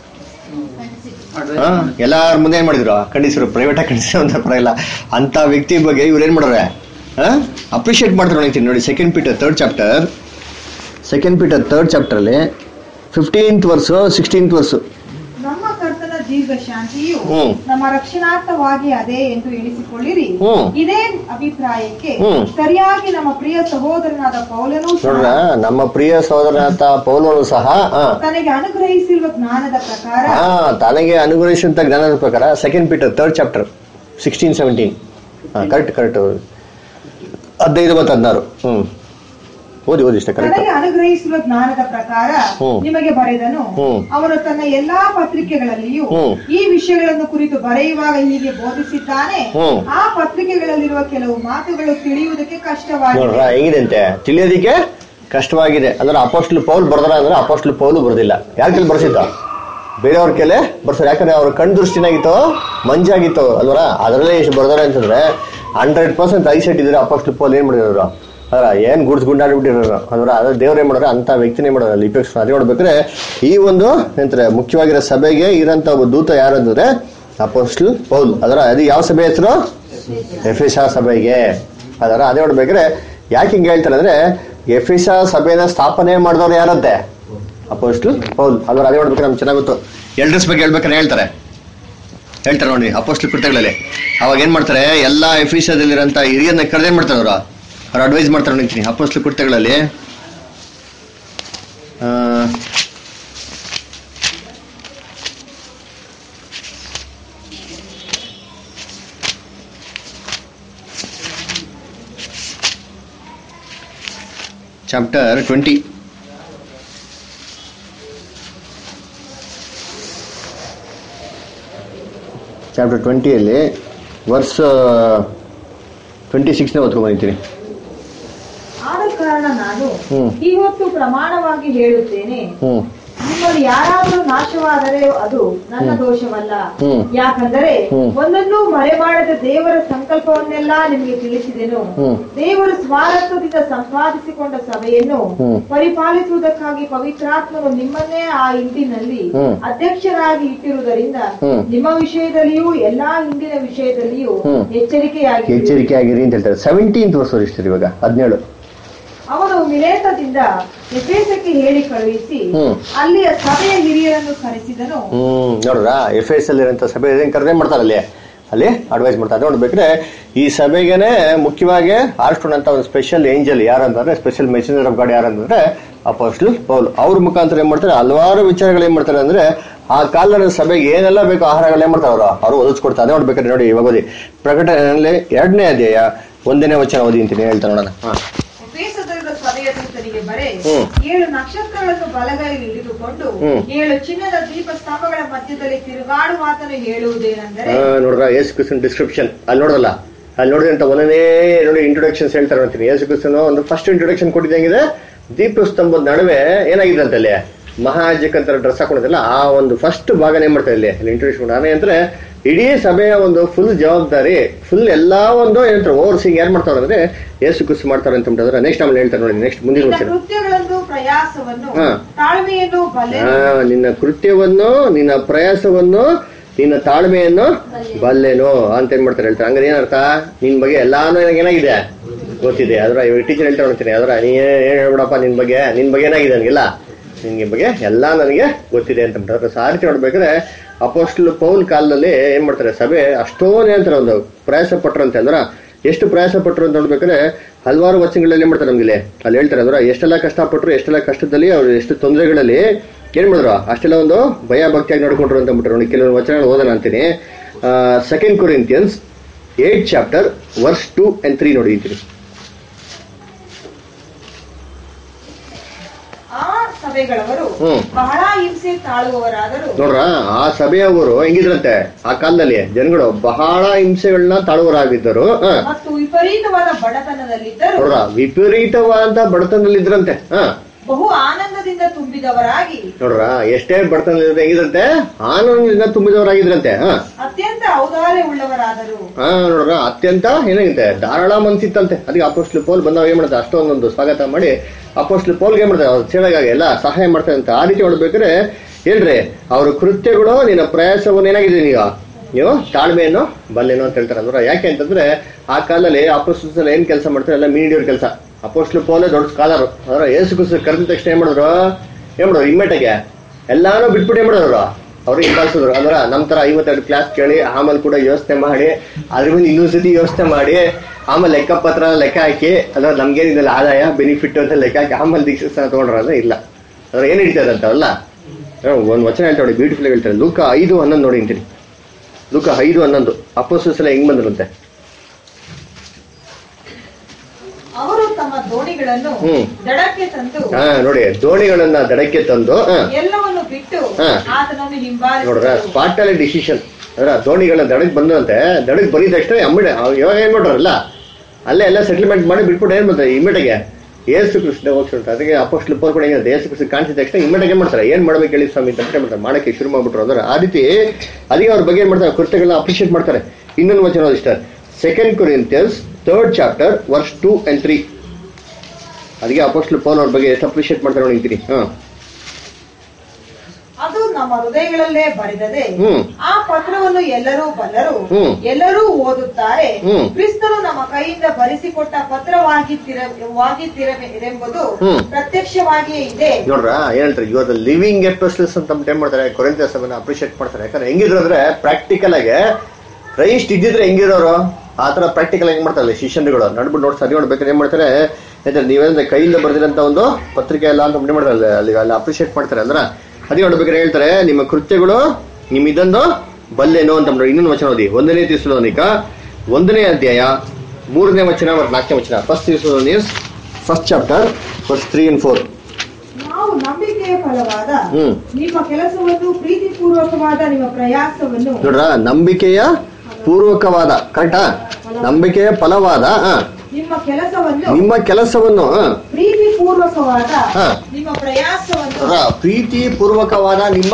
ಹಾ ಎಲ್ಲಾರ ಮುಂದೆ ಏನ್ ಮಾಡಿದ್ರು ಖಂಡಿಸಿರು ಪ್ರೈವೇಟ್ ಆಗಿ ಖಂಡಿಸಿರು ಅಂತ ಪರವಾಗಿಲ್ಲ ಅಂತ ವ್ಯಕ್ತಿ ಬಗ್ಗೆ ಇವ್ರು ಏನ್ ಮಾಡೋರೆ ಅಪ್ರಿಶಿಯೇಟ್ ಮಾಡ್ತಾರೆ ನೋಡ್ತೀನಿ ನೋಡಿ second Peter third chapter second Peter third chapter ಅಲ್ಲಿ ಫಿಫ್ಟೀನ್ತ್ ವರ್ಸು ಸಿಕ್ಸ್ಟೀನ್ತ್ ವರ್ಸು ನಮ್ಮ ಕರ್ತನ ದೀರ್ಘ ಶಾಂತಿಯು ಹ್ಮ್. ನಮ್ಮ ರಕ್ಷಣಾರ್ಥವಾಗಿ ಅದೇ ಎಂದು ಎಣಿಸಿಕೊಳ್ಳಿರಿ ಹ್ಮ್. ಇದೇ ಅಭಿಪ್ರಾಯಕ್ಕೆ ಹ್ಮ್. ಸರಿಯಾಗಿ ನಮ್ಮ ಪ್ರಿಯ ಸಹೋದರನಾದ ಪೌಲನೂ ಸಹ ನೋಡ್ರ ನಮ್ಮ ಪ್ರಿಯ ಸಹೋದರನಾಥ ಪೌಲನು ಸಹ ಹಾ ತನಗೆ ಅನುಗ್ರಹಿಸಿರುವ ಜ್ಞಾನದ ಪ್ರಕಾರ ಹಾ ತನಗೆ ಅನುಗ್ರಹಿಸಿದಂತ ಜ್ಞಾನದ ಪ್ರಕಾರ second Peter third chapter sixteen seventeen ಹಾ ಕರೆಕ್ಟ್ ಕರೆಕ್ಟ್ ಹದಿನೈದು ಮತ್ತು ಹದಿನಾರು ಹ್ಮ್ ಓದಿ ಓದಿ ಇಷ್ಟ ಕರೆಕ್ಟ್ ತನಗೆ ಅನುಗ್ರಹಿಸಿರುವ ಜ್ಞಾನದ ಪ್ರಕಾರ ಹ್ಮ್. ನಿಮಗೆ ಬರೆದನು ಹ್ಮ್. ಅವನು ತನ್ನ ಎಲ್ಲಾ ಪತ್ರಿಕೆಗಳಲ್ಲಿಯೂ ಹ್ಮ್. ಈ ವಿಷಯಗಳನ್ನು ಕುರಿತು ಬರೆಯುವಾಗ ಹೀಗೆ ಬೋಧಿಸಿದ್ದಾನೆ ಹ್ಮ್. ಆ ಪತ್ರಿಕೆಗಳಲ್ಲಿರುವ ಕೆಲವು ಮಾತುಗಳು ತಿಳಿಯುವುದಕ್ಕೆ ನೋಡ್ರ ಕಷ್ಟವಾಗಿದೆ ಹೆಂಗಿದೆ ಅಂತೆ ತಿಳಿಯೋದಿಕ್ಕೆ ಕಷ್ಟವಾಗಿದೆ ಅಂದ್ರೆ ಅಪೋಸ್ಟ್ಲ್ ಪೌಲ್ ಬರ್ದಾರ ಅಂದ್ರೆ ಅಪೋಸ್ಟ್ಲ್ ಪೌಲು ಬರ್ದಿಲ್ಲ ಯಾರ ಕೆಲ ಬರ್ಸಿದ್ದ ಬೇರೆಯವ್ರ ಕೆಲೆ ಬರ್ತಾರೆ ಯಾಕಂದ್ರೆ ಅವ್ರ ಕಣ್ ದೃಷ್ಟಿನಾಗಿತ್ತು ಮಂಜಾಗಿತ್ತು ಅಲ್ವರ ಅದರಲ್ಲೇ ಎಷ್ಟು ಬರ್ದಾರೆ ಅಂತಂದ್ರೆ ಹಂಡ್ರೆಡ್ ಪರ್ಸೆಂಟ್ ಐಸೆಟ್ ಇದ್ರೆ ಅಪೋಸ್ಟ್ಲ್ ಪೌಲ್ ಏನ್ ಮಾಡಿರೋರು ಅದ್ರ ಏನ್ ಗುಡ್ಸ್ ಗುಂಡಾಡ್ಬಿಟ್ಟಿರೋರು ಅದ್ರ ಅದ್ರ ದೇವ್ರ ಏನ್ ಮಾಡೋರು ಅಂತ ವ್ಯಕ್ತಿನೇ ಮಾಡೋರು ಅಲ್ಲಿ ಇಫೆಕ್ಟ್ಸ್ ಅದೇ ನೋಡ್ಬೇಕಾದ್ರೆ ಈ ಒಂದು ಎಂತಾರೆ ಮುಖ್ಯವಾಗಿರೋ ಸಭೆಗೆ ಇರೋಂಥ ಒಬ್ಬ ದೂತ ಯಾರು ಅಂತಂದ್ರೆ ಅಪೋಸ್ಟ್ಲ್ ಪೌಲ್ ಅದರ ಅದು ಯಾವ ಸಭೆ ಹೆಸರು ಎಫಿಸಾ ಸಭೆಗೆ ಅದರ ಅದೇ ನೋಡ್ಬೇಕಾದ್ರೆ ಯಾಕೆ ಹಿಂಗೆ ಹೇಳ್ತಾರೆ ಅಂದ್ರೆ ಎಫಿಸಾ ಸಭೆನ ಸ್ಥಾಪನೆ ಮಾಡಿದವ್ರು ಯಾರಂತೆ ಅಪೋಸ್ಟ್ಲ್ ಪೌಲ್ ಅದರ ಅದೇ ನೋಡ್ಬೇಕಾದ್ರೆ ನಮ್ಗೆ ಚೆನ್ನಾಗಿ ಗೊತ್ತು ಎಲ್ಡರ್ಸ್ ಬಗ್ಗೆ ಹೇಳ್ಬೇಕಾದ್ರೆ ಹೇಳ್ತಾರೆ ಹೇಳ್ತಾರೆ ನೋಡಿ ಅಪೋಸ್ಟ್ಲ್ ಕೃತ್ಯಗಳಲ್ಲಿ ಅವಾಗ ಏನ್ ಮಾಡ್ತಾರೆ ಎಲ್ಲಾ ಎಫಿಸದಲ್ಲಿರೋಂಥ ಹಿರಿಯರನ್ನ ಕರೆದೇನ್ ಮಾಡ್ತಾರೆ ಅವರು ಅವ್ರು ಅಡ್ವೈಸ್ ಮಾಡ್ತಾರೆ ನೋಡ್ತೀನಿ ಅಪೋಸ್ಟ್ಲ್ ಕೃತ್ಯಗಳಲ್ಲಿ ಆ, ಚಾಪ್ಟರ್ ಟ್ವೆಂಟಿ ಚಾಪ್ಟರ್ ಟ್ವೆಂಟಿಯಲ್ಲಿ ವರ್ಸ್ ಟ್ವೆಂಟಿ ಸಿಕ್ಸ್ನೇ ಓದ್ಕೊಂಡು ಬಂದಿದ್ದೀನಿ ಆದ ಕಾರಣ ನಾನು ಹ್ಮ್. ಇವತ್ತು ಪ್ರಮಾಣವಾಗಿ ಹೇಳುತ್ತೇನೆ ಹ್ಞೂ ನಿಮ್ಮಲ್ಲಿ ಯಾರಾದರೂ ನಾಶವಾದರೆ ಅದು ನನ್ನ ದೋಷವಲ್ಲ ಹ್ಮ್. ಯಾಕಂದರೆ ಹ್ಮ್. ಒಂದನ್ನೂ ಮರೆಮಾಡದ ದೇವರ ಸಂಕಲ್ಪವನ್ನೆಲ್ಲ ನಿಮಗೆ ತಿಳಿಸಿದೆನು ಹ್ಮ್. ದೇವರು ಸ್ವಾರತ್ವದಿಂದ ಸಂಪಾದಿಸಿಕೊಂಡ ಸಭೆಯನ್ನು ಹ್ಮ್. ಪರಿಪಾಲಿಸುವುದಕ್ಕಾಗಿ ಪವಿತ್ರಾತ್ಮನು ನಿಮ್ಮನ್ನೇ ಆ ಇಂಟಿನಲ್ಲಿ ಹ್ಮ್. ಅಧ್ಯಕ್ಷರಾಗಿ ಇಟ್ಟಿರುವುದರಿಂದ ಹ್ಮ್. ನಿಮ್ಮ ವಿಷಯದಲ್ಲಿಯೂ ಎಲ್ಲಾ ಹಿಂದಿನ ವಿಷಯದಲ್ಲಿಯೂ ಹ್ಮ್. ಎಚ್ಚರಿಕೆಯಾಗಿ ಎಚ್ಚರಿಕೆ ಆಗಿರಿ ಅಂತ ಹೇಳ್ತಾರೆ ಸೆವೆಂಟೀನ್ತ್ ವರ್ಷ ಇರ್ತಾರೆ ಇವಾಗ ಹದಿನೇಳು ಅವನು ಮಿಲೇತದಿಂದ ಎಫೇಸಕ್ಕೆ ಹೇಳಿ ಕಳುಹಿಸಿ ಹ್ಮ್. ಅಲ್ಲಿಯ ಸಭೆಯ ಹಿರಿಯರನ್ನು ಕರೆಸಿದನು ಹ್ಮ್ ನೋಡ್ರ ಎಫ್ ಎಸ್ ಅಲ್ಲಿ ಇರೋಂಥ ಸಭೆ ಏನ್ ಕರೆದೇ ಮಾಡ್ತಾರೆ ಅಲ್ಲಿ ಅಲ್ಲಿ ಅಡ್ವೈಸ್ ಮಾಡ್ತಾರೆ ನೋಡ್ಬೇಕ್ರೆ ಈ ಸಭೆಗೆನೆ ಮುಖ್ಯವಾಗಿ ಆರಿಸ್ಕೊಂಡಂತ ಒಂದು ಸ್ಪೆಷಲ್ ಏಂಜಲ್ ಯಾರಂತಂದ್ರೆ ಸ್ಪೆಷಲ್ ಮೆಸೇಜರ್ ಆಫ್ ಗಾಡ್ ಯಾರಂತಂದ್ರೆ ಅಪೋಸ್ಟಲ್ ಪೌಲ್ ಅವ್ರ ಮುಖಾಂತರ ಏನ್ ಮಾಡ್ತಾರೆ ಹಲವಾರು ವಿಚಾರಗಳು ಏನ್ ಮಾಡ್ತಾರೆ ಅಂದ್ರೆ ಆ ಕಾಲದ ಸಭೆಗೆ ಏನೆಲ್ಲ ಬೇಕು ಆಹಾರಗಳು ಏನ್ ಮಾಡ್ತಾರೆ ಅವರು ಅವರು ಒದಗಿಸ್ಕೊಡ್ತಾರೆ ಅದೇ ನೋಡ್ಬೇಕಾದ್ರೆ ನೋಡಿ ಇವಾಗ ಓದಿ ಪ್ರಕಟಣೆಯಲ್ಲಿ ಎರಡನೇ ಅಧ್ಯಾಯ ಒಂದನೇ ವಚನ ಓದಿ ಅಂತೀನಿ ಹೇಳ್ತಾರೆ ನೋಡೋಣ ಹಾ. ಎಫೆಸದಲ್ಲಿರುವ ಸಭೆಯ ದೂತರಿಗೆ ಬರೆ ಹ್ಮ್. ಏಳು ನಕ್ಷತ್ರಗಳನ್ನು ಬಲಗೈಯಲ್ಲಿ ಹಿಡಿದುಕೊಂಡು ಹ್ಮ್. ಏಳು ಚಿನ್ನದ ದೀಪ ಸ್ತಂಭಗಳ ಮಧ್ಯದಲ್ಲಿ ತಿರುಗಾಡುವಾತನು ಹೇಳುವುದೇನೆಂದರೆ ಆ, ನೋಡ್ರ ಯೇಸು ಕ್ರಿಸ್ತನ್ ಡಿಸ್ಕ್ರಿಪ್ಷನ್ ಅಲ್ಲಿ ನೋಡಲ್ಲ ಅಲ್ಲಿ ನೋಡಿದ್ರೆ ಅಂತ ಒಂದನೇ ನೋಡಿ ಇಂಟ್ರೊಡಕ್ಷನ್ಸ್ ಹೇಳ್ತಾರೆ ನೋಡ್ತೀನಿ ಯೇಸು ಕ್ರಿಸ್ತನು ಒಂದು ಫಸ್ಟ್ ಇಂಟ್ರೊಡಕ್ಷನ್ ಕೊಟ್ಟಿದ್ದಂಗಿದೆ ದೀಪ ಸ್ತಂಭದ ನಡುವೆ ಏನಾಗಿದೆ ಅಂತ ಅಲ್ಲಿ ಮಹಾಜಕ್ ಅಂತ ಡ್ರೆಸ್ ಹಾಕೊಂಡಿದ್ದಲ್ಲ ಆ ಒಂದು ಫಸ್ಟ್ ಭಾಗನ ಏನ್ ಮಾಡ್ತಾರೆ ಇಲ್ಲಿ ಇಲ್ಲಿ ಇಂಟ್ರೊಡ್ಯೂಸ್ ಮಾಡಿ ಅಂದ್ರೆ ಇಡೀ ಸಭೆಯ ಒಂದು ಫುಲ್ ಜವಾಬ್ದಾರಿ ಫುಲ್ ಎಲ್ಲಾ ಒಂದು ಏನಂತಾರೆ ಓವರ್ ಸಿಂಗ್ ಯಾರು ಮಾಡ್ತಾರೆ ಅಂದ್ರೆ ಏಸು ಕುಸು ಮಾಡ್ತಾರೆ ಅಂತ ಬಿಟ್ಟಿದ್ರೆ ನೆಕ್ಸ್ಟ್ ಆಮೇಲೆ ಹೇಳ್ತಾರೆ ನೋಡಿ ನೆಕ್ಸ್ಟ್ ಮುಂದಿನ ನಿನ್ನ ವರ್ಷ ಕೃತ್ಯಗಳನ್ನು ಪ್ರಯಾಸವನ್ನು ಹಾ. ತಾಳ್ಮೆಯನ್ನು ಬಲೆ ಆ, ನಿನ್ನ ಕೃತ್ಯವನ್ನು ನಿನ್ನ ಪ್ರಯಾಸವನ್ನು ನಿನ್ನ ತಾಳ್ಮೆಯನ್ನು ಬಲ್ಲೆನು ಅಂತ ಏನ್ ಮಾಡ್ತಾರೆ ಹೇಳ್ತಾರೆ ಹಂಗಾರೆ ಏನರ್ಥ ನಿನ್ ಬಗ್ಗೆ ಎಲ್ಲಾನು ನನಗೆ ಏನಾಗಿದೆ ಗೊತ್ತಿದೆ ಅದ್ರ ಇವಾಗ ಟೀಚರ್ ಹೇಳ್ತಾ ನೋಡ್ತೀನಿ ಅದ್ರ ನೀ ಏನ್ ಹೇಳ್ಬಿಡಪ್ಪ ನಿನ್ ಬಗ್ಗೆ ನಿನ್ ಬಗ್ಗೆ ಏನಾಗಿದೆ ನನಗೆಲ್ಲ ನಿನ್ಗೆ ಬಗ್ಗೆ ಎಲ್ಲಾ ನನಗೆ ಗೊತ್ತಿದೆ ಅಂತ ಬಿಟ್ರೆ ಸಾರಿಸಿ ನೋಡ್ಬೇಕಾದ್ರೆ ಅಪೋಸ್ಟಲ್ ಪೌಲ್ ಕಾಲದಲ್ಲಿ ಏನ್ ಮಾಡ್ತಾರೆ ಸಭೆ ಅಷ್ಟೊಂದು ಏನಂತಾರೆ ಒಂದು ಪ್ರಯಾಸ ಪಟ್ರು ಅಂತ ಅಂದ್ರ ಎಷ್ಟು ಪ್ರಯಾಸ ಪಟ್ರು ಅಂತ ನೋಡ್ಬೇಕಾದ್ರೆ ಹಲವಾರು ವಚನಗಳಲ್ಲಿ ಏನ್ ಮಾಡ್ತಾರೆ ನಮ್ಗೆ ಇಲ್ಲಿ ಅಲ್ಲಿ ಹೇಳ್ತಾರೆ ಅಂದ್ರೆ ಎಷ್ಟೆಲ್ಲ ಕಷ್ಟಪಟ್ರು ಎಷ್ಟೆಲ್ಲ ಕಷ್ಟದಲ್ಲಿ ಅವ್ರು ಎಷ್ಟು ತೊಂದರೆಗಳಲ್ಲಿ ಏನ್ ಮಾಡಿದ್ರು ಅಷ್ಟೆಲ್ಲ ಒಂದು ಭಯ ಭಕ್ತಿಯಾಗಿ ನೋಡ್ಕೊಂಡ್ರು ಅಂತ ಬಿಟ್ರು ನೋಡಿ ಕೆಲವೊಂದು ವಚನಗಳು ಓದೋಣ ಅಂತೀನಿ second Corinthians eight chapter verse two and three ನೋಡಿ ಅಂತೀನಿ ಆ ಸಭೆಗಳವರು ಹ್ಮ್. ಬಹಳ ಹಿಂಸೆ ತಾಳುವವರಾದರು ನೋಡ್ರ ಆ ಸಭೆಯವರು ಹೆಂಗಿದ್ರಂತೆ ಆ ಕಾಲದಲ್ಲಿ ಜನಗಳು ಬಹಳ ಹಿಂಸೆಗಳನ್ನ ತಾಳುವರಾಗಿದ್ದರು ಹ ಮತ್ತು ವಿಪರೀತವಾದ ಬಡತನದಲ್ಲಿದ್ದರು ನೋಡ್ರ ವಿಪರೀತವಾದ ಬಡತನದಲ್ಲಿ ಇದ್ರಂತೆ ಹ ಬಹು ಆನಂದದಿಂದ ತುಂಬಿದವರಾಗಿ ನೋಡ್ರ ಎಷ್ಟೇ ಬಡತನದಲ್ಲಿ ಹೆಂಗಿದ್ರಂತೆ ಆನಂದದಿಂದ ತುಂಬಿದವರಾಗಿದ್ರಂತೆ ಹ ಅತ್ಯಂತ ಔದಾರ್ಯ ಉಳ್ಳವರಾದರು ಹಾ ನೋಡ್ರ ಅತ್ಯಂತ ಏನಾಗಿದೆ ಧಾರಾಳ ಮನ್ಸಿತ್ತಂತೆ ಅದಕ್ಕೆ ಅಪೋಸ್ಟ್ಲ್ ಪೋಲ್ ಬಂದವ ಏನ್ ಮಾಡ್ತಾರೆ ಅಷ್ಟೊಂದೊಂದು ಸ್ವಾಗತ ಮಾಡಿ ಅಪೋಸ್ಟ್ಲ್ ಪೋಲ್ಗೆ ಏನ್ ಮಾಡ್ತಾರೆ ಅವ್ರು ಸೇವೆಗಾಗಿ ಎಲ್ಲ ಸಹಾಯ ಮಾಡ್ತಾರೆ ಅಂತ ಆ ರೀತಿ ನೋಡ್ಬೇಕಾದ್ರೆ ಏನ್ರಿ ಅವ್ರ ಕೃತ್ಯಗಳು ನಿನ್ನ ಪ್ರಯಾಸವನ್ನು ಏನಾಗಿದೆ ನೀವು ನೀವು ತಾಳ್ಮೆಯನ್ನು ಬಲ್ಲೇನೋ ಅಂತ ಹೇಳ್ತಾರೆ ಅಂದ್ರೆ ಯಾಕೆ ಅಂತಂದ್ರೆ ಆ ಕಾಲದಲ್ಲಿ ಅಪೋಸ್ಟಲ್ಸ್ ಏನ್ ಕೆಲಸ ಮಾಡ್ತಾರೆ ಎಲ್ಲ ಮೀಡಿಯೋರ್ ಕೆಲಸ ಅಪೋಸ್ಟ್ಲ್ ಪೋಲೆ ದೊಡ್ಡ ಸ್ಕಾಲರ್ ಅಂದ್ರೆ ಏಸು ಕುಸು ಕರೆದ ತಕ್ಷಣ ಏನ್ ಮಾಡಿದ್ರು ಏನ್ ಮಾಡಿದ್ರು ಇಮ್ಮೆಟಗೆ ಎಲ್ಲಾನು ಬಿಟ್ಬಿಟ್ಟು ಏನ್ ಮಾಡಿದ್ರು ಅವ್ರಿಗೆ ಹಿಂಬಾಲಿಸಿದ್ರು ಅಂದ್ರ ನಮ್ ತರ ಐವತ್ತೆರಡು ಕ್ಲಾಸ್ ಕೇಳಿ ಆಮೇಲೆ ಕೂಡ ಯೋಚನೆ ಮಾಡಿ ಅದ್ರ ಮೇಲೆ ಇನ್ನೊಂದ್ ಸತಿ ಯೋಚನೆ ಮಾಡಿ ಆಮೇಲೆ ಲೆಕ್ಕ ಪತ್ರ ಲೆಕ್ಕ ಹಾಕಿ ಅದ್ರ ನಮ್ಗೇನಿದೆಲ್ಲ ಆದಾಯ ಬೆನಿಫಿಟ್ ಅಂತ ಲೆಕ್ಕ ಹಾಕಿ ಆಮೇಲೆ ದೀಕ್ಷೆ ಸ್ಥಾನ ತಗೊಂಡ್ರಲ್ಲ ಇಲ್ಲ ಅದ್ರ ಏನ್ ಹಿಡಿತಾರೆ ಅಂತವಲ್ಲ ಒಂದ್ ವಚನ ಹೇಳ್ತಾ ನೋಡಿ ಬ್ಯೂಟಿಫುಲ್ ಹೇಳ್ತಾರೆ ಲೂಕ ಐದು ಹನ್ನೊಂದು ನೋಡಿ ಅಂತೀನಿ ಲೂಕ ಐದು ಹನ್ನೊಂದು ಅಪೋಸಸ್ ಎಲ್ಲ ಹೆಂಗ್ ಬಂದ್ರಂತೆ ಅವರು ತಮ್ಮ ದೋಣಿಗಳನ್ನು ಹ್ಮ್. ದಡಕ್ಕೆ ತಂದು ಹಾ ನೋಡಿ ದೋಣಿಗಳನ್ನ ದಡಕ್ಕೆ ತಂದು ಹಾ ಎಲ್ಲವನ್ನು ಬಿಟ್ಟು ಹಾ. ಆತನನ್ನು ನೋಡ್ರ ಹಿಂಬಾಲಿಸಿದರು ಸ್ಪಾಟ್ ಅಲ್ಲಿ ಡಿಸಿಷನ್ ಅದ್ರ ದೋಣಿಗಳ ದಡಕ್ ಬಂದಂತೆ ದಡಕ್ ಬರೀದ ತಕ್ಷಣ ಅಮ್ಮಿಡೆ ಇವಾಗ ಏನ್ ಮಾಡ್ರಲ್ಲ ಅಲ್ಲೇ ಎಲ್ಲ ಸೆಟಲ್ಮೆಂಟ್ ಮಾಡಿ ಬಿಟ್ಬಿಟ್ಟು ಏನ್ ಮಾಡ್ತಾರೆ ಇಮ್ಮಿಡಿಗೆ ಏಸು ಕೃಷ್ಣ ಹೋಗ್ತಾರೆ ಅದಕ್ಕೆ ಅಪೋಸ್ಟ್ ಲಿಪ್ಪರ್ ಕೂಡ ಏನಿದೆ ಏಸು ಕೃಷ್ಣ ಕಾಣಿಸಿದ ತಕ್ಷಣ ಇಮ್ಮಿಡಿಗೆ ಏನ್ ಮಾಡ್ತಾರೆ ಏನ್ ಮಾಡ್ಬೇಕು ಹೇಳಿ ಸ್ವಾಮಿ ಅಂತ ಏನ್ ಮಾಡ್ತಾರೆ ಮಾಡಕ್ಕೆ ಶುರು ಮಾಡ್ಬಿಟ್ರು ಅಂದ್ರೆ ಆ ರೀತಿ ಅದಕ್ಕೆ ಅವ್ರ ಬಗ್ಗೆ ಏನ್ ಮಾಡ್ತಾರೆ ಕೃತ್ಯಗಳನ್ನ ಅಪ್ರಿಷಿಯೇಟ್ ಮಾಡ್ತಾರೆ ಇನ್ನೊಂದು ವಚನ ಇಷ್ಟ second Corinthians third chapter verse two and three ಅದಕ್ಕೆ ಅಪೋಸ್ಟ್ಲ್ ಪೌಲ್ ಅವ್ರ ಬಗ್ಗೆ ಎಷ್ಟು ಅಪ್ರಿಷಿಯೇಟ್ ಮಾಡ್ತಾರೆ ನೋಡಿ ಅಂತೀನಿ ಹಾ ಅದು ನಮ್ಮ ಹೃದಯಗಳಲ್ಲೇ ಬರೆದದೆ ಹ್ಮ್. ಆ ಪತ್ರವನ್ನು ಎಲ್ಲರೂ ಬಲ್ಲರು ಹ್ಮ್. ಎಲ್ಲರೂ ಓದುತ್ತಾರೆ ಹ್ಮ್. ಕ್ರಿಸ್ತನು ನಮ್ಮ ಕೈಯಿಂದ ಬರೆಸಿಕೊಟ್ಟ ಪತ್ರವಾಗಿದ್ದಿರ ವಾಗಿದ್ದಿರವೆಂಬುದು ಹ್ಮ್. ಪ್ರತ್ಯಕ್ಷವಾಗಿಯೇ ಇದೆ ನೋಡ್ರ ಏನ್ ಹೇಳ್ತಾರೆ ಇವಾಗ ಲಿವಿಂಗ್ ಎಪಿಸ್ಟಲ್ಸ್ ಅಂತ ಏನ್ ಮಾಡ್ತಾರೆ ಕೊರಿಂತ ಸಭೆನ ಅಪ್ರಿಷಿಯೇಟ್ ಮಾಡ್ತಾರೆ ಯಾಕಂದ್ರೆ ಹೆಂಗಿದ್ರು ಅಂದ್ರೆ ಪ್ರಾಕ್ಟಿಕಲ್ ಆಗಿ ಕ್ರೈಸ್ಟ್ ಇದ್ದಿದ್ರೆ ಹೆಂಗಿರೋರು ಆ ತರ ಪ್ರಾಕ್ಟಿಕಲ್ ಆಗಿ ಮಾಡ್ತಾರಲ್ಲ ಶಿಷ್ಯನ್ಗಳು ನಡ್ಬಿಟ್ಟು ನೋಡಿ ಸರಿ ನೋಡ್ಬೇಕಾದ್ರೆ ಏನ್ ಮಾಡ್ತಾರೆ ಯಾಕಂದ್ರೆ ನೀವೇಂದ್ರೆ ಕೈಯಿಂದ ಬರ್ದಿರಂತ ಒಂದು ಪತ್ರಿಕೆ ಎಲ್ಲ ಅಂತ ಏನ್ ಮಾಡ್ತಾರೆ ಅಲ್ಲಿ- ಅಲ್ಲಿ ಅಲ್ಲಿ ಅಪ್ರಿಷಿಯೇಟ್ ಮಾಡ್ತಾರೆ ಅಂದ್ರ ಅದೇ ನೋಡ್ಬೇಕಾದ್ರೆ ಹೇಳ್ತಾರೆ ನಿಮ್ಮ ಕೃತ್ಯಗಳು ನಿಮ್ ಇದೊಂದು ಬಲ್ಲೇನೋ ಅಂತ ನೋಡಿ ಇನ್ನೊಂದು ವಚನ ಓದಿ ಒಂದನೇ ತಿಸುಲೋನಿಕ ಒಂದನೇ ಅಧ್ಯಾಯ ಮೂರನೇ ವಚನ ಮತ್ತು ನಾಲ್ಕನೇ ವಚನ first Thessalonians first chapter first three and four ನಾವು ನಂಬಿಕೆಯ ಫಲವಾದ ಹ್ಮ್ ನಿಮ್ಮ ಕೆಲಸವನ್ನು ಪ್ರೀತಿಪೂರ್ವಕವಾದ ನಿಮ್ಮ ಪ್ರಯಾಸವನ್ನು ನೋಡ್ರ ನಂಬಿಕೆಯ ಪೂರ್ವಕವಾದ ಕರೆಕ್ಟಾ ನಂಬಿಕೆಯ ಫಲವಾದ ಹ, ನಿಮ್ಮ ಕೆಲಸವನ್ನು ನಿಮ್ಮ ಕೆಲಸವನ್ನು ಹ, ಪ್ರೀತಿಪೂರ್ವಕವಾದ ಹಾ. ನಿಮ್ಮ ಪ್ರಯಾಸವನ್ನು ನೋಡ್ರ, ಪ್ರೀತಿ ಪೂರ್ವಕವಾದ ನಿಮ್ಮ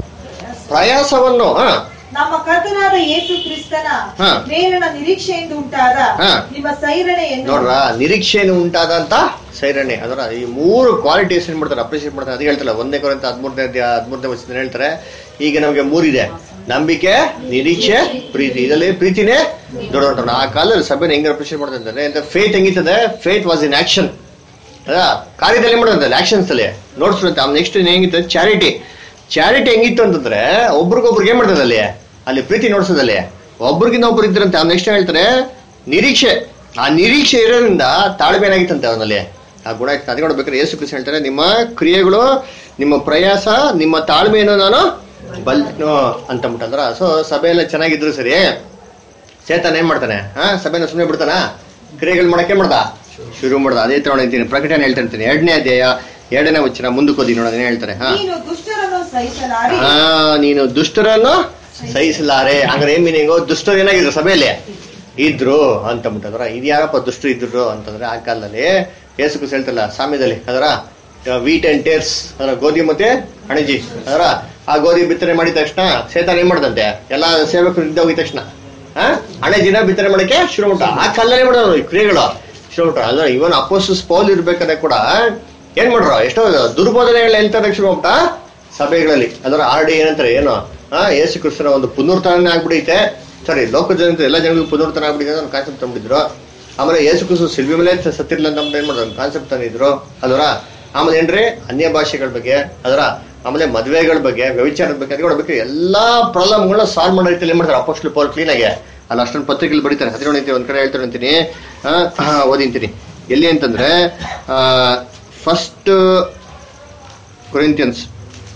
ಪ್ರಯಾಸವನ್ನು ಹ, ನಮ್ಮ ಕರ್ತನಾದ ಯೇಸು ಕ್ರಿಸ್ತನ ಹಾ. ಮೇಲಿನ ನಿರೀಕ್ಷೆಯಿಂದ ಉಂಟಾದ ಹಾ. ನಿಮ್ಮ ಸೈರಣೆಯನ್ನು ನೋಡ್ರ ನಿರೀಕ್ಷೆಯನ್ನು ಉಂಟಾದಂತ ಸೈರಣೆ ಅದರ ಈ ಮೂರು ಕ್ವಾಲಿಟೀಸ್ ಏನ್ ಮಾಡ್ತಾರೆ ಅಪ್ರಿಷಿಯೇಟ್ ಮಾಡ್ತಾರೆ ಅದು ಹೇಳ್ತಾರೆ ಒಂದೇ ಕೊರಂತ ಹದಿಮೂರನೇ ಅಧ್ಯಾಯ ಹದಿಮೂರನೇ ವಚನ ಹೇಳ್ತಾರೆ ಈಗ ನಮಗೆ ಮೂರಿದೆ ನಂಬಿಕೆ ನಿರೀಕ್ಷೆ ಪ್ರೀತಿ ಇದರಲ್ಲಿ ಪ್ರೀತಿನೇ ದೊಡ್ಡ ಆ ಕಾಲದಲ್ಲಿ ಸಭೆನ ಹೆಂಗ್ ಅಪ್ರಿಷಿಯೇಟ್ ಮಾಡ್ತಾರೆ ಅಂದ್ರೆ ಫೇತ್ ಹೆಂಗಿರ್ತದೆ ಫೇತ್ ವಾಸ್ ಇನ್ ಆಕ್ಷನ್ ಅದ ಕಾರ್ಯದಲ್ಲಿ ಮಾಡ್ತಾರೆ ಆಕ್ಷನ್ಸ್ ಅಲ್ಲಿ ನೋಡ್ಸ್ಬಿಡುತ್ತೆ ಆಮೇಲೆ ನೆಕ್ಸ್ಟ್ ಹೆಂಗಿತ್ತು ಚಾರಿಟಿ ಚಾರಿಟಿ ಹೆಂಗಿತ್ತು ಅಂತಂದ್ರೆ ಒಬ್ರಿಗೊಬ್ರಿಗೆ ಏನ್ ಮಾಡ್ತದೆ ಅಲ್ಲಿ ಅಲ್ಲಿ ಪ್ರೀತಿ ನೋಡ್ಸೋದಲ್ಲಿ ಒಬ್ರಿಗಿಂತ ಒಬ್ರು ಇದ್ರಂತೆ ಅವ್ನು ನೆಕ್ಸ್ಟ್ ಹೇಳ್ತಾರೆ ನಿರೀಕ್ಷೆ ಆ ನಿರೀಕ್ಷೆ ಇರೋದ್ರಿಂದ ತಾಳ್ಮೆ ಏನಾಗಿತ್ತಂತೆ ಅವನಲ್ಲಿ ಆ ಗುಣ ಇತ್ತು ಅದೇ ನೋಡ್ಬೇಕಾದ್ರೆ ಯೇಸು ಕ್ರಿಸ್ತ ಹೇಳ್ತಾರೆ ನಿಮ್ಮ ಕ್ರಿಯೆಗಳು ನಿಮ್ಮ ಪ್ರಯಾಸ ನಿಮ್ಮ ತಾಳ್ಮೆಯನ್ನು ನಾನು ಬಲ್ ಅಂತ ಬಿಟ್ಟಂದ್ರ ಸೊ ಸಭೆಯೆಲ್ಲ ಚೆನ್ನಾಗಿದ್ರು ಸರಿ ಸೇತನ್ ಏನ್ ಮಾಡ್ತಾನೆ ಹಾ ಸಭೆನ ಸುಮ್ಮನೆ ಬಿಡ್ತಾನ ಕ್ರಿಯೆಗಳು ಮಾಡಕ್ಕೆ ಮಾಡ್ದ ಶುರು ಮಾಡ್ದ ಅದೇ ತರ ನೋಡಿದ್ದೀನಿ ಪ್ರಕಟಣೆ ಹೇಳ್ತಾ ಇರ್ತೀನಿ ಎರಡನೇ ಅಧ್ಯಾಯ ಎರಡನೇ ವಚನ ಮುಂದಕ್ಕೆ ಓದಿ ನೋಡೋಣ ಏನ್ ಹೇಳ್ತಾರೆ ಹಾ ನೀನು ದುಷ್ಟರನ್ನು ಸಹಿಸಲಾರಿ ಹಾ ನೀನು ದುಷ್ಟರನ್ನು ಸಹಿಸಲಾರೆ ಹಂಗಾರೆ ಏನ್ ಮೀನಿಂಗು ದುಷ್ಟರು ಏನಾಗಿದ್ರು ಸಭೆಯಲ್ಲಿ ಇದ್ರು ಅಂತ ಬಿಟ್ಟದ್ರ ಇದು ಯಾರಪ್ಪ ದುಷ್ಟರು ಇದ್ರು ಅಂತಂದ್ರೆ ಆ ಕಾಲದಲ್ಲಿ ಯೇಸು ಕ್ರಿಸ್ತ ಹೇಳ್ತಲ್ಲ ಸಾಮ್ಯದಲ್ಲಿ ಅದರ ವೀಟ್ ಅಂಡ್ ಟೇರ್ಸ್ ಅದರ ಗೋಧಿ ಮತ್ತೆ ಅಣಜಿ ಅದರ ಆ ಗೋಧಿ ಬಿತ್ತನೆ ಮಾಡಿದ ತಕ್ಷಣ ಸೇತಾನ ಏನ್ ಮಾಡ್ದಂತೆ ಎಲ್ಲಾ ಸೇವಕರು ಇದ್ದ ಹೋಗಿದ ತಕ್ಷಣ ಆ ಅಣಜಿನ ಬಿತ್ತನೆ ಮಾಡಕ್ಕೆ ಶುರು ಉಂಟ ಆ ಕಾಲದಲ್ಲಿ ಮಾಡೋರು ಈ ಕ್ರಿಯೆಗಳು ಶುರು ಉಂಟ ಅಂದ್ರೆ ಇವನ್ ಅಪೋಸ್ ಪೌಲ್ ಇರ್ಬೇಕಾದ್ರೆ ಕೂಡ ಏನ್ ಮಾಡ್ರು ಎಷ್ಟೋ ದುರ್ಬೋಧನೆಗಳು ಹೇಳ್ತಾರೆ ಶುರು ಉಂಟ ಸಭೆಗಳಲ್ಲಿ ಅದರ ಆರ್ ಡಿ ಏನಂತಾರೆ ಏನು ಆ ಯೇಸು ಕ್ರಿಸ್ತನ ಒಂದು ಪುನರ್ತನೆ ಆಗ್ಬಿಡೈತೆ ಸಾರಿ ಲೋಕ ಜನ ಎಲ್ಲ ಜನಗಳು ಪುನರ್ತನ ಆಗ್ಬಿಟ್ಟಿದೆ ಒಂದು ಕಾನ್ಸೆಪ್ಟ್ ತಂಬಿಟ್ಟಿದ್ರು ಆಮೇಲೆ ಯೇಸು ಕ್ರಿಸ್ತು ಸಿಲ್ವಿ ಮೇಲೆ ಸತ್ತಿರ್ಲ ಅಂತ ಏನ್ ಮಾಡಿದ್ರು ಕಾನ್ಸೆಪ್ಟ್ ತಂದಿದ್ರು ಅದರ ಆಮೇಲೆ ಏನ್ರಿ ಅನ್ಯ ಭಾಷೆಗಳ ಬಗ್ಗೆ ಅದರ ಆಮೇಲೆ ಮದುವೆಗಳ ಬಗ್ಗೆ ವ್ಯವಿಚಾರದ ಬಗ್ಗೆ ಅದ್ಗಳ ಬಗ್ಗೆ ಎಲ್ಲಾ ಪ್ರಾಬ್ಲಮ್ಗಳನ್ನ ಸಾಲ್ವ್ ಮಾಡೋ ರೀತಿಯಲ್ಲಿ ಏನ್ ಮಾಡ್ತಾರೆ ಅಪೋಸ್ಟ್ಲು ಪೌಲ್ ಕ್ಲೀನ್ ಆಗಿ ಅಲ್ಲಿ ಅಷ್ಟೊಂದು ಪತ್ರಿಕೆಗಳು ಬರೀತಾರೆ ಹದಿನೇಳು ಅಂತೀನಿ ಒಂದ್ ಕಡೆ ಹೇಳ್ತಾರೆ ಅಂತೀನಿ ಆ, ಆ, ಓದಿಂತೀನಿ ಎಲ್ಲಿ ಅಂತಂದ್ರೆ ಫಸ್ಟ್ ಕೊರಿಂತಿಯನ್ಸ್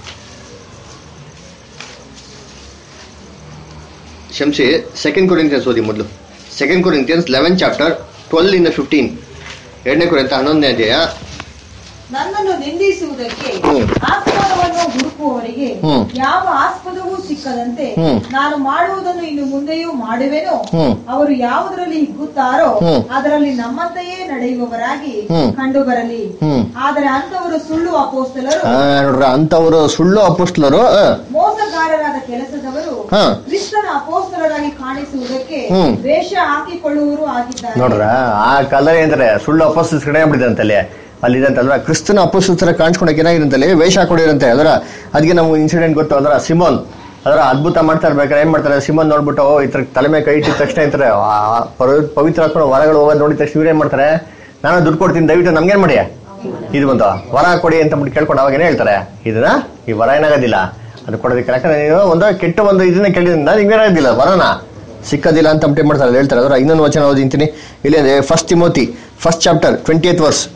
ಕ್ಷಮಿಸಿ ಸೆಕೆಂಡ್ ಕೊರಿಂತಿಯನ್ಸ್ ಓದಿ ಮೊದಲು second Corinthians eleven chapter twelve ಇಂದ ಫಿಫ್ಟೀನ್ ಎರಡನೇ ಕೊರಿಂತ ಹನ್ನೊಂದನೇ ಅಧ್ಯಾಯ ನನ್ನನ್ನು ನಿಂದಿಸುವುದಕ್ಕೆ ಹ್ಮ್. ಆಸ್ಪದವನ್ನು ಹುಡುಕುವವರಿಗೆ ಹ್ಮ್. ಯಾವ ಆಸ್ಪದವೂ ಸಿಕ್ಕದಂತೆ ಹ್ಮ್. ನಾನು ಮಾಡುವುದನ್ನು ಇನ್ನು ಮುಂದೆಯೂ ಮಾಡುವೆನೋ ಹ್ಮ್. ಅವರು ಯಾವುದರಲ್ಲಿ ಹಿಗ್ಗುತ್ತಾರೋ ಹ್ಮ್. ಅದರಲ್ಲಿ ನಮ್ಮಂತೆಯೇ ನಡೆಯುವವರಾಗಿ ಹ್ಮ್. ಕಂಡು ಬರಲಿ ಹ್ಮ್. ಆದರೆ ಅಂತವರು ಸುಳ್ಳು ಅಪೋಸ್ತಲರು ಆ, ನೋಡ್ರ ಅಂತವರು ಸುಳ್ಳು ಅಪೋಸ್ಟ್ಲರು ಆ, ಮೋಸಗಾರರಾದ ಕೆಲಸದವರು ಹಾ. ಕ್ರಿಸ್ತನ ಅಪೋಸ್ತಲರಾಗಿ ಕಾಣಿಸುವುದಕ್ಕೆ ಹ್ಮ್. ವೇಷ ಹಾಕಿಕೊಳ್ಳುವವರು ಆಗಿದ್ದಾರೆ ನೋಡ್ರ ಆ ಕಲರ್ ಏನಂತಾರೆ ಸುಳ್ಳು ಅಪೋಸ್ಟಲ್ಸ್ ಕಡೆ ಆಗ್ಬಿಟ್ಟಿದೆ ಅಂತಲ್ಲಿ ಅಲ್ಲಿ ಅಲ್ವಾ ಕ್ರಿಸ್ತನ ಅಪೋಸ್ಟಲ್ಸ್ ತರ ಕಾಣಿಸ್ಕೊಳಕ್ ಏನಾಗಿರಂತಲ್ಲಿ ವೇಷ ಹಾಕೊಂಡಿರಂತೆ ಅದರ ಅದಕ್ಕೆ ನಮ್ಗೆ ಇನ್ಸಿಡೆಂಟ್ ಗೊತ್ತು ಅದರ ಸಿಮೋನ್ ಅದರ ಅದ್ಭುತ ಮಾಡ್ತಾ ಇರ್ಬೇಕಾದ್ರೆ ಏನ್ ಮಾಡ್ತಾರೆ ಸಿಮೋನ್ ನೋಡ್ಬಿಟ್ಟು ಓ ಈ ತರ ತಲೆ ಮೇಲೆ ಕೈ ಇಟ್ಟಿದ ತಕ್ಷಣ ಇರ್ತಾರೆ ಆ ಪರ- ಪವಿತ್ರ ಹಾಕೊಂಡು ಹೊರಗಳು ಹೋಗೋದು ನೋಡಿದ ತಕ್ಷಣ ಇವ್ರು ಏನ್ ಮಾಡ್ತಾರೆ ನಾನು ದುಡ್ಡು ಕೊಡ್ತೀನಿ ದಯವಿಟ್ಟು ನಮ್ಗೇನ್ ಮಾಡಿ ಇದು ಬಂತು ವರ ಕೊಡಿ ಅಂತ ಬಿಟ್ಟು ಕೇಳ್ಕೊಂಡು ಅವಾಗ ಏನ್ ಹೇಳ್ತಾರೆ ಇದನ್ನ ಈ ವರ ಏನಾಗೋದಿಲ್ಲ ಅದು ಕೊಡೋದಕ್ಕೆ ಯಾಕಂದ್ರೆ ನೀನು ಒಂದು ಕೆಟ್ಟ ಒಂದು ಇದನ್ನ ಕೇಳಿದ್ರಿಂದ ನಿಮ್ಗೇನಾಗೋದಿಲ್ಲ ವರನ ಸಿಕ್ಕದಿಲ್ಲ ಅಂತ ಅಂಟೆ ಮಾಡ್ತಾರೆ ಅಲ್ಲಿ ಹೇಳ್ತಾರೆ ಅದರ ಇನ್ನೊಂದು ವಚನ ಓದಿಂತೀನಿ ಇಲ್ಲಿ ಅಂದ್ರೆ first Timothy first chapter twenty eighth verse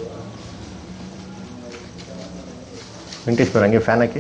Venkateshwara ಹಂಗೆ ಫ್ಯಾನ್ ಹಾಕಿ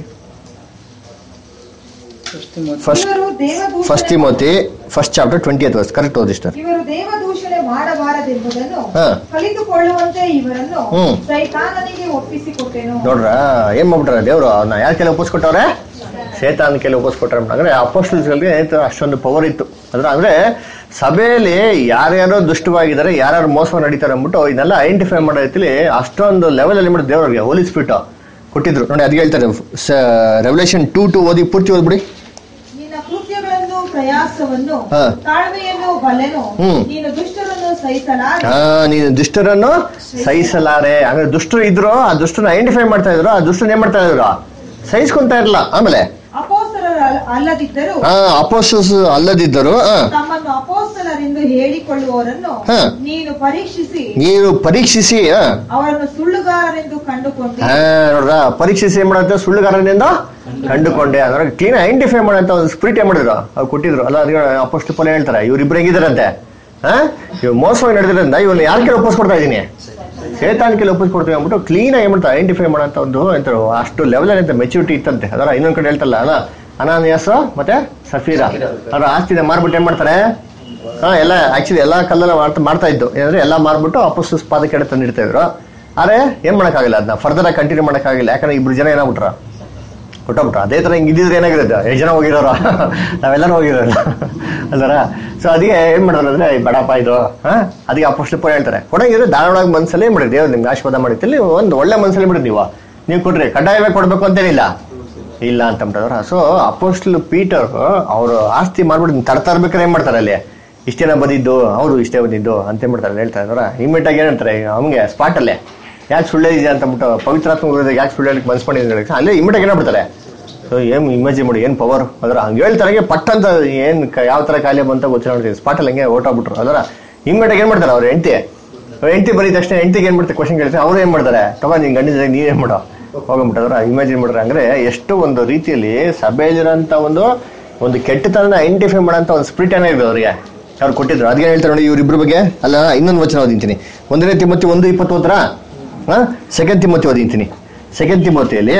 ಫಸ್ಟ್ ಇವರು ದೇವದೂಷಣೆ first Timothy first chapter twenty eighth verse correct ಓದಿಸ್ತಾರೆ ಇವರು ದೇವದೂಷಣೆ ಮಾಡಬಾರದೆಂಬುದನ್ನು ಹಾ. ಕಲಿತುಕೊಳ್ಳುವಂತೆ ಇವರನ್ನು ಹ್ಮ್. ಸೈತಾನನಿಗೆ ಒಪ್ಪಿಸಿಕೊಟ್ಟೆನು ನೋಡ್ರ ಏನ್ ಮಾಡ್ಬಿಟ್ರ ದೇವ್ರು ಅವ್ನ ಯಾರ ಕೆಲ ಒಪ್ಪಿಸ್ಕೊಟ್ಟವ್ರೆ ಸೇತಾನ್ ಕೆಲ ಒಪ್ಪಿಸ್ಕೊಟ್ರೆ ಅಂದ್ರೆ ಅಪೋಸ್ಟಲ್ಸ್ಗಳಿಗೆ ಅಷ್ಟೊಂದು ಪವರ್ ಇತ್ತು ಅದ್ರ ಅಂದ್ರೆ ಸಭೆಯಲ್ಲಿ ಯಾರ್ಯಾರೋ ದುಷ್ಟವಾಗಿದ್ದಾರೆ ಯಾರ್ಯಾರು ಮೋಸ ನಡೀತಾರೆ ಅಂದ್ಬಿಟ್ಟು ಇದನ್ನೆಲ್ಲ ಐಡೆಂಟಿಫೈ ಮಾಡೋ ರೀತಿಲಿ ಅಷ್ಟೊಂದು ಲೆವೆಲ್ ಅಲ್ಲಿ ಮಾಡಿ ದೇವ್ರಿಗೆ ಹೋಲಿಸ್ಬಿಟ್ಟು ಕೊಟ್ಟಿದ್ರು ನೋಡಿ ಅದ್ ಹೇಳ್ತಾರೆ ರೆವಲ್ಯೂಷನ್ ಟೂ ಟು ಓದಿ ಪೂರ್ತಿ ಓದ್ಬಿಡಿ ನಿನ್ನ ಕೃತ್ಯಗಳನ್ನು ಪ್ರಯಾಸವನ್ನು ಹಾ. ತಾಳ್ಮೆಯನ್ನು ಬಲ್ಲೆನು ಹ್ಮ್. ನೀನು ದುಷ್ಟರನ್ನು ಸಹಿಸಲಾರೆ ಆ, ನೀನು ದುಷ್ಟರನ್ನು ಸಹಿಸಲಾರೆ ಅಂದ್ರೆ ದುಷ್ಟರು ಇದ್ರು ಆ ದುಷ್ಟರನ್ನ ಐಡೆಂಟಿಫೈ ಮಾಡ್ತಾ ಇದ್ರು ಆ ದುಷ್ಟರನ್ನ ಏನ್ ಮಾಡ್ತಾ ಇದ್ರು ಸಹಿಸ್ಕೊಂತಾ ಇರಲ್ಲ ಆಮೇಲೆ ಅಪೋಸ್ತಲರ ಅಲ್ಲದಿದ್ದರೂ ಆ ಅಪೋಸ್ಟಲ್ಸ್ ಅಲ್ಲದಿದ್ದರು ಆ, ತಮ್ಮನ್ನು ಅಪೋಸ್ತಲರೆಂದು ಹೇಳಿಕೊಳ್ಳುವವರನ್ನು ಹಾ. ನೀನು ಪರೀಕ್ಷಿಸಿ ನೀನು ಪರೀಕ್ಷಿಸಿ ಆ, ಅವರನ್ನು ಸುಳ್ಳುಗಾರರೆಂದು ಕಂಡುಕೊಂಡು ಆ, ನೋಡ್ರ ಪರೀಕ್ಷಿಸಿ ಏನ್ ಮಾಡುತ್ತೆ ಸುಳ್ಳುಗಾರನಿಂದ ಕಂಡುಕೊಂಡೆ ಅಂದ್ರೆ ಕ್ಲೀನ್ ಐಡೆಂಟಿಫೈ ಮಾಡೋಂತ ಒಂದು ಸ್ಪಿರಿಟ್ ಏನ್ ಮಾಡಿದ್ರು ಅವ್ರು ಕೊಟ್ಟಿದ್ರು ಅಲ್ಲ ಅದಕ್ಕೆ ಅಪೋಸ್ಟ್ ಪೋಲ ಹೇಳ್ತಾರೆ ಇವ್ರಿಬ್ರು ಹೆಂಗಿದಾರಂತೆ ಹಾ ಇವ್ ಮೋಸವಾಗಿ ನಡೆದ್ರಿಂದ ಇವನ್ನ ಯಾರ ಕೆಲ ಒಪ್ಪಿಸ್ಕೊಡ್ತಾ ಇದೀನಿ ಸೇತಾನ್ ಕೆಲ ಒಪ್ಪಿಸ್ಕೊಡ್ತೀವಿ ಅಂದ್ಬಿಟ್ಟು ಕ್ಲೀನ್ ಆಗಿ ಏನ್ ಮಾಡ್ತಾರೆ ಐಡೆಂಟಿಫೈ ಮಾಡೋಂತ ಒಂದು ಎಂತಾರೆ ಅಷ್ಟು ಲೆವೆಲ್ ಅಂತ ಮೆಚುರಿಟಿ ಇತ್ತಂತೆ ಅದರ ಇನ್ನೊಂದ್ ಕಡೆ ಹೇಳ್ತಲ್ಲ ಅಲ್ಲ ಅನಾನಿಯಾಸ ಮತ್ತೆ ಸಫೀರಾ ಅವ್ರ ಆಸ್ತಿನ ಮಾರ್ಬಿಟ್ಟು ಏನ್ ಮಾಡ್ತಾರೆ ಹಾ ಎಲ್ಲ ಆಕ್ಚುಲಿ ಎಲ್ಲಾ ಕಲ್ಲೆಲ್ಲ ಮಾಡ್ತಾ ಮಾಡ್ತಾ ಇದ್ದು ಏನಂದ್ರೆ ಎಲ್ಲ ಮಾರ್ಬಿಟ್ಟು ಅಪೋಸ್ ಪಾದಕ್ಕೆ ತಂದಿಡ್ತಾ ಇದ್ರು ಆದ್ರೆ ಏನ್ ಮಾಡಕ್ಕಾಗಿಲ್ಲ ಅದನ್ನ ಫರ್ದರ್ ಆಗಿ ಕಂಟಿನ್ಯೂ ಮಾಡಕ್ಕಾಗಿಲ್ಲ ಯಾಕಂದ್ರೆ ಇಬ್ರು ಜನ ಏನಾಗ್ಬಿಟ್ರ ಕೊಟ್ಟಬಿಟ್ರು ಅದೇ ತರ ಹಿಂಗ್ ಇದ್ದಿದ್ರೆ ಏನಾಗಿರುತ್ತೆ ಎಷ್ಟು ಜನ ಹೋಗಿರೋರು ನಾವೆಲ್ಲರೂ ಹೋಗಿರೋರು ಅಲ್ವರ ಸೊ ಅದಕ್ಕೆ ಏನ್ ಮಾಡಿದ್ರು ಅಂದ್ರೆ ಈ ಬಡಪ್ಪ ಇದು ಹಾ ಅದಕ್ಕೆ ಅಪೋಸ್ಟ್ ಪೋಲ್ ಹೇಳ್ತಾರೆ ಕೊಡಂಗಿದ್ರೆ ಧಾರಾಳವಾಗಿ ಮನ್ಸಲ್ಲಿ ಏನ್ ಮಾಡಿ ದೇವ್ರು ನಿಮ್ಗೆ ಆಶೀರ್ವಾದ ಮಾಡಿತ್ತಲ್ಲಿ ಒಂದು ಒಳ್ಳೆ ಮನ್ಸಲ್ಲಿ ಬಿಡಿ ನೀವು ನೀವು ಕೊಡ್ರಿ ಕಡ್ಡಾಯವೇ ಕೊಡ್ಬೇಕು ಅಂತೇನಿಲ್ಲ ಇಲ್ಲ ಅಂತ ಅಂದ್ಬಿಟ್ಟವ್ರ ಸೊ ಅಪೋಸ್ಟಲ್ ಪೀಟರ್ ಅವರು ಆಸ್ತಿ ಮಾಡ್ಬಿಟ್ಟು ತಡ್ತಾ ಇರ್ಬೇಕಾದ್ರೆ ಏನ್ ಮಾಡ್ತಾರೆ ಅಲ್ಲಿ ಇಷ್ಟೇನ ಬಂದಿದ್ದು ಅವರು ಇಷ್ಟೇ ಬಂದಿದ್ದು ಅಂತ ಏನ್ ಮಾಡ್ತಾರೆ ಹೇಳ್ತಾ ಇದ್ರ ಇಮಿಡಿಯೇಟ್ ಆಗಿ ಏನಂತಾರೆ ಅವ್ನಿಗೆ ಸ್ಪಾಟ್ ಅಲ್ಲೇ ಯಾಕೆ ಸುಳ್ಳು ಇದೆ ಅಂತ ಅಂದ್ಬಿಟ್ಟು ಪವಿತ್ರಾತ್ಮ ಗುರುದಾಗ ಯಾಕೆ ಸುಳ್ಳು ಹೇಳಕ್ ಮನ್ಸ್ ಮಾಡಿದ್ರೆ ಅಲ್ಲೇ ಇಮಿಡಿಯೇಟ್ ಏನಾಗ್ಬಿಡ್ತಾರೆ ಸೊ ಏನ್ ಇಮೇಜಿನ್ ಮಾಡಿ ಏನ್ ಪವರ್ ಅದರ ಹಂಗೆ ಹೇಳ್ತಾರೆ ಪಟ್ ಅಂತ ಏನ್ ಕ- ಯಾವ ತರ ಕಾಯಿಲೆ ಬಂತ ಗೊತ್ತಿಲ್ಲ ನೋಡ್ತೀವಿ ಸ್ಪಾಟ್ ಅಲ್ಲಿ ಹಂಗೆ ಓಟಾಗ್ಬಿಟ್ರು ಅದರ ಇಮಿಡಿಯೇಟ್ ಏನ್ ಮಾಡ್ತಾರೆ ಅವ್ರ ಹೆಂಡತಿ ಹೆಂಡತಿ ಬರೀ ತಕ್ಷಣ ಹೆಂಡತಿಗೆ ಏನ್ ಮಾಡ್ತಾರೆ ಕ್ವಶನ್ ಕೇಳ್ತಾರೆ ಅವ್ರು ಏನ್ ಮಾಡ್ತಾರೆ ತಗೋ ನೀನ್ ಗಂಡಿದ್ರೆ ನೀವೇನ್ ಮಾಡೋ ಹೋಗ್ಬಿಟ್ಟದ್ರ ಇಮ್ಯಾಜಿನ್ ಮಾಡ್ರೆ ಅಂದ್ರೆ ಎಷ್ಟು ಒಂದು ರೀತಿಯಲ್ಲಿ ಸಭೆಯಲ್ಲಿರೋಂಥ ಒಂದು ಒಂದು ಕೆಟ್ಟತನ ಐಡೆಂಟಿಫೈ ಮಾಡೋಂಥ ಒಂದು ಸ್ಪಿರಿಟ್ ಏನಾಗಿದೆ ಅವ್ರಿಗೆ ಅವ್ರು ಕೊಟ್ಟಿದ್ರು ಅದಕ್ಕೆ ಹೇಳ್ತಾರೆ ನೋಡಿ ಇವ್ರಿಬ್ರ ಬಗ್ಗೆ ಅಲ್ಲ ಇನ್ನೊಂದು ವಚನ ಓದಿಂತೀನಿ ಒಂದನೇ ತಿಮ್ಮತಿ ಒಂದು ಇಪ್ಪತ್ತು ಓದ್ರ ಹಾ ಸೆಕೆಂಡ್ ತಿಮ್ಮತಿ ಓದಿಂತೀನಿ ಸೆಕೆಂಡ್ ತಿಮ್ಮತಿಯಲ್ಲಿ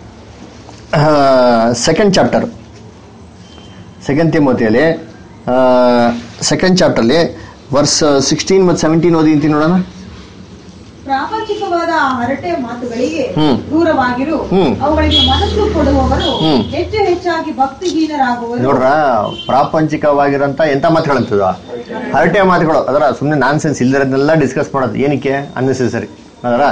ಸೆಕೆಂಡ್ ಚಾಪ್ಟರ್ ಸೆಕೆಂಡ್ ತಿಮ್ಮತಿಯಲ್ಲಿ ಸೆಕೆಂಡ್ ಚಾಪ್ಟರ್ಲಿ ವರ್ಸ್ ಸಿಕ್ಸ್ಟೀನ್ ಮತ್ತು ಸೆವೆಂಟೀನ್ ಓದಿಂತೀನಿ ನೋಡೋಣ ಪ್ರಾಪಂಚಿಕವಾದ ಆ ಹರಟೆ ಮಾತುಗಳಿಗೆ ಹ್ಮ್. ದೂರವಾಗಿರು ಹ್ಮ್. ಅವುಗಳಿಗೆ ಮನಸ್ಸು ಕೊಡುವವರು ಹ್ಮ್. ಹೆಚ್ಚು ಹೆಚ್ಚಾಗಿ ಭಕ್ತಿಹೀನರಾಗುವರು ನೋಡ್ರ ಪ್ರಾಪಂಚಿಕವಾಗಿರೋಂಥ ಎಂತ ಮಾತುಗಳಂತದ ಹರಟೆ ಮಾತುಗಳು ಅದರ ಸುಮ್ಮನೆ ನಾನ್ ಸೆನ್ಸ್ ಇಲ್ದಿರೋದನ್ನೆಲ್ಲ ಡಿಸ್ಕಸ್ ಮಾಡೋದು ಏನಕ್ಕೆ ಅನ್ನೆಸೆಸರಿ ಅದರ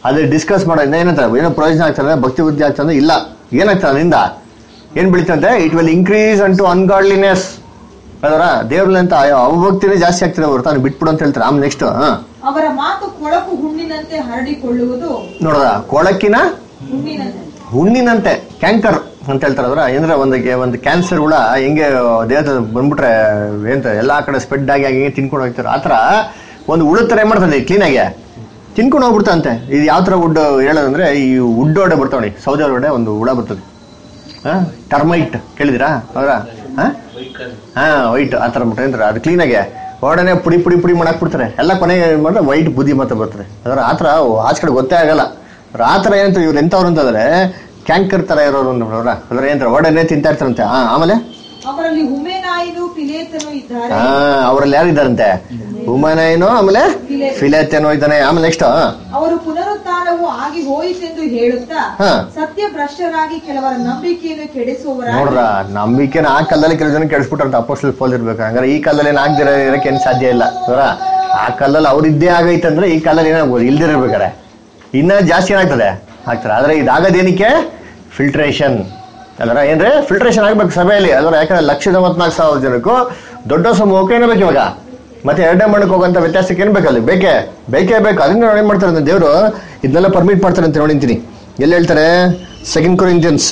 ಅದೇ ಡಿಸ್ಕಸ್ ಮಾಡೋದ್ರಿಂದ ಏನಂತಾರೆ ಏನೋ ಪ್ರಯೋಜನ ಆಗ್ತದೆ ಭಕ್ತಿ ಬುದ್ಧಿ ಆಗ್ತದೆ ಇಲ್ಲ ಏನಾಗ್ತದೆ ಅದರಿಂದ ಏನ್ ಬೆಳೀತಂತೆ it will increase unto ungodliness ಅದರ ದೇವ್ರಲ್ಲಂತ ಅವಭಕ್ತಿನೇ ಜಾಸ್ತಿ ಆಗ್ತದೆ ಹೊರತು ಅವ್ನು ಬಿಟ್ಬಿಡು ಅಂತ ಹೇಳ್ತಾರೆ ಆಮೇಲೆ ನೆಕ್ಸ್ಟ್ ಹಾ ಅವರ ಮಾತು ಕೊಳಕು ಹುಣ್ಣಿನಂತೆ ಹರಡಿಕೊಳ್ಳುವುದು ನೋಡ್ರ ಕೊಳಕಿನ ಹುಣ್ಣಿನಂತೆ ಹುಣ್ಣಿನಂತೆ ಕ್ಯಾಂಕರ್ ಅಂತ ಹೇಳ್ತಾರೆ ಅದ್ರ ಅಂದ್ರೆ ಒಂದು ಒಂದು ಕ್ಯಾನ್ಸರ್ ಹುಳ ಹೆಂಗೆ ದೇಹದ ಬಂದ್ಬಿಟ್ರೆ ಎಂತ ಎಲ್ಲಾ ಕಡೆ ಸ್ಪ್ರೆಡ್ ಆಗಿ ಆಗಿ ತಿನ್ಕೊಂಡು ಹೋಗ್ತಾರೆ ಆತರ ಒಂದು ಹುಳ ತರ ಏನ್ ಮಾಡ್ತದೆ ಕ್ಲೀನಾಗಿ ತಿನ್ಕೊಂಡು ಹೋಗ್ಬಿಡ್ತಂತೆ ಇದು ಯಾವ ತರ ವುಡ್ ಹೇಳೋದಂದ್ರೆ ಈ ವುಡ್ ಒಡೆ ಬರ್ತಾವಣಿ ಸೌದೆ ಒಳಗಡೆ ಒಂದು ಹುಳ ಬರ್ತದೆ ಟರ್ಮೈಟ್ ಕೇಳಿದಿರಾ ಅವರ ಹಾ ವೈಟ್ ಆ ತರ ಬಿಟ್ರೆ ಅಂದ್ರೆ ಅದು ಕ್ಲೀನಾಗೆ ಒಡನೆ ಪುಡಿ ಪುಡಿ ಪುಡಿ ಮಾಡಾಕ್ ಬಿಡ್ತಾರೆ ಎಲ್ಲ ಕೊನೆಗೆ ಏನ್ ಮಾಡಿದ್ರೆ ವೈಟ್ ಬುದ್ಧಿ ಮತ್ತೆ ಬರ್ತದೆ ಅದರ ಆ ಥರ ಆಚ ಕಡೆ ಗೊತ್ತೇ ಆಗಲ್ಲ ಅವ್ರ ಆ ಥರ ಏನಂತ ಇವ್ರು ಎಂಥವ್ರು ಅಂತಂದ್ರೆ ಕ್ಯಾಂಕರ್ ತರ ಇರೋರು ಅವ್ರ ಅಂದ್ರೆ ಏನಂತಾರೆ ಒಡನೆ ತಿಂತಾ ಇರ್ತಾರಂತೆ ಹಾ ಆಮೇಲೆ ಅವರಲ್ಲಿ ಹುಮೆನಾಯಿನು ಪಿಲೇತನು ಇದ್ದಾರೆ ಹಾ ಅವರಲ್ಲಿ ಯಾರಿದ್ದಾರಂತೆ ಉಮನಯನೋ ಆಮೇಲೆ ಫಿಲೆತ್ತೇನೋ ಇದ್ದಾನೆ ಆಮೇಲೆ ನೆಕ್ಸ್ಟ್ ಅವರು ಪುನರುತ್ಥಾನವು ಆಗಿ ಹೋಯಿತೆಂದು ಹೇಳುತ್ತಾ ಹಾ. ಸತ್ಯ ಭ್ರಷ್ಟರಾಗಿ ಕೆಲವರ ನಂಬಿಕೆಯನ್ನು ಕೆಡಿಸುವವರಾಗಿ ನೋಡ್ರ ನಂಬಿಕೆನ ಆ ಕಾಲದಲ್ಲಿ ಕೆಲವು ಜನ ಕೆಡಿಸ್ಬಿಟ್ರಂತ ಅಪೋಸ್ಟಲ್ ಫೋಲ್ ಇರ್ಬೇಕು ಹಂಗಾರೆ ಈ ಕಾಲದಲ್ಲಿ ಏನ್ ಆಗ್ದಿರ ಇರಕ್ಕೆ ಏನ್ ಸಾಧ್ಯ ಇಲ್ಲ ಅವರ ಆ ಕಾಲದಲ್ಲಿ ಅವ್ರಿದ್ದೇ ಆಗೈತಂದ್ರೆ ಈ ಕಾಲದಲ್ಲಿ ಏನಾಗ್ಬೋದು ಇಲ್ದಿರ್ಬೇಕಾರೆ ಇನ್ನ ಜಾಸ್ತಿ ಏನಾಗ್ತದೆ ಆಗ್ತಾರೆ ಆದ್ರೆ ಇದಾಗದೇನಕ್ಕೆ ಫಿಲ್ಟ್ರೇಷನ್ ಅದರ ಏನ್ರಿ ಫಿಲ್ಟ್ರೇಷನ್ ಆಗ್ಬೇಕು ಸಭೆಯಲ್ಲಿ ಅದರ ಯಾಕಂದ್ರೆ ಲಕ್ಷದ ಮೂವತ್ನಾಲ್ಕು ಸಾವಿರ ಜನಕ್ಕೂ ದೊಡ್ಡ ಸಮೂಹಕ್ಕೆ ಏನು ಬೇಕು ಇವಾಗ ಮತ್ತೆ ಎರಡನೇ ಮಣ್ಣಕ್ಕೆ ಹೋಗಂತ ವ್ಯತ್ಯಾಸಕ್ಕೆ ಏನ್ ಬೇಕಲ್ಲಿ ಬೇಕೇ ಬೇಕೇ ಬೇಕು ಅದನ್ನ ನೋಡಿ ಏನ್ ಮಾಡ್ತಾರೆ ಅಂದ್ರೆ ದೇವರು ಇದನ್ನೆಲ್ಲ ಪರ್ಮಿಟ್ ಮಾಡ್ತಾರೆ ಅಂತ ನೋಡಿಂತೀನಿ ಎಲ್ಲಿ ಹೇಳ್ತಾರೆ second Corinthians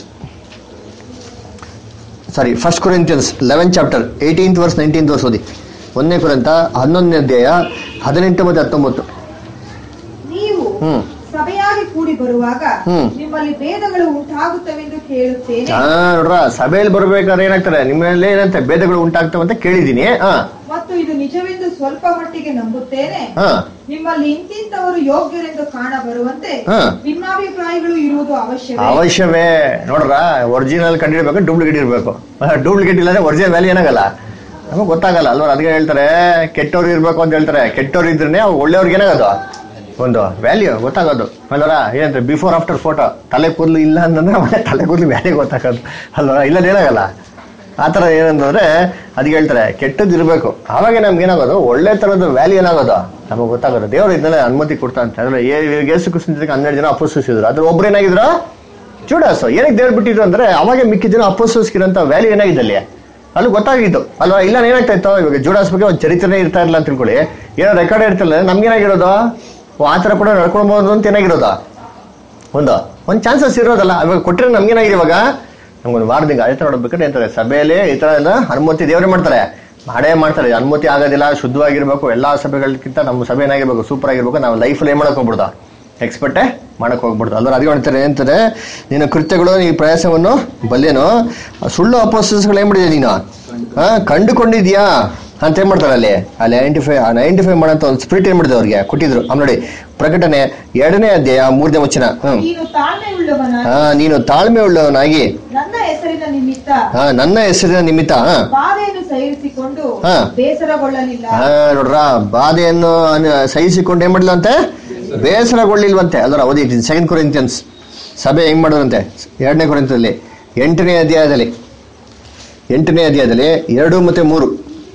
sorry first Corinthians eleven chapter eighteenth verse nineteenth verse ಓದಿ ಒಂದನೇ ಕುರಿತ ಹನ್ನೊಂದನೇ ಅಧ್ಯಾಯ ಹದಿನೆಂಟು ಮತ್ತು ಹತ್ತೊಂಬತ್ತು ನೀವು ಹ್ಮ್ ಸಭೆಯಾಗಿ ಕೂಡಿ ಬರುವಾಗ ಹ್ಮ್. ನಿಮ್ಮಲ್ಲಿ ಭೇದಗಳು ಉಂಟಾಗುತ್ತವೆಂದು ಕೇಳುತ್ತೇನೆ ಹಾ ನೋಡ್ರ ಸಭೆಯಲ್ಲಿ ಬರ್ಬೇಕಾದ್ರೆ ಏನಾಗ್ತಾರೆ ನಿಮ್ಮಲ್ಲಿ ಏನಂತೆ ಭೇದಗಳು ಉಂಟಾಗ್ತವೆ ಅಂತ ಕೇಳಿದೀನಿ ಹಾ ಮತ್ತು ಇದು ನಿಜವೆಂದು ಸ್ವಲ್ಪ ಮಟ್ಟಿಗೆ ನಂಬುತ್ತೇನೆ ಹಾ ನಿಮ್ಮಲ್ಲಿ ಇಂತಿಂತವರು ಯೋಗ್ಯರೆಂದು ಕಾಣ ಬರುವಂತೆ ಹಾ. ಭಿನ್ನಾಭಿಪ್ರಾಯಗಳು ಇರುವುದು ಅವಶ್ಯವೇ ಅವಶ್ಯವೇ ನೋಡ್ರ ಒರಿಜಿನಲ್ ಕಂಡಿಡ್ಬೇಕು ಡೂಪ್ಲಿಕೇಟ್ ಇರಬೇಕು ಡೂಪ್ಲಿಕೇಟ್ ಇಲ್ಲದ್ರೆ ಒರಿಜಿನಲ್ ವ್ಯಾಲ್ಯೂ ಏನಾಗಲ್ಲ ನಮಗೆ ಗೊತ್ತಾಗಲ್ಲ ಅಲ್ವಾ ಅದಕ್ಕೆ ಹೇಳ್ತಾರೆ ಕೆಟ್ಟವ್ರು ಇರ್ಬೇಕು ಅಂತ ಹೇಳ್ತಾರೆ ಕೆಟ್ಟವ್ರು ಇದ್ರೆ ಅವ್ರು ಒಳ್ಳೆಯವ್ರಿಗೆ ಏನಾಗೋದು ಒಂದು ವ್ಯಾಲ್ಯೂ ಗೊತ್ತಾಗೋದು ಅಲ್ವರ ಏನಂದ್ರೆ ಬಿಫೋರ್ ಆಫ್ಟರ್ ಫೋಟೋ ತಲೆ ಕೂದಲು ಇಲ್ಲ ಅಂತಂದ್ರೆ ಮತ್ತೆ ತಲೆ ಕೂದಲು ವ್ಯಾಲ್ಯೂ ಗೊತ್ತಾಗೋದು ಅಲ್ವರ ಇಲ್ಲದ ಏನಾಗಲ್ಲ ಆ ಥರ ಏನಂತಂದ್ರೆ ಅದಕ್ಕೆ ಹೇಳ್ತಾರೆ ಕೆಟ್ಟದ್ದು ಇರಬೇಕು ಆವಾಗ ನಮ್ಗೆ ಏನಾಗೋದು ಒಳ್ಳೆ ಥರದ ವ್ಯಾಲ್ಯೂ ಏನಾಗೋದು ನಮಗೆ ಗೊತ್ತಾಗೋದು ದೇವರು ಇದನ್ನೆಲ್ಲ ಅನುಮತಿ ಕೊಡ್ತಾ ಅಂತ ಅಂದ್ರೆ ಏಸು ಕೃಷ್ಣ ಹನ್ನೆರಡು ಜನ ಅಪೋಸಿಸಿದ್ರು ಅದ್ರ ಒಬ್ರು ಏನಾಗಿದ್ರು ಚೂಡಾಸು ಏನಕ್ಕೆ ದೇವ್ರು ಬಿಟ್ಟಿದ್ರು ಅಂದ್ರೆ ಅವಾಗ ಮಿಕ್ಕಿದ ಜನ ಅಪೋಸಿಸ್ಕಿರಂತ ವ್ಯಾಲ್ಯೂ ಏನಾಗಿದೆ ಅಲ್ಲಿ ಅಲ್ಲಿ ಗೊತ್ತಾಗಿದ್ದು ಅಲ್ವಾ ಇಲ್ಲ ಏನಾಗ್ತಾ ಇತ್ತು ಇವಾಗ ಜೂಡಾಸ್ ಬಗ್ಗೆ ಒಂದು ಚರಿತ್ರೆನೇ ಇರ್ತಾ ಇರಲಿಲ್ಲ ಅಂತ ತಿಳ್ಕೊಳ್ಳಿ ಏನೋ ರೆಕಾರ್ಡ್ ಇರ್ತಿಲ್ಲ ನಮ್ಗೇನಾಗಿರೋದು ಓ, ಆ ಥರ ಕೂಡ ನಡ್ಕೊಳ್ಬೋದು ಅಂತ ಏನಾಗಿರೋದು ಒಂದು ಒಂದು ಚಾನ್ಸಸ್ ಇರೋದಲ್ಲ ಇವಾಗ ಕೊಟ್ಟರೆ ನಮ್ಗೇನಾಗಿದೆ ಇವಾಗ ನಮ್ಗೊಂದು ವಾರದಿಂದ ಅದೇ ಥರ ನೋಡ್ಬೇಕಾದ್ರೆ ಅಂತಾರೆ ಸಭೆಯಲ್ಲಿ ಈ ಥರ ಎಲ್ಲ ಅನುಮತಿ ದೇವರೇ ಮಾಡ್ತಾರೆ ಮಾಡೇ ಮಾಡ್ತಾರೆ ಅನುಮತಿ ಆಗೋದಿಲ್ಲ ಶುದ್ಧವಾಗಿರ್ಬೇಕು ಎಲ್ಲಾ ಸಭೆಗಳಕ್ಕಿಂತ ನಮ್ಮ ಸಭೆ ಏನಾಗಿರ್ಬೇಕು ಸೂಪರ್ ಆಗಿರ್ಬೇಕು ನಾವು ಲೈಫಲ್ಲಿ ಏನು ಮಾಡಕ್ ಹೋಗ್ಬಿಡ್ದು ಎಕ್ಸ್ಪರ್ಟೇ ಮಾಡಕ್ ಹೋಗ್ಬಿಡ್ದು ಅಲ್ವಾ ಅದೇ ಹೇಳ್ತಾರೆ ಅಂತಾರೆ ನಿನ್ನ ಕೃತ್ಯಗಳು ಈ ಪ್ರಯಾಸವನ್ನು ಬಲ್ಲೇನು ಸುಳ್ಳು ಅಪೋಸಸ್ಗಳು ಏನ್ ಮಾಡಿದ್ಯಾ ನೀನು ಹಾ ಕಂಡುಕೊಂಡಿದ್ಯಾ ಅಂತ ಏನ್ ಮಾಡ್ತಾರೆ ಅಲ್ಲಿ ಅಲ್ಲಿ ಐಡೆಂಟಿಫೈ ಐಡೆಂಟಿಫೈ ಮಾಡೋಂಥ ಒಂದು ಸ್ಪಿರಿಟ್ ಏನ್ ಮಾಡಿದ್ರು ಅವ್ರಿಗೆ ಕೊಟ್ಟಿದ್ರು ಆಮೇಲೆ ನೋಡಿ ಪ್ರಕಟಣೆ ಎರಡನೇ ಅಧ್ಯಾಯ ಮೂರನೇ ವಚನ ಹ್ಮ್ ನೀನು ತಾಳ್ಮೆ ಉಳ್ಳವನಾಗಿ ಹಾ ನೀನು ತಾಳ್ಮೆ ಉಳ್ಳವನಾಗಿ ನನ್ನ ಹೆಸರಿನ ನಿಮಿತ್ತ ಹಾ ನನ್ನ ಹೆಸರಿನ ನಿಮಿತ್ತ ಹಾ ಬಾಧೆಯನ್ನು ಸಹಿಸಿಕೊಂಡು ಹಾ. ಬೇಸರಗೊಳ್ಳಲಿಲ್ಲ ಹಾ ನೋಡ್ರ ಬಾಧೆಯನ್ನು ಅನು- ಸಹಿಸಿಕೊಂಡು ಏನ್ ಮಾಡ್ಲಂತೆ ಬೇಸರಗೊಳ್ಳಿಲ್ವಂತೆ ಅಲ್ಲರ ಓದಿ ಸೆಕೆಂಡ್ ಕೊರಿಂತಿಯನ್ಸ್ ಸಭೆ ಹೆಂಗ್ ಮಾಡೋದಂತೆ ಎರಡನೇ ಕೊರಿಂತದಲ್ಲಿ ಎಂಟನೇ ಅಧ್ಯಾಯದಲ್ಲಿ ಎಂಟನೇ ಅಧ್ಯಾಯದಲ್ಲಿ ಎರಡು ಮತ್ತೆ ಮೂರು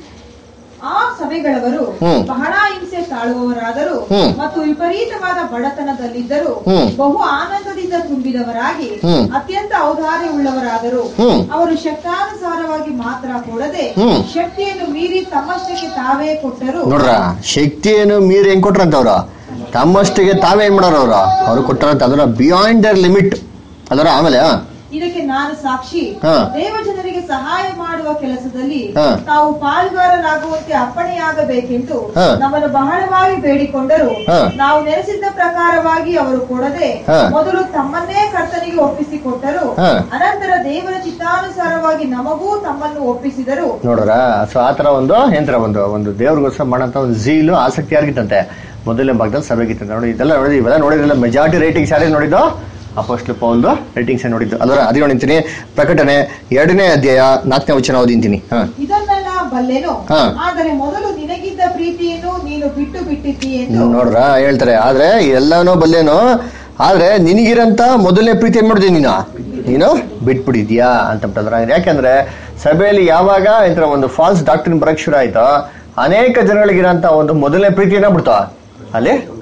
ಆ ಸಭೆಗಳವರು ಹ್ಮ್. ಬಹಳ ಹಿಂಸೆ ತಾಳುವವರಾದರು ಹ್ಮ್. ಮತ್ತು ವಿಪರೀತವಾದ ಬಡತನದಲ್ಲಿದ್ದರು ಹ್ಮ್. ಬಹು ಆನಂದದಿಂದ ತುಂಬಿದವರಾಗಿ ಹ್ಮ್. ಅತ್ಯಂತ ಔದಾರ್ಯ ಉಳ್ಳವರಾದರು ಹ್ಮ್. ಅವರು ಶಕ್ತಾನುಸಾರವಾಗಿ ಮಾತ್ರ ಕೊಡದೆ ಹ್ಮ್. ಶಕ್ತಿಯನ್ನು ಮೀರಿ ತಮ್ಮಷ್ಟಕ್ಕೆ ತಾವೇ ಕೊಟ್ಟರು ನೋಡ್ರ ಶಕ್ತಿಯನ್ನು ಮೀರಿ ಹೆಂಗ್ ಕೊಟ್ರಂತ ಅವ್ರು ತಮ್ಮಷ್ಟಿಗೆ ತಾವೇ ಏನ್ ಮಾಡೋರು ಅವ್ರು ಅವ್ರು ಕೊಟ್ಟಾರಂತ ಅದರ ಬಿಯಾಂಡ್ ದರ್ ಲಿಮಿಟ್ ಅದರ ಆಮೇಲೆ ಹಾ ಇದಕ್ಕೆ ನಾನು ಸಾಕ್ಷಿ ಹಾ. ದೇವಜನರಿಗೆ ಸಹಾಯ ಮಾಡುವ ಕೆಲಸದಲ್ಲಿ ಹಾ. ತಾವು ಪಾಲ್ಗಾರರಾಗುವಂತೆ ಅಪ್ಪಣೆಯಾಗಬೇಕೆಂದು ಹಾ. ನಮ್ಮನ್ನು ಬಹಳವಾಗಿ ಬೇಡಿಕೊಂಡರು ಹಾ. ನಾವು ನೆನೆಸಿದ್ದ ಪ್ರಕಾರವಾಗಿ ಅವರು ಕೊಡದೆ ಹಾ. ಮೊದಲು ತಮ್ಮನ್ನೇ ಕರ್ತನಿಗೆ ಒಪ್ಪಿಸಿಕೊಟ್ಟರು ಹಾ. ಅನಂತರ ದೇವರ ಚಿತ್ತಾನುಸಾರವಾಗಿ ನಮಗೂ ತಮ್ಮನ್ನು ಒಪ್ಪಿಸಿದರು ನೋಡ್ರ ಸೊ ಆ ತರ ಒಂದು ಏನ್ರ ಒಂದು ಒಂದು ದೇವ್ರಿಗೋಸ್ಕರ ಮಾಡಂತ ಒಂದು ಝೀಲು ಆಸಕ್ತಿ ಆಗಿತ್ತಂತೆ ಮೊದಲನೇ ಭಾಗದಲ್ಲಿ ಸಭೆಗಿತ್ತಂತೆ ನೋಡಿ ಇದೆಲ್ಲ ನೋಡಿ ಇವೆಲ್ಲ ನೋಡಿದ್ರಲ್ಲ ಮೆಜಾರಿಟಿ ರೇಟಿಂಗ್ಸ್ ಯಾರೇ ನೋಡಿದ್ದು ಅಪೋಸ್ಟ್ಲ್ ಪೌಲ್ದು ರೇಟಿಂಗ್ಸ್ ನೋಡಿದ್ದು ಅದರ ಅದೇ ನೋಡಿಂತೀನಿ ಪ್ರಕಟಣೆ ಎರಡನೇ ಅಧ್ಯಾಯ ನಾಲ್ಕನೇ ವಚನ ಓದಿಂತೀನಿ ಹಾ ಇದನ್ನೆಲ್ಲ ಬಲ್ಲೆನು ಹಾ. ಆದರೆ ಮೊದಲು ನಿನಗಿದ್ದ ಪ್ರೀತಿಯನ್ನು ನೀನು ಬಿಟ್ಟು ಬಿಟ್ಟಿದ್ದೀ ಎಂದು ನೋಡ್ರ ಹೇಳ್ತಾರೆ ಆದ್ರೆ ಎಲ್ಲಾನು ಬಲ್ಲೇನು ಆದ್ರೆ ನಿನಗಿರಂತ ಮೊದಲನೇ ಪ್ರೀತಿ ಏನ್ ಮಾಡಿದ್ಯ ನೀನು ನೀನು ಬಿಟ್ಬಿಟ್ಟಿದ್ಯಾ ಅಂತ ಬಿಟ್ಟದ್ರ ಯಾಕಂದ್ರೆ ಸಭೆಯಲ್ಲಿ ಯಾವಾಗ ಇಂತರ ಒಂದು ಫಾಲ್ಸ್ ಡಾಕ್ಟ್ರಿನ್ ಬರಕ್ ಶುರು ಆಯ್ತೋ ಅನೇಕ ಜನಗಳಿಗಿರಂತ ಒಂದು ಮೊದಲನೇ ಪ್ರೀತಿ ಏನಾಗ್ಬಿಡ್ತಾವ ಅಲ್ಲಿ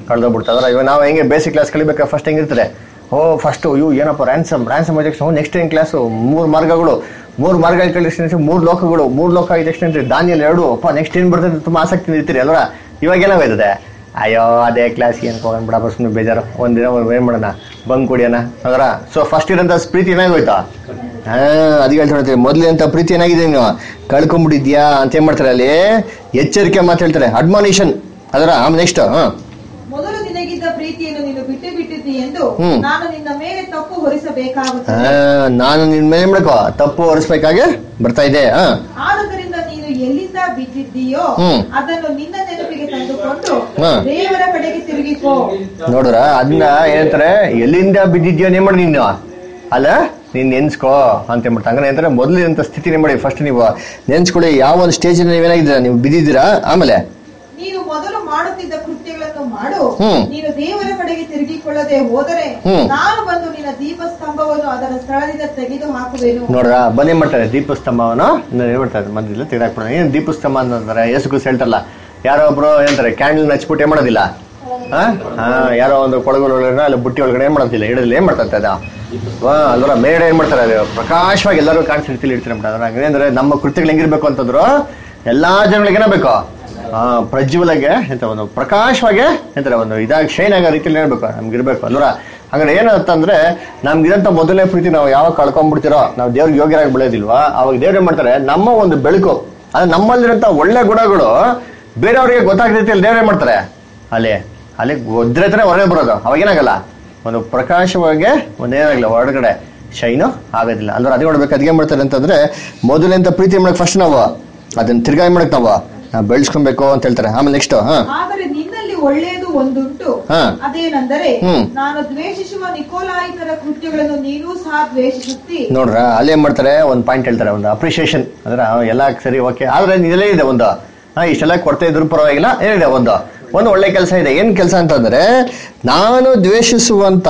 ಕಳೆದೋಗ್ಬಿಡ್ತಾರೆ ಇವಾಗ ನಾವು ಹೆಂಗೆ ಬೇಸಿಕ್ ಕ್ಲಾಸ್ ಕಲಿಬೇಕಾದ್ರೆ ಫಸ್ಟ್ ಹೆಂಗಿರ್ತಾರೆ ಓ ಫಸ್ಟ್ ಇವು ಏನಪ್ಪ ರ್ಯಾನ್ಸಮ್ ರ್ಯಾನ್ಸಮ್ ತಕ್ಷಣ ನೆಕ್ಸ್ಟ್ ಏನು ಕ್ಲಾಸು ಮೂರು ಮಾರ್ಗಗಳು ಮೂರು ಮಾರ್ಗ ಕಳಿಸ್ತೀನಿ ಮೂರು ಲೋಕಗಳು ಮೂರು ಲೋಕ ಆದ ತಕ್ಷಣ ದಾನಿಯಲ್ಲಿ ಎರಡು ಅಪ್ಪ ನೆಕ್ಸ್ಟ್ ಏನು ಬರ್ತದೆ ತುಂಬ ಆಸಕ್ತಿ ಇರ್ತೀರಿ ಅಲ್ವಾ ಇವಾಗ ಏನಾಗೋಯ್ತದೆ ಅಯ್ಯೋ ಅದೇ ಕ್ಲಾಸ್ ಏನು ಹೋಗೋಣ ಬಿಡಪ್ಪ ಸುಮ್ಮನೆ ಬೇಜಾರು ಒಂದಿನ ಏನು ಮಾಡೋಣ ಬಂಕ್ ಕುಡಿಯೋಣ ಅದರ ಸೊ ಫಸ್ಟ್ ಇರೋಂಥ ಪ್ರೀತಿ ಏನಾಗೋಯ್ತಾ ಹಾ ಅದಕ್ಕೆ ಹೇಳ್ತಾ ಹೇಳ್ತಾರೆ ಮೊದಲೇ ಅಂತ ಪ್ರೀತಿ ಏನಾಗಿದೆ ನೀವು ಕಳ್ಕೊಂಡ್ಬಿಟ್ಟಿದ್ಯಾ ಅಂತ ಏನ್ ಮಾಡ್ತಾರೆ ಅಲ್ಲಿ ಎಚ್ಚರಿಕೆ ಮಾತು ಹೇಳ್ತಾರೆ ಅಡ್ಮಾನಿಷನ್ ಅದರ ಆಮೇಲೆ ನೆಕ್ಸ್ಟ್ ಹಾ ಮೊದಲು ನಿನಗಿದ್ದ ಪ್ರೀತಿಯನ್ನು ನೀನು ಬಿಟ್ಟು ಬಿಟ್ಟಿದ್ದಿ ಎಂದು ಹ್ಮ್. ನಾನು ನಿನ್ನ ಮೇಲೆ ತಪ್ಪು ಹೊರಿಸಬೇಕಾಗುತ್ತದೆ ಆ, ನಾನು ನಿನ್ ಮೇಲೆ ಏನ್ ಮಾಡ್ಕೋ ತಪ್ಪು ಹೊರಿಸ್ಬೇಕಾಗೆ ಬರ್ತಾ ಇದೆ ಹಾ ಆದುದರಿಂದ ನೀನು ಎಲ್ಲಿಂದ ಬಿದ್ದಿದ್ದೀಯೋ ಹ್ಮ್. ಅದನ್ನು ನಿನ್ನ ನೆನಪಿಗೆ ತಂದುಕೊಂಡು ಹಾ. ದೇವರ ಕಡೆಗೆ ತಿರುಗಿಕೋ ನೋಡ್ರ ಅದನ್ನ ಏನಂತಾರೆ ಎಲ್ಲಿಂದ ಬಿದ್ದಿದ್ಯೋ ನೇಮ್ ಮಾಡಿ ನೀನು ಅಲ್ಲ ನೀನ್ ನೆನ್ಸ್ಕೋ ಅಂತ ಹೇಳ್ಬಿಟ್ಟು ಹಂಗಾರೆ ಏನಂತಾರೆ ಮೊದಲಿನಂತ ಸ್ಥಿತಿ ಮಾಡಿ ಫಸ್ಟ್ ನೀವು ನೆನ್ಸ್ಕೊಳ್ಳಿ ಯಾವ ಒಂದು ಸ್ಟೇಜ್ ನೀವೇನಾಗಿದ್ದೀರಾ ನೀವು ಬಿದ್ದಿದ್ದೀರಾ ಆಮೇಲೆ ನೀನು ಮೊದಲು ಮಾಡುತ್ತಿದ್ದ ಕೃತ್ಯಗಳನ್ನು ಮಾಡು ಹ್ಮ್. ನೀನು ದೇವರ ಕಡೆಗೆ ತಿರುಗಿಕೊಳ್ಳದೆ ಹೋದರೆ ಹ್ಮ್. ನಾನು ಬಂದು ನಿನ್ನ ದೀಪಸ್ತಂಭವನ್ನು ಅದರ ಸ್ಥಳದಿಂದ ತೆಗೆದು ಹಾಕುವೆನು ನೋಡ್ರ ಬನ್ನಿ ಮಾಡ್ತಾರೆ ದೀಪಸ್ತಂಭವನ್ನು ಏನ್ ಮಾಡ್ತಾರೆ ಮಂದಿಲ್ಲ ತೆಗೆದಾಕ್ಬಿಡೋಣ ಏನ್ ದೀಪಸ್ತಂಭ ಅಂತಂದ್ರೆ ಯೇಸು ಕ್ರಿಸ್ತ ಹೇಳ್ತಾರಲ್ಲ ಯಾರೋ ಒಬ್ರು ಏನಂತಾರೆ ಕ್ಯಾಂಡಲ್ ಹಚ್ಬಿಟ್ಟು ಏನ್ ಮಾಡೋದಿಲ್ಲ ಹಾ ಹಾ ಯಾರೋ ಒಂದು ಕೊಳಗೊಳಗಡೆ ಅಲ್ಲಿ ಬುಟ್ಟಿ ಒಳಗಡೆ ಏನ್ ಮಾಡೋದಿಲ್ಲ ಇಡೋದಿಲ್ಲ ಏನ್ ಮಾಡ್ತಾರೆ ಅದ ವಾ ಅಲ್ವರ ಮೇಡ ಏನ್ ಮಾಡ್ತಾರೆ ಅದು ಪ್ರಕಾಶವಾಗಿ ಎಲ್ಲರೂ ಕಾಣಿಸ್ತಿರ್ತಿಲ್ಲ ಇರ್ತಾರೆ ಬಿಡ್ತಾರೆ ಹಂಗಂದ್ರೆ ನಮ್ಮ ಕೃತ್ಯಗಳು ಹೆಂಗಿರ್ಬೇಕು ಅಂತಂದ್ರು ಎಲ್ಲಾ ಜನಗಳಿಗೆ ಏನಾಗಬೇಕು ಆ ಪ್ರಜ್ವಲಗೆ ಎಂತ ಒಂದು ಪ್ರಕಾಶವಾಗಿ ಎಂತಾರೆ ಒಂದು ಇದಾಗಿ ಶೈನ್ ಆಗೋ ರೀತಿಯಲ್ಲಿ ಇರಬೇಕು ನಮ್ಗೆ ಇರ್ಬೇಕು ಅಲ್ವರ ಹಾಗಾದ್ರೆ ಏನಂತಂದ್ರೆ ನಮ್ಗಿರಂತ ಮೊದಲನೇ ಪ್ರೀತಿ ನಾವು ಯಾವಾಗ ಕಳ್ಕೊಂಡ್ಬಿಡ್ತಿರೋ ನಾವು ದೇವ್ರಿಗೆ ಯೋಗ್ಯರಾಗಿ ಬೆಳೆಯೋದಿಲ್ವಾ ಅವಾಗ ದೇವ್ರು ಏನ್ ಮಾಡ್ತಾರೆ ನಮ್ಮ ಒಂದು ಬೆಳಕು ಅಂದ್ರೆ ನಮ್ಮಲ್ಲಿರಂತ ಒಳ್ಳೆ ಗುಣಗಳು ಬೇರೆಯವರಿಗೆ ಗೊತ್ತಾಗದ ರೀತಿಯಲ್ಲಿ ದೇವ್ರು ಏನ್ ಮಾಡ್ತಾರೆ ಅಲ್ಲಿ ಅಲ್ಲಿ ಒದ್ರೆತನೇ ಹೊರಗೆ ಬರೋದು ಅವಾಗ ಏನಾಗಲ್ಲ ಒಂದು ಪ್ರಕಾಶವಾಗಿ ಒಂದೇನಾಗಲ್ಲ ಹೊರಗಡೆ ಶೈನು ಆಗೋದಿಲ್ಲ ಅಂದ್ರೆ ಅದೇ ನೋಡ್ಬೇಕು ಅದ್ಗೆ ಏನ್ ಮಾಡ್ತಾರೆ ಅಂತಂದ್ರೆ ಮೊದಲಿಂದ ಪ್ರೀತಿ ಮಾಡಕ್ ಫಸ್ಟ್ ನಾವು ಅದನ್ನ ತಿರ್ಗಾ ಏನ್ ಮಾಡಕ್ ನಾವು ನಾವು ಬೆಳೆಸ್ಕೊಬೇಕು ಅಂತ ಹೇಳ್ತಾರೆ ಆಮೇಲೆ ನೆಕ್ಸ್ಟ್ ಹಾ ಆದರೆ ನಿನ್ನಲ್ಲಿ ಒಳ್ಳೆಯದು ಒಂದುಂಟು ಹಾ. ಅದೇನೆಂದರೆ ಹ್ಮ್. ನಾನು ದ್ವೇಷಿಸುವ ನಿಕೋಲಾಯಿತರ ಕೃತ್ಯಗಳನ್ನು ನೀನೂ ಸಹ ದ್ವೇಷಿಸುತ್ತಿ ನೋಡ್ರ ಅಲ್ಲಿ ಏನ್ ಮಾಡ್ತಾರೆ ಒಂದು ಪಾಯಿಂಟ್ ಹೇಳ್ತಾರೆ ಒಂದು ಅಪ್ರಿಷಿಯೇಷನ್ ಅಂದ್ರೆ ಆ, ಎಲ್ಲ ಸರಿ ಓಕೆ ಆದ್ರೆ ಇದೆಲ್ಲ ಇದೆ ಒಂದು ಹಾ ಇಷ್ಟೆಲ್ಲ ಕೊಡ್ತಾ ಇದ್ರು ಪರವಾಗಿಲ್ಲ ಏನಿದೆ ಒಂದು ಒಂದು ಒಳ್ಳೆ ಕೆಲಸ ಇದೆ ಏನ್ ಕೆಲಸ ಅಂತಂದ್ರೆ ನಾನು ದ್ವೇಷಿಸುವಂತ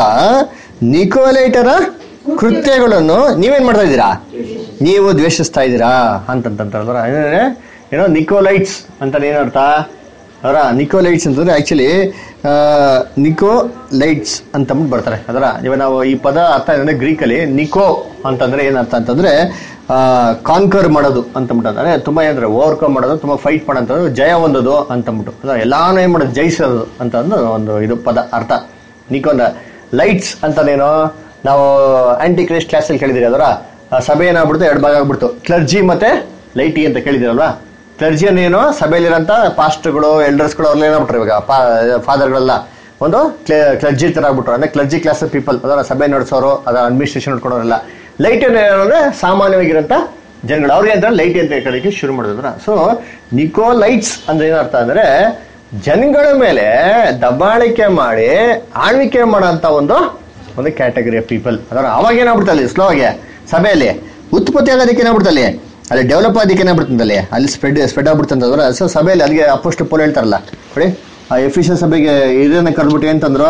ನಿಕೋಲೈಟರ ಕೃತ್ಯಗಳನ್ನು ನೀವೇನ್ ಮಾಡ್ತಾ ಇದ್ದೀರಾ ನೀವು ದ್ವೇಷಿಸ್ತಾ ಇದ್ದೀರಾ ಅಂತಂತಂದ್ರೆ ಏನಂದ್ರೆ ಏನೋ ನಿಕೋಲೈಟ್ಸ್ ಅಂತ ಏನರ್ಥ ಅದರ ನಿಕೋಲೈಟ್ಸ್ ಅಂತಂದ್ರೆ ಆಕ್ಚುಲಿ ನಿಕೋ ಲೈಟ್ಸ್ ಅಂತ ಅಂದ್ಬಿಟ್ಟು ಬರ್ತಾರೆ ಅದರ ಇವಾಗ ನಾವು ಈ ಪದ ಅರ್ಥ ಏನಂದ್ರೆ ಗ್ರೀಕಲ್ಲಿ ನಿಕೋ ಅಂತಂದ್ರೆ ಏನರ್ಥ ಅಂತಂದ್ರೆ ಕಾನ್ಕರ್ ಮಾಡೋದು ಅಂತಂದ್ಬಿಟ್ಟು ಅಂದ್ರೆ ತುಂಬಾ ಏನಂದ್ರೆ ಓವರ್ಕಮ್ ಮಾಡೋದು ತುಂಬಾ ಫೈಟ್ ಮಾಡೋದು ಜಯ ಹೊಂದೋದು ಅಂತಂದ್ಬಿಟ್ಟು ಅದರ ಎಲ್ಲಾನು ಏನ್ ಮಾಡೋದು ಜಯಿಸೋದು ಅಂತ ಅಂದು ಒಂದು ಇದು ಪದ ಅರ್ಥ ನಿಕೋನ ಲೈಟ್ಸ್ ಅಂತಾನೇನೋ ನಾವು ಆಂಟಿ ಕ್ರೈಸ್ಟ್ ಕ್ಲಾಸಲ್ಲಿ ಕೇಳಿದಿರಿ ಅದರ ಸಭೆ ಏನಾಗ್ಬಿಡ್ತು ಎರಡು ಭಾಗ ಆಗ್ಬಿಡ್ತು ಕ್ಲರ್ಜಿ ಮತ್ತೆ ಲೈಟಿ ಅಂತ ಕೇಳಿದಿರಲ್ವಾ ಕ್ಲರ್ಜಿ ಏನು ಸಭೆಯಲ್ಲಿರೋಂಥ ಪಾಸ್ಟರ್ಗಳು ಎಲ್ಡರ್ಸ್ಗಳು ಅವ್ರೆಲ್ಲ ಏನಾಗ್ಬಿಟ್ರು ಇವಾಗ ಫಾದರ್ಗಳೆಲ್ಲ ಒಂದು ಕ್ಲರ್ಜಿ ತರ ಆಗ್ಬಿಟ್ರು ಅಂದ್ರೆ ಕ್ಲರ್ಜಿ ಕ್ಲಾಸ್ ಪೀಪಲ್ ಅದರ ಸಭೆ ನಡೆಸೋರು ಅದರ ಅಡ್ಮಿನಿಸ್ಟ್ರೇಷನ್ ನೋಡ್ಕೊಳೋರೆಲ್ಲ ಲೈಟ್ ಏನಂದ್ರೆ ಸಾಮಾನ್ಯವಾಗಿರೋಂಥ ಜನಗಳು ಅವ್ರಿಗೆ ಅಂತ ಲೈಟ್ ಅಂತ ಕಡೆಗೆ ಶುರು ಮಾಡಿದ್ರ ಸೊ ನಿಕೋ ಲೈಟ್ಸ್ ಅಂದ್ರೆ ಏನರ್ಥ ಅಂದ್ರೆ ಜನಗಳ ಮೇಲೆ ದಬ್ಬಾಳಿಕೆ ಮಾಡಿ ಆಳ್ವಿಕೆ ಮಾಡೋಂಥ ಒಂದು ಒಂದು ಕ್ಯಾಟಗರಿ ಆಫ್ ಪೀಪಲ್ ಅದರ ಅವಾಗ ಏನಾಗ್ಬಿಡ್ತು ಅಲ್ಲಿ ಸ್ಲೋ ಆಗಿ ಸಭೆಯಲ್ಲಿ ಉತ್ಪತ್ತಿ ಆಗೋದಕ್ಕೆ ಏನಾಗ್ಬಿಡ್ತು ಅಲ್ಲಿ ಅಲ್ಲಿ ಡೆವಲಪ್ ಆಗೋದಕ್ಕೆ ಏನಾಗ್ಬಿಡ್ತಂತ ಅಲ್ಲಿ ಅಲ್ಲಿ ಸ್ಪ್ರೆಡ್ ಸ್ಪ್ರೆಡ್ ಆಗ್ಬಿಡ್ತಂತಂದ್ರೆ ಸೊ ಸಭೆಯಲ್ಲಿ ಅಲ್ಲಿಗೆ ಅಪ್ಪಷ್ಟು ಪೋಲ್ ಹೇಳ್ತಾರಲ್ಲ ನೋಡಿ ಆ ಎಫಿಷಿಯಲ್ ಸಭೆಗೆ ಇದನ್ನ ಕರ್ಬಿಟ್ಟು ಏನಂತಂದ್ರು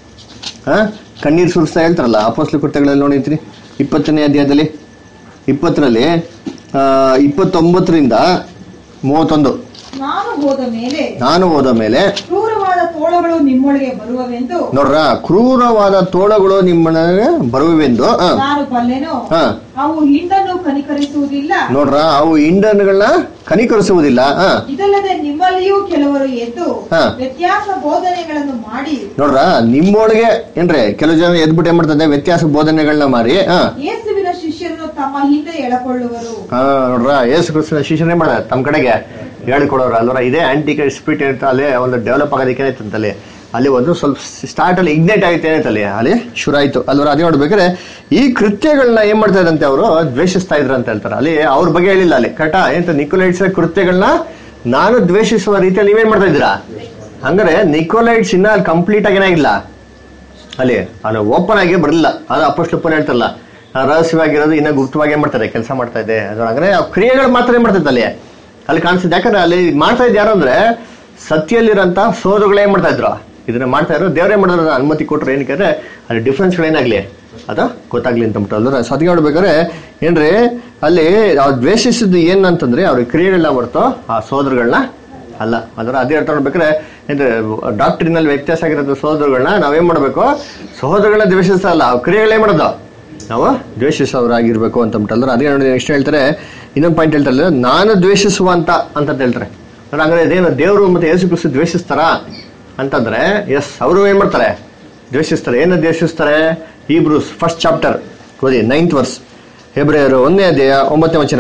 ಹಾ ಕಣ್ಣೀರು ಸುರಿಸ್ತಾ ಹೇಳ್ತಾರಲ್ಲ ಅಪೋಸ್ಲು ಕೃತ್ಯಗಳಲ್ಲಿ ನೋಡಿದ್ರಿ ಇಪ್ಪತ್ತನೇ ಅಧ್ಯಾಯದಲ್ಲಿ ಇಪ್ಪತ್ತರಲ್ಲಿ ಆ, ಇಪ್ಪತ್ತೊಂಬತ್ತರಿಂದ ಮೂವತ್ತೊಂದು ನಾನು ಹೋದ ಮೇಲೆ ನಾನು ಹೋದ ಮೇಲೆ ಕ್ರೂರವಾದ ತೋಳಗಳು ನಿಮ್ಮೊಳಗೆ ಬರುವವೆಂದು ನೋಡ್ರ ಕ್ರೂರವಾದ ತೋಳಗಳು ನಿಮ್ಮನೆ ಬರುವೆವೆಂದು ಆ, ನಾನು ಬಲ್ಲೆನು ಆ, ಅವು ಹಿಂಡನ್ನು ಕನಿಕರಿಸುವುದಿಲ್ಲ ನೋಡ್ರ ಅವು ಇಂಡನ್ಗಳನ್ನ ಕನಿಕರಿಸುವುದಿಲ್ಲ ಆ, ಇದಲ್ಲದೆ ನಿಮ್ಮಲ್ಲಿಯೂ ಕೆಲವರು ಎದ್ದು ಹಾ. ವ್ಯತ್ಯಾಸ ಬೋಧನೆಗಳನ್ನು ಮಾಡಿ ನೋಡ್ರ ನಿಮ್ಮೊಳಗೆ ಏನ್ರಿ ಕೆಲವು ಜನ ಎದ್ಬಿಟ್ಟು ಏನ್ ಮಾಡ್ತದೆ ವ್ಯತ್ಯಾಸ ಬೋಧನೆಗಳನ್ನ ಮಾರಿ ಆ, ಯೇಸುವಿನ ಶಿಷ್ಯರನ್ನು ತಮ್ಮ ಹಿಂದೆ ಎಳಕೊಳ್ಳುವರು ಆ, ನೋಡ್ರ ಏಸು ಕ್ರಿಸ್ತನ ಶಿಷ್ಯನೇ ಮಾಡ ತಮ್ಮ ಕಡೆಗೆ ಹೇಳಿಕೊಡೋರು ಅಲ್ವರ ಇದೇ ಆಂಟಿ ಸ್ಪಿರಿಟ್ ಅಂತ ಅಲ್ಲಿ ಒಂದು ಡೆವಲಪ್ ಆಗೋದಕ್ಕೆ ಏನಾಯ್ತಂತಲ್ಲಿ ಅಲ್ಲಿ ಒಂದು ಸ್ವಲ್ಪ ಸ್ಟಾರ್ಟ್ ಅಲ್ಲಿ ಇಗ್ನೇಟ್ ಆಗುತ್ತೆ ಏನಾಯ್ತಲ್ಲಿ ಅಲ್ಲಿ ಶುರು ಆಯ್ತು ಅಲ್ವರ ಅದೇ ನೋಡ್ಬೇಕಾದ್ರೆ ಈ ಕೃತ್ಯಗಳನ್ನ ಏನ್ ಮಾಡ್ತಾ ಇದ್ರಂತೆ ಅವರು ದ್ವೇಷಿಸ್ತಾ ಇದ್ರು ಅಂತ ಹೇಳ್ತಾರೆ ಅಲ್ಲಿ ಅವ್ರ ಬಗ್ಗೆ ಹೇಳಿಲ್ಲ ಅಲ್ಲಿ ಕಟ ಏನಂತ ನಿಕೋಲೈಟ್ಸ್ ಕೃತ್ಯಗಳನ್ನ ನಾನು ದ್ವೇಷಿಸುವ ರೀತಿಯಲ್ಲಿ ನೀವೇನ್ ಮಾಡ್ತಾ ಇದ್ದೀರಾ ಹಂಗಾರೆ ನಿಕೋಲೈಟ್ಸ್ ಇನ್ನ ಅಲ್ಲಿ ಕಂಪ್ಲೀಟ್ ಆಗಿ ಏನಾಗಿಲ್ಲ ಅಲ್ಲಿ ಅದು ಓಪನ್ ಆಗಿ ಬರಲಿಲ್ಲ ಅದು ಅಪ್ಪಷ್ಟು ಓಪನ್ ಹೇಳ್ತಾರಲ್ಲ ಆ ರಹಸ್ಯವಾಗಿರೋದು ಇನ್ನ ಗುಪ್ತವಾಗಿ ಏನ್ ಮಾಡ್ತಾರೆ ಕೆಲಸ ಮಾಡ್ತಾ ಇದೆ ಅದು ಅಂದ್ರೆ ಆ ಕ್ರಿಯೆಗಳು ಮಾತ್ರ ಏನ್ ಮಾಡ್ತೈತೆ ಅಲ್ಲಿ ಅಲ್ಲಿ ಕಾಣಿಸ್ತದೆ ಯಾಕಂದ್ರೆ ಅಲ್ಲಿ ಮಾಡ್ತಾ ಇದ್ದು ಯಾರು ಅಂದ್ರೆ ಸತ್ಯಲ್ಲಿರೋಂಥ ಸೋದರುಗಳು ಏನ್ ಮಾಡ್ತಾ ಇದ್ರು ಇದನ್ನ ಮಾಡ್ತಾ ಇದ್ರು ದೇವರೇ ಮಾಡಿದ್ರು ಅನುಮತಿ ಕೊಟ್ರು ಏನಕ್ಕೆ ಅಂದ್ರೆ ಅಲ್ಲಿ ಡಿಫ್ರೆನ್ಸ್ಗಳು ಏನಾಗ್ಲಿ ಅದು ಗೊತ್ತಾಗ್ಲಿ ಅಂತ ಬಿಟ್ಟು ಅಲ್ದ್ರ ಸತ್ಯ ನೋಡ್ಬೇಕಾದ್ರೆ ಏನ್ರಿ ಅಲ್ಲಿ ಅವ್ರು ದ್ವೇಷಿಸಿದ್ದು ಏನಂತಂದ್ರೆ ಅವ್ರ ಕ್ರಿಯೆಗಳನ್ನ ಹೊರತು ಆ ಸೋದರುಗಳನ್ನ ಅಲ್ಲ ಅದರ ಅದೇ ಹೇಳ್ತಾ ನೋಡ್ಬೇಕಾದ್ರೆ ಅಂದ್ರೆ ಡಾಕ್ಟ್ರಿನಲ್ಲಿ ವ್ಯತ್ಯಾಸ ಆಗಿರೋದು ಸಹೋದರಗಳನ್ನ ನಾವೇನ್ ಮಾಡ್ಬೇಕು ಸಹೋದರಗಳನ್ನ ದ್ವೇಷಿಸಲ್ಲ ಅವ್ರ ಕ್ರಿಯೆಗಳೇ ಮಾಡೋದು ನಾವು ದ್ವೇಷಿಸೋರಾಗಿರ್ಬೇಕು ಅಂತ ಅಂದ್ಬಿಟ್ಟಲ್ಲ ಅದೇ ನೋಡಿ ನೆಕ್ಸ್ಟ್ ಹೇಳ್ತಾರೆ ಇನ್ನೊಂದು ಪಾಯಿಂಟ್ ಹೇಳ್ತಾರೆ ನಾನು ದ್ವೇಷಿಸುವಂತ ಅಂತ ಹೇಳ್ತಾರೆ ಅಂದ್ರೆ ಹಂಗಾರೆ ಇದೇನು ದೇವರು ಮತ್ತೆ ಯೇಸು ಕ್ರಿಸ್ತು ದ್ವೇಷಿಸ್ತಾರಾ ಅಂತಂದ್ರೆ ಎಸ್ ಅವರು ಏನ್ ಮಾಡ್ತಾರೆ ದ್ವೇಷಿಸ್ತಾರೆ ಏನು ದ್ವೇಷಿಸ್ತಾರೆ ಈ ಬ್ರೂಸ್ ಫಸ್ಟ್ ಚಾಪ್ಟರ್ ಓದಿ ನೈನ್ತ್ ವರ್ಸ್ ಹೆಬ್ರಿಯರು ಒಂದನೇ ಅಧ್ಯಾಯ ಒಂಬತ್ತನೇ ವಚನ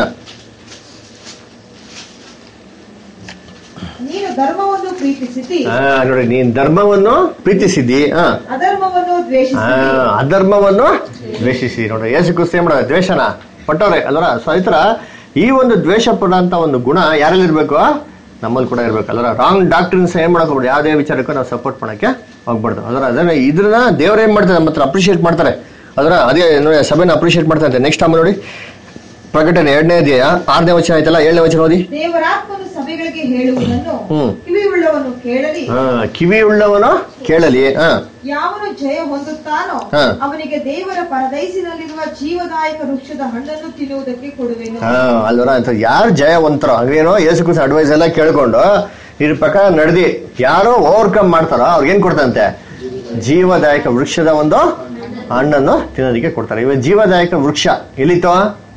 ನೀನು ಧರ್ಮವನ್ನು ಪ್ರೀತಿಸಿದಿ ಆ, ನೋಡಿ ನೀನ್ ಧರ್ಮವನ್ನು ಪ್ರೀತಿಸಿದ್ದಿ ಆ ಅಧರ್ಮವನ್ನು ಆ, ದ್ವೇಷಿಸಿದಿ ಅಧರ್ಮವನ್ನು ದ್ವೇಷಿಸಿ ನೋಡ್ರಿ ಯೇಸು ಕ್ರಿಸ್ತು ಏನ್ ಮಾಡೋದು ದ್ವೇಷನ ಪಟ್ಟವ್ರೆ ಅಲ್ವರ ಸೊ ಈ ತರ ಈ ಒಂದು ದ್ವೇಷ ಪಡುವಂತ ಒಂದು ಗುಣ ಯಾರಲ್ಲಿ ಇರ್ಬೇಕು ನಮ್ಮಲ್ಲಿ ಕೂಡ ಇರ್ಬೇಕು ಅಲ್ವರ ರಾಂಗ್ ಡಾಕ್ಟರ್ಸ್ ಏನ್ ಮಾಡಕ್ ಹೋಗ್ಬಿಡಿ ಯಾವುದೇ ವಿಚಾರಕ್ಕೂ ನಾವು ಸಪೋರ್ಟ್ ಮಾಡಕ್ಕೆ ಹೋಗ್ಬಾರ್ದು ಅದರ ಅದನ್ನ ಇದ್ರನ್ನ ದೇವ್ರ ಏನ್ ಮಾಡ್ತಾರೆ ನಮ್ಮ ಹತ್ರ ಅಪ್ರಿಷಿಯೇಟ್ ಮಾಡ್ತಾರೆ ಅದರ ಅದೇ ನೋಡಿ ಸಭೆನ ಅಪ್ರಿಷಿಯೇಟ್ ಮಾಡ್ತಾರೆ ನೆಕ್ಸ್ಟ್ ಆಮೇಲೆ ನೋಡಿ ಪ್ರಕಟಣೆ ಎರಡನೇ ಅಧ್ಯಾಯ ಆರನೇ ವಚನ ಆಯ್ತಲ್ಲ ಏಳನೇ ವಚನ ಓದಿ ದೇವರಾತ್ಮನು ಸಭೆಗಳಿಗೆ ಹೇಳುವುದನ್ನು ಹ್ಮ್. ಕಿವಿಯುಳ್ಳವನು ಕೇಳಲಿ ಹಾ ಕಿವಿ ಉಳ್ಳವನು ಕೇಳಲಿ ಹಾ ಯಾವನು ಜಯ ಹೊಂದುತ್ತಾನೋ ಹಾ. ಅವನಿಗೆ ದೇವರ ಪರದೈಸಿನಲ್ಲಿರುವ ಜೀವದಾಯಕ ವೃಕ್ಷದ ಹಣ್ಣನ್ನು ತಿನ್ನುವುದಕ್ಕೆ ಕೊಡುವೆನು ಹಾ ಅಲ್ವರ ಅಂತ ಯಾರು ಜಯವಂತರೋ ಹಂಗೇನೋ ಯೇಸು ಕುಸ್ ಅಡ್ವೈಸ್ ಎಲ್ಲ ಕೇಳ್ಕೊಂಡು ಇದ್ರ ಪ್ರಕಾರ ನಡೆದಿ ಯಾರೋ ಓವರ್ಕಮ್ ಮಾಡ್ತಾರೋ ಅವ್ರಿಗೆ ಏನ್ ಕೊಡ್ತಂತೆ ಜೀವದಾಯಕ ವೃಕ್ಷದ ಒಂದು ಹಣ್ಣನ್ನು ತಿನ್ನೋದಕ್ಕೆ ಕೊಡ್ತಾರೆ ಇವ ಜೀವದಾಯಕ ವೃಕ್ಷ ಎಲ್ಲಿತ್ತು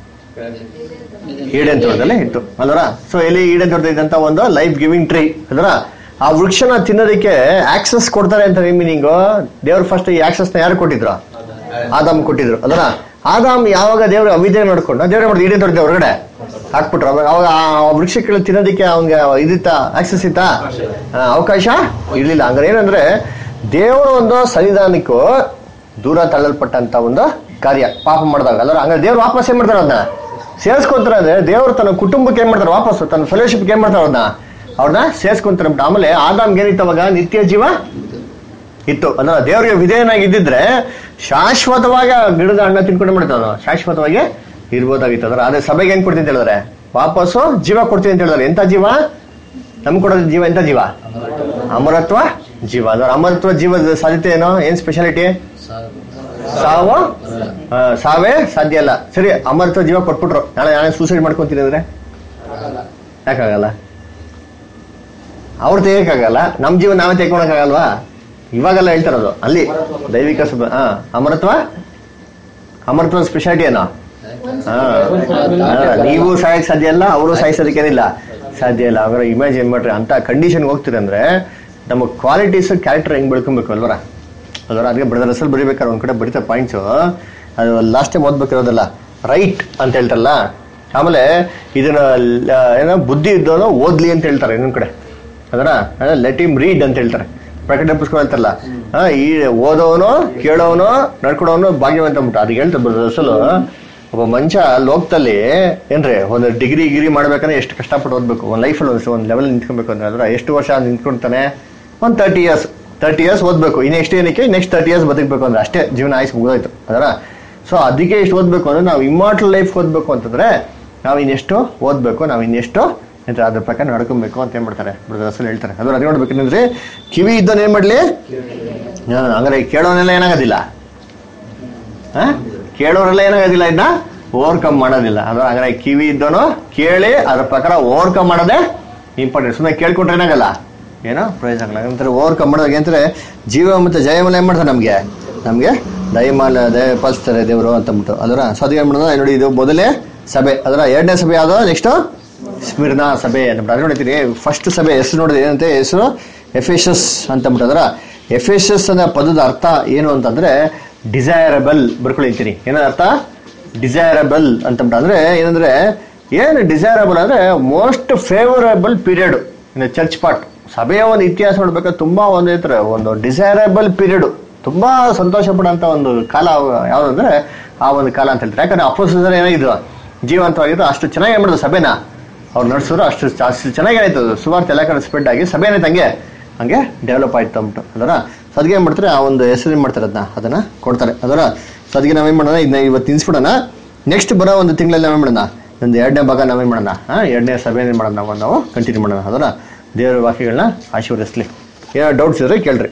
ಈಡನ್ ತೋಟದಲ್ಲೇ ಇತ್ತು ಅಲ್ವರ ಸೊ ಎಲ್ಲಿ ಈಡನ್ ತೋಟದ ಇದ್ದಂತ ಒಂದು ಲೈಫ್ ಗಿವಿಂಗ್ ಟ್ರೀ ಅಲ್ವರ ಆ ವೃಕ್ಷನ ತಿನ್ನೋದಕ್ಕೆ ಆಕ್ಸೆಸ್ ಕೊಡ್ತಾರೆ ಅಂತ ಮೀನಿಂಗು ದೇವ್ರು ಫಸ್ಟ್ ಈ ಆಕ್ಸೆಸ್ ನ ಯಾರು ಕೊಟ್ಟಿದ್ರು ಆದಾಮ್ ಕೊಟ್ಟಿದ್ರು ಅದನ್ನ ಆದಾಮ್ ಯಾವಾಗ ದೇವ್ರ ಅವಿದ್ಯೆ ನೋಡ್ಕೊಂಡು ದೇವ್ರ ಮಾಡಿದ್ರು ಈಡೇನ್ ತೋಟದ ಹೊರಗಡೆ ಹಾಕ್ಬಿಟ್ರು ಅವಾಗ ಅವಾಗ ಆ ವೃಕ್ಷಗಳು ತಿನ್ನೋದಕ್ಕೆ ಅವ್ನಿಗೆ ಇದಿತ್ತ ಆಕ್ಸೆಸ್ ಇತ್ತಾ ಆ, ಅವಕಾಶ ಇರ್ಲಿಲ್ಲ ಹಂಗಾರೆ ಏನಂದ್ರೆ ದೇವರ ಒಂದು ಸನ್ನಿಧಾನಕ್ಕೂ ದೂರ ತಳ್ಳಲ್ಪಟ್ಟಂತ ಒಂದು ಕಾರ್ಯ ಪಾಪ ಮಾಡಿದಾಗ ಅಲ್ರ ಹಂಗಾರೆ ದೇವ್ರು ವಾಪಸ್ ಏನ್ ಮಾಡ್ತಾರೆ ಅದನ್ನ ಸೇರ್ಸ್ಕೊಂತಾರೆ ಅಂದ್ರೆ ದೇವ್ರು ತನ್ನ ಕುಟುಂಬಕ್ಕೆ ಏನ್ ಮಾಡ್ತಾರೆ ವಾಪಸ್ ತನ್ನ ಫೆಲೋಶಿಪ್ಗೆ ಏನ್ ಮಾಡ್ತಾರೆ ಅವ್ರನ್ನ ಅವ್ರನ್ನ ಸೇರ್ಸ್ಕೊಂತಾರೆ ಬಿಟ್ಟು ಆಮೇಲೆ ಆದಾಮ್ಗೆ ಏನಿತ್ತು ಅವಾಗ ನಿತ್ಯ ಜೀವ ಇತ್ತು ಅಲ್ಲ ದೇವರಿಗೆ ವಿಧೇಯನಾಗಿ ಇದ್ದಿದ್ರೆ ಶಾಶ್ವತವಾಗಿ ಆ ಗಿಡದ ಹಣ್ಣ ತಿನ್ಕೊಂಡು ಮಾಡ್ತಾವ ಶಾಶ್ವತವಾಗಿ ಇರ್ಬೋದಾಗಿತ್ತು ಅದ್ರ ಅದೇ ಸಭೆಗೆ ಏನ್ ಕೊಡ್ತೀನಿ ಅಂತ ಹೇಳಿದ್ರೆ ವಾಪಸ್ಸು ಜೀವ ಕೊಡ್ತೀನಿ ಅಂತ ಹೇಳಿದ್ರೆ ಎಂತ ಜೀವ ನಮ್ಗೆ ಕೊಡೋದು ಜೀವ ಎಂತ ಜೀವ ಅಮರತ್ವ ಜೀವ ಅದ್ರ ಅಮರತ್ವ ಜೀವದ ಸಾಧ್ಯತೆ ಏನೋ ಏನ್ ಸ್ಪೆಷಾಲಿಟಿ ಸಾವು ಆ, ಸಾವೇ ಸಾಧ್ಯ ಅಲ್ಲ ಸರಿ ಅಮರತ್ವ ಜೀವ ಕೊಟ್ಬಿಟ್ರು ನಾಳೆ ನಾಳೆ ಸೂಸೈಡ್ ಮಾಡ್ಕೊಂತೀನಿ ಅಂದ್ರೆ ಯಾಕಾಗಲ್ಲ ಅವ್ರು ತೆಗಿಯಕ್ಕಾಗಲ್ಲ ನಮ್ ಜೀವ ನಾವೇ ತೆಗ್ಕೊಳಕ್ಕಾಗಲ್ವಾ ಇವಾಗೆಲ್ಲ ಹೇಳ್ತಾರದು ಅಲ್ಲಿ ದೈವಿಕ ಸುಬ ಹಾ ಅಮರತ್ವ ಅಮರತ್ವ ಸ್ಪೆಷಾಲಿಟಿ ಏನೋ ಹಾ ಹಾ, ನೀವು ಸಾಯಕ್ ಸಾಧ್ಯ ಇಲ್ಲ ಅವರು ಸಾಯಿಸೋದಕ್ಕೇನಿಲ್ಲ ಸಾಧ್ಯ ಇಲ್ಲ ಅವ್ರ ಇಮ್ಯಾಜಿನ್ ಮಾಡ್ರಿ ಅಂತ ಕಂಡೀಷನ್ ಹೋಗ್ತೀರಂದ್ರೆ ನಮ್ಮ ಕ್ವಾಲಿಟೀಸ್ ಕ್ಯಾರೆಕ್ಟರ್ ಹೆಂಗ್ ಬೆಳ್ಕೊಬೇಕು ಅಲ್ವರ ಅಲ್ವರ ಅದಕ್ಕೆ ಬ್ರದರ್ ಅಸಲ್ ಬರಿಬೇಕಾದ್ರೆ ಒಂದ್ ಕಡೆ ಬರೀತಾ ಪಾಯಿಂಟ್ಸ್ ಅದು ಲಾಸ್ಟ್ ಟೈಮ್ ಓದ್ಬೇಕಿರೋದಲ್ಲ ರೈಟ್ ಅಂತ ಹೇಳ್ತಾರಲ್ಲ ಆಮೇಲೆ ಇದನ್ನ ಲ- ಏನೋ ಬುದ್ಧಿ ಇದ್ದವನು ಓದ್ಲಿ ಅಂತ ಹೇಳ್ತಾರೆ ಇನ್ನೊಂದ್ ಕಡೆ ಅದರ ಲೆಟ್ ಇಮ್ ರೀಡ್ ಅಂತ ಹೇಳ್ತಾರೆ ಪ್ರಕಟಣೆ ಪುಸ್ತಕ ಹೇಳ್ತಾರಲ್ಲ ಆ, ಈ ಓದೋನು ಕೇಳೋನು ನಡ್ಕೊಡೋನು ಭಾಗ್ಯವಂತ ಅಂದ್ಬಿಟ್ಟು ಅದಕ್ಕೆ ಹೇಳ್ತಾರೆ ಬ್ರದರ್ ಅಸಲು ಒಬ್ಬ ಮನುಷ್ಯ ಲೋಕದಲ್ಲಿ ಏನ್ರಿ ಒಂದು ಡಿಗ್ರಿ ಗಿರಿ ಮಾಡ್ಬೇಕಂದ್ರೆ ಎಷ್ಟು ಕಷ್ಟಪಟ್ಟು ಓದ್ಬೇಕು ಒಂದು ಲೈಫಲ್ಲಿ ಒಂದು ಒಂದು ಲೆವೆಲ್ ನಿಂತ್ಕೊಬೇಕು ಅಂದ್ರೆ ಅದ್ರ ಎಷ್ಟು ವರ್ಷ ನಿಂತ್ಕೊಳ್ತಾನೆ ಒಂದು ತರ್ಟಿ ಇಯರ್ಸ್ ತರ್ಟಿ ಇಯರ್ಸ್ ಓದ್ಬೇಕು ಇನ್ನು ಎಷ್ಟು ಏನಕ್ಕೆ ನೆಕ್ಸ್ಟ್ ತರ್ಟಿ ಇಯರ್ಸ್ ಬದುಕಬೇಕು ಅಂದ್ರೆ ಅಷ್ಟೇ ಜೀವನ ಆಯ್ತು ಮುಗಿದೋಯ್ತು ಅದರ ಸೊ ಅದಕ್ಕೆ ಎಷ್ಟು ಓದ್ಬೇಕು ಅಂದ್ರೆ ನಾವು ಇಮ್ಮಾರ್ಟಲ್ ಲೈಫ್ ಓದ್ಬೇಕು ಅಂತಂದ್ರೆ ನಾವು ಇನ್ನೆಷ್ಟು ಓದ್ಬೇಕು ನಾವು ಇನ್ನೆಷ್ಟು ಅಂತ ಅದ್ರ ಪ್ರಕಾರ ನಡ್ಕೊಬೇಕು ಅಂತ ಏನ್ ಮಾಡ್ತಾರೆ ಬ್ರದರ್ಸ್ ಹೇಳ್ತಾರೆ ಅದ್ರ ಅದೇ ನೋಡ್ಬೇಕಂದ್ರೆ ಕಿವಿ ಇದ್ದವನ್ ಏನ್ ಮಾಡ್ಲಿ ಹಾ, ಹಂಗಾರೆ ಕೇಳೋನೆಲ್ಲ ಏನಾಗೋದಿಲ್ಲ ಆ? ಕೇಳೋರೆಲ್ಲ ಏನಾಗೋದಿಲ್ಲ ಇದನ್ನ ಓವರ್ಕಮ್ ಮಾಡೋದಿಲ್ಲ ಅದು ಹಂಗಾರೆ ಕಿವಿ ಇದ್ದವನು ಕೇಳಿ ಅದ್ರ ಪ್ರಕಾರ ಓವರ್ಕಮ್ ಮಾಡೋದೇ ಇಂಪಾರ್ಟೆಂಟ್ ಸುಮ್ಮನೆ ಕೇಳ್ಕೊಂಡ್ರೆ ಏನಾಗಲ್ಲ ಏನೋ ಪ್ರಯೋಜನ ಆಗಲ್ಲ ಅಂತಾರೆ ಓವರ್ಕಮ್ ಮಾಡೋದಾಗ ಏನಂತಾರೆ ಜೀವ ಮತ್ತೆ ಜಯಮಾಲ ಏನ್ ಮಾಡ್ತಾರೆ ನಮ್ಗೆ ನಮ್ಗೆ ದಯಮಾಲ ದಯಪಾಲಿಸ್ತಾರೆ ದೇವರು ಅಂತ ಅಂದ್ಬಿಟ್ಟು ಅದರ ಸೊ ಅದು ಏನ್ ಮಾಡೋದು ನೋಡಿ ಇದು ಮೊದಲೇ ಸಭೆ ಅದರ ಎರಡನೇ ಸಭೆ ಯಾವ್ದು ನೆಕ್ಸ್ಟ್ ಸ್ಮಿರ್ನಾ ಸಭೆ ಅಂತ ಅದು ನೋಡ್ತೀನಿ ಫಸ್ಟ್ ಸಭೆ ಹೆಸರು ನೋಡಿದ್ರೆ ಏನಂತೆ ಹೆಸರು ಎಫೆಷಸ್ ಅಂತ ಅಂದ್ಬಿಟ್ಟು ಅದರ ಎಫೆಷಸ್ ಅನ್ನೋ ಪದದ ಅರ್ಥ ಏನು ಅಂತಂದ್ರೆ ಡಿಸೈರಬಲ್ ಬರ್ಕೊಳಿತೀನಿ ಏನೋ ಅರ್ಥ ಡಿಸೈರಬಲ್ ಅಂತಂದ್ಬಿಟ್ಟು ಅಂದ್ರೆ ಏನಂದ್ರೆ ಏನು ಡಿಸೈರಬಲ್ ಅಂದ್ರೆ most favourable period in church part ಸಭೆಯ ಒಂದು ಇತಿಹಾಸ ನೋಡ್ಬೇಕಾದ್ರೆ ತುಂಬಾ ಒಂದು ಇರ್ತಾರೆ ಒಂದು ಡಿಸೈರಬಲ್ ಪೀರಿಯಡ್ ತುಂಬಾ ಸಂತೋಷ ಪಡೋಂತ ಒಂದು ಕಾಲ ಯಾವ್ದಂದ್ರೆ ಆ ಒಂದು ಕಾಲ ಅಂತ ಹೇಳ್ತಾರೆ ಯಾಕಂದ್ರೆ ಅಪೋಸಿಸರ್ ಏನಾಗಿದ್ರು ಜೀವಂತವಾಗಿದ್ರು ಅಷ್ಟು ಚೆನ್ನಾಗಿ ಏನ್ ಮಾಡಿದ್ರು ಸಭೆನ ಅವ್ರು ನಡೆಸಿದ್ರು ಅಷ್ಟು ಚ- ಅಷ್ಟು ಚೆನ್ನಾಗಿ ಆಯ್ತು ಅದು. ಸುಮಾರು ಎಲ್ಲ ಕಡೆ ಸ್ಪ್ರೆಡ್ ಆಗಿ ಸಭೆ ಏನಾಯ್ತು ಹಂಗೆ ಹಂಗೆ ಡೆವಲಪ್ ಆಯ್ತು ಅಂದ್ಬಿಟ್ಟು ಅದರ ಸೊ ಅದಕ್ಕೆ ಏನ್ ಮಾಡ್ತಾರೆ ಆ ಒಂದು ಹೆಸರು ಏನ್ ಮಾಡ್ತಾರೆ ಅದನ್ನ ಅದನ್ನ ಕೊಡ್ತಾರೆ ಅದರ ಸೊ ಅದಕ್ಕೆ ನಾವೇನ್ ಮಾಡೋಣ ಇದನ್ನ ಇವತ್ತು ತಿನ್ಸ್ಬಿಡೋಣ ನೆಕ್ಸ್ಟ್ ಬರೋ ಒಂದು ತಿಂಗಳಲ್ಲಿ ನಾವೇನ್ ಮಾಡೋಣ ಒಂದು ಎರಡನೇ ಭಾಗ ನಾವೇನ್ ಮಾಡೋಣ ಹಾ ಎರಡನೇ ಸಭೆ ಏನ್ ಮಾಡೋಣ ನಾವು ನಾವು ಕಂಟಿನ್ಯೂ ಮಾಡೋಣ ಅದರ ದೇವರ ವಾಕ್ಯಗಳನ್ನ ಆಶೀರ್ವದಿಸ್ಲಿ ಏನೋ ಡೌಟ್ಸ್ ಇದ್ರೆ ಕೇಳ್ರಿ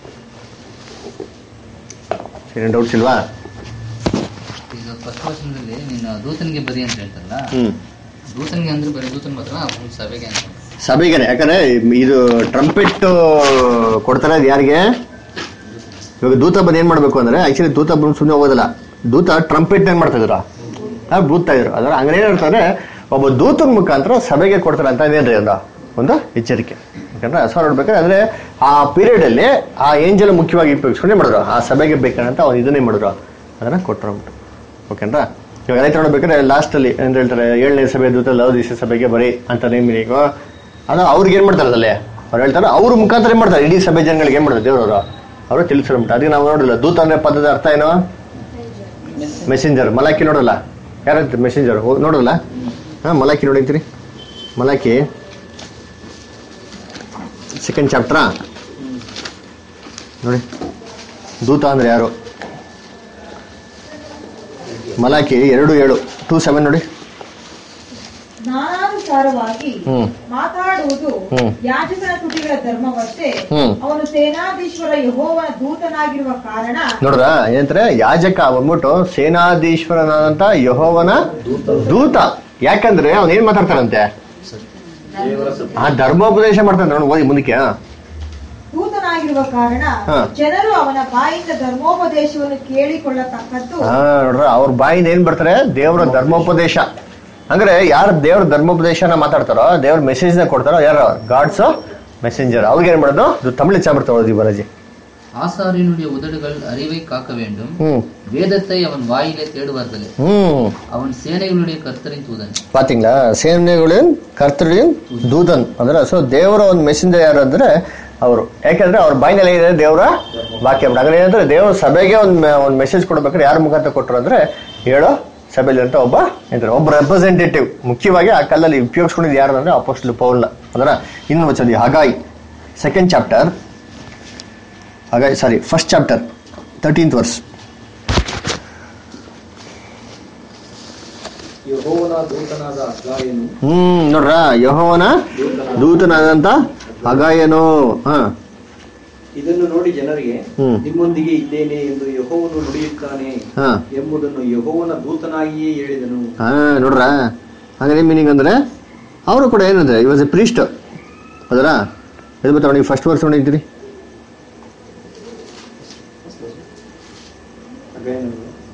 ಏನು ಡೌಟ್ಸ್ ಇಲ್ವಾ ಈಗ ಫಸ್ಟ್ ವರ್ಷದಲ್ಲಿ ನೀನು ದೂತನಿಗೆ ಬರಿ ಅಂತ ಹೇಳ್ತಾರಲ್ಲ ಹ್ಮ್ ದೂತನಿಗೆ ಅಂದ್ರೆ ಬರೀ ದೂತನ್ ಮಾತ್ರ ಒಂದು ಸಭೆಗೆ ಅಂತ ಸಭೆಗೇನೆ ಯಾಕಂದ್ರೆ ಇದು ಟ್ರಂಪೆಟ್ ಕೊಡ್ತಾರೆ ಅದು ಯಾರಿಗೆ ಇವಾಗ ದೂತ ಬಂದು ಏನ್ ಮಾಡ್ಬೇಕು ಅಂದ್ರೆ ಆಕ್ಚುಲಿ ದೂತ ಬಂದು ಸುಮ್ಮನೆ ಹೋಗೋದಿಲ್ಲ ದೂತ ಟ್ರಂಪೆಟ್ ಏನ್ ಮಾಡ್ತಾ ಇದ್ರು ಆ ಬೂತ್ತಾ ಇದ್ರು ಅದರ ಹಂಗೆ ಏನ್ ಹೇಳ್ತಾರೆ ಒಬ್ಬ ದೂತನ ಮುಖಾಂತರ ಸಭೆಗೆ ಕೊಡ್ತಾರೆ ಅಂತ ಏನ್ರಿ ಒಂದು ಒಂದು ಎಚ್ಚರಿಕೆ ಯಾಕಂದ್ರೆ ಅಸ ನೋಡ್ಬೇಕಾದ್ರೆ ಅಂದ್ರೆ ಆ ಪೀರಿಯಡ್ ಅಲ್ಲಿ ಆ ಏಂಜಲ್ ಮುಖ್ಯವಾಗಿ ಉಪಯೋಗಿಸ್ಕೊಂಡು ಏನ್ ಮಾಡಿದ್ರು ಆ ಸಭೆಗೆ ಬೇಕಂತ ಅವ್ನು ಇದನ್ನೇ ಮಾಡಿದ್ರು ಅದನ್ನ ಕೊಟ್ಟರು ಅಂದ್ಬಿಟ್ಟು ಓಕೆನಾ ಇವಾಗ ರೈತ ನೋಡ್ಬೇಕಾದ್ರೆ ಲಾಸ್ಟ್ ಅಲ್ಲಿ ಏನ್ ಹೇಳ್ತಾರೆ ಏಳನೇ ಸಭೆ ದೂತ ಲವ್ ದಿವಸ ಸಭೆಗೆ ಬರೀ ಅಂತ ನೇಮಿನಿಗೋ ಅದು ಅವ್ರಿಗೆ ಏನ್ ಮಾಡ್ತಾರೆ ಅಲ್ಲೇ ಅವ್ರು ಹೇಳ್ತಾರೆ ಅವ್ರ ಮುಖಾಂತರ ಏನ್ ಮಾಡ್ತಾರೆ ಇಡೀ ಸಭೆ ಜನಗಳಿಗೆ ಏನ್ ಮಾಡ್ತಾರೆ ದೇವ್ರವರು ಅವರು ತಿಳಿಸ್ಬಿಟ್ಟು ಅದಕ್ಕೆ ನಾವು ನೋಡಿಲ್ಲ ದೂತ ಅಂದ್ರೆ ಪದದ ಅರ್ಥ ಏನು ಮೆಸೆಂಜರ್ ಮಲಾಕಿ ನೋಡಲ್ಲ ಯಾರಂತ ಮೆಸೆಂಜರ್ ನೋಡಲ್ಲ ಹಾ ಮಲಾಕಿ ನೋಡಿಂತೀರಿ ಮಲಾಕಿ ಸೆಕೆಂಡ್ ಚಾಪ್ಟ್ರಾ ನೋಡಿ ದೂತ ಅಂದ್ರೆ ಯಾರು ಮಲಾಕಿ ಎರಡು ಏಳು ಟೂ ಸೆವೆನ್ ನೋಡಿ ಜ್ಞಾನಾನುಸಾರವಾಗಿ ಹ್ಮ್. ಮಾತಾಡುವುದು ಹ್ಮ್. ಯಾಜಕನ ತುಟಿಗಳ ಧರ್ಮವಷ್ಟೇ ಹ್ಮ್. ಅವನು ಸೇನಾಧೀಶ್ವರ ಯಹೋವನ ದೂತನಾಗಿರುವ ಕಾರಣ ನೋಡ್ರ ಏನಂದ್ರೆ ಯಾಜಕ ಬಂದ್ಬಿಟ್ಟು ಸೇನಾಧೀಶ್ವರನಾದಂತ ಯಹೋವನ ದೂತ ಯಾಕಂದ್ರೆ ಅವನ್ ಏನ್ ಮಾತಾಡ್ತಾರಂತೆ ಆ ಧರ್ಮೋಪದೇಶ ಮಾಡ್ತಾನೆ ನೋಡಿ ಓದಿ ಮುಂದಕ್ಕೆ ಹಾ. ದೂತನಾಗಿರುವ ಕಾರಣ ಹಾ. ಜನರು ಅವನ ಬಾಯಿಂದ ಧರ್ಮೋಪದೇಶವನ್ನು ಕೇಳಿಕೊಳ್ಳತಕ್ಕದ್ದು ಹಾ ನೋಡ್ರ ಅವ್ರ ಬಾಯಿಂದ ಏನ್ ಬರ್ತಾರೆ ದೇವರ ಧರ್ಮೋಪದೇಶ ಅಂದ್ರೆ ಯಾರು ದೇವ್ರ ಧರ್ಮೋಪದೇಶನ ಮಾತಾಡ್ತಾರೋ ದೇವ್ರ ಮೆಸೇಜ್ ನ ಕೊಡ್ತಾರೋ ಯಾರು ಗಾಡ್ಸ್ மெசேஞ்சர் அவங்க என்ன பண்ணுறதோ இது தமிழ் சாப்பிட ஓதி பாலாஜி ஆசாரியனுடைய உதடுகள் அறிவை காக்க வேண்டும் ம் வேதத்தை அவன் வாயிலே தேடுவார்களே ம் அவன் சேனைகளுடைய கர்த்தரின் தூதன் ಪಾತಿಂಗ್ಲಾ ಸೇನೆಗಳಿನ್ ಕರ್ತರಿನ್ ದೂತನ್ ಅಂದ್ರೆ ಸೊ ದೇವರ ಒಂದು ಮೆಸೇಂಜರ್ ಯಾರು ಅಂದ್ರೆ ಅವರು ಯಾಕಂದ್ರೆ ಅವ್ರ ಬಾಯಿನಲ್ಲಿ ಇದೆ ದೇವರ ವಾಕ್ಯ ಅಂದ್ರೆ ಏನಂದ್ರೆ ದೇವರ ಸಭೆಗೆ ಒಂದು ಒಂದು ಮೆಸೇಜ್ ಕೊಡ್ಬೇಕಾದ್ರೆ ಯಾರ ಮುಖಾಂತರ ಕೊಟ್ಟರು ಅಂದ್ರೆ ಹೇಳೋ ಸಭೆಯಲ್ಲಿ ಅಂತ ಒಬ್ಬ ಎಂತಾರೆ ಒಬ್ಬ ರೆಪ್ರೆಸೆಂಟೇಟಿವ್ ಮುಖ್ಯವಾಗಿ ಆ ಕಾಲದಲ್ಲಿ ಉಪಯೋಗಿಸ್ಕೊಂಡಿದ್ದು ಯಾರು ಅಂದ್ರೆ ಅಪೋಸ್ಟಲ್ ಪೌಲ್ನ ಅದರ ಇನ್ನು ವಚನ Haggai second chapter Haggai sorry first chapter thirteenth verse ಯೆಹೋವನ ದೂತನಾದ ಅಗಾಯನು ಹ್ಮ್ ನೋಡ್ರ ಯಹೋವನ ದೂತನಾದಂತ ಹಗಾಯನು ಹಾ ಇದನ್ನು ನೋಡಿ ಜನರಿಗೆ ಹ್ಮ್. ನಿಮ್ಮೊಂದಿಗೆ ಇದ್ದೇನೆ ಎಂದು ಯೆಹೋವನು ನುಡಿಯುತ್ತಾನೆ ಹಾ ಎಂಬುದನ್ನು ಯೆಹೋವನ ದೂತನಾಗಿಯೇ ಹೇಳಿದನು ಹಾ ನೋಡ್ರ ಹಂಗಾರೆ ಮೀನಿಂಗ್ ಅಂದ್ರೆ ಅವರು ಕೂಡ ಏನಂದ್ರೆ ಇವಾಸ್ ಎ ಪ್ರೀಸ್ಟ್ ಅದರ ಇದು ಬರ್ತಾವ ನೀವು ಫಸ್ಟ್ ವರ್ಷ ನೋಡಿದ್ದೀರಿ ಅಗಾಯನು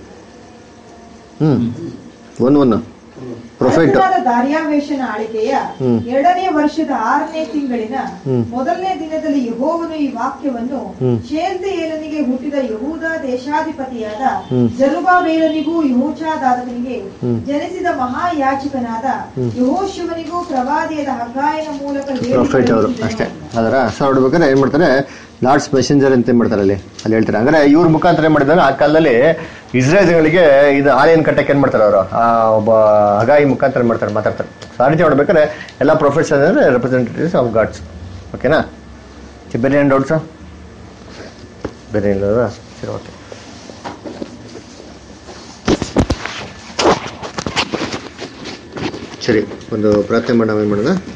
ಹ್ಮ್ ಒನ್ ಒನ್ ಪ್ರೊಫೆಟ್ ಅರಸನಾದ ದಾರ್ಯಾವೇಶನ ಆಳಿಕೆಯ ಹ್ಮ್. ಎರಡನೇ ವರ್ಷದ ಆರನೇ ತಿಂಗಳಿನ ಹ್ಮ್. ಮೊದಲನೇ ದಿನದಲ್ಲಿ ಯಹೋವನು ಈ ವಾಕ್ಯವನ್ನು ಹ್ಮ್. ಶೇಲ್ತಿಯೇಲನಿಗೆ ಹುಟ್ಟಿದ ಯಹೂದ ದೇಶಾಧಿಪತಿಯಾದ ಹ್ಮ್. ಜರುಬಾಬೇಲನಿಗೂ ಯಹೂಚಾದಾದನಿಗೆ ಹ್ಮ್. ಜನಿಸಿದ ಮಹಾಯಾಜಕನಾದ ಯಹೋಶಿವನಿಗೂ ಪ್ರವಾದಿಯಾದ ಹಗ್ಗಾಯನ ಮೂಲಕ ಹೇಳಿ ಪ್ರೊಫೆಟ್ ಅವರು ಅಷ್ಟೇ ಅದರ ಸೊ ನೋಡ್ಬೇಕಾದ್ರೆ ಏನ್ ಮಾಡ್ತಾರೆ ಲಾರ್ಡ್ಸ್ ಮೆಸೆಂಜರ್ ಅಂತ ಏನ್ ಮಾಡ್ತಾರೆ ಅಲ್ಲಿ ಅಲ್ಲಿ ಹೇಳ್ತಾರೆ ಅಂದ್ರೆ ಇವ್ರ ಮುಖಾಂತರ ಏನ್ ಮಾಡಿದ್ರೆ ಆ ಕಾಲದಲ್ಲಿ ಇಸ್ರೇಲ್ಗಳಿಗೆ ಇದು ಆಲಿಯನ್ ಕಟ್ಟಕ್ಕೆ ಏನ್ ಮಾಡ್ತಾರೆ ಅವರು ಆ ಒಬ್ಬ ಹಗಾಯಿ ಮುಖಾಂತರ ಏನ್ ಮಾಡ್ತಾರೆ ಮಾತಾಡ್ತಾರೆ ಸೊ ಆ ರೀತಿ ನೋಡ್ಬೇಕಾದ್ರೆ ಎಲ್ಲ ಪ್ರೊಫೆಟ್ಸ್ ಅಂದ್ರೆ ರೆಪ್ರೆಸೆಂಟೇಟಿವ್ಸ್ ಆಫ್ ಗಾಡ್ಸ್ ಓಕೆನಾ ಚಿ- ಬೇರೆ ಏನು ಡೌಟ್ಸು ಬೇರೆ ಇಲ್ಲ ಸರಿ ಓಕೆ ಸರಿ ಒಂದು ಪ್ರಾರ್ಥನೆ ಮಾಡೋಣ ಏನು ಮಾಡೋಣ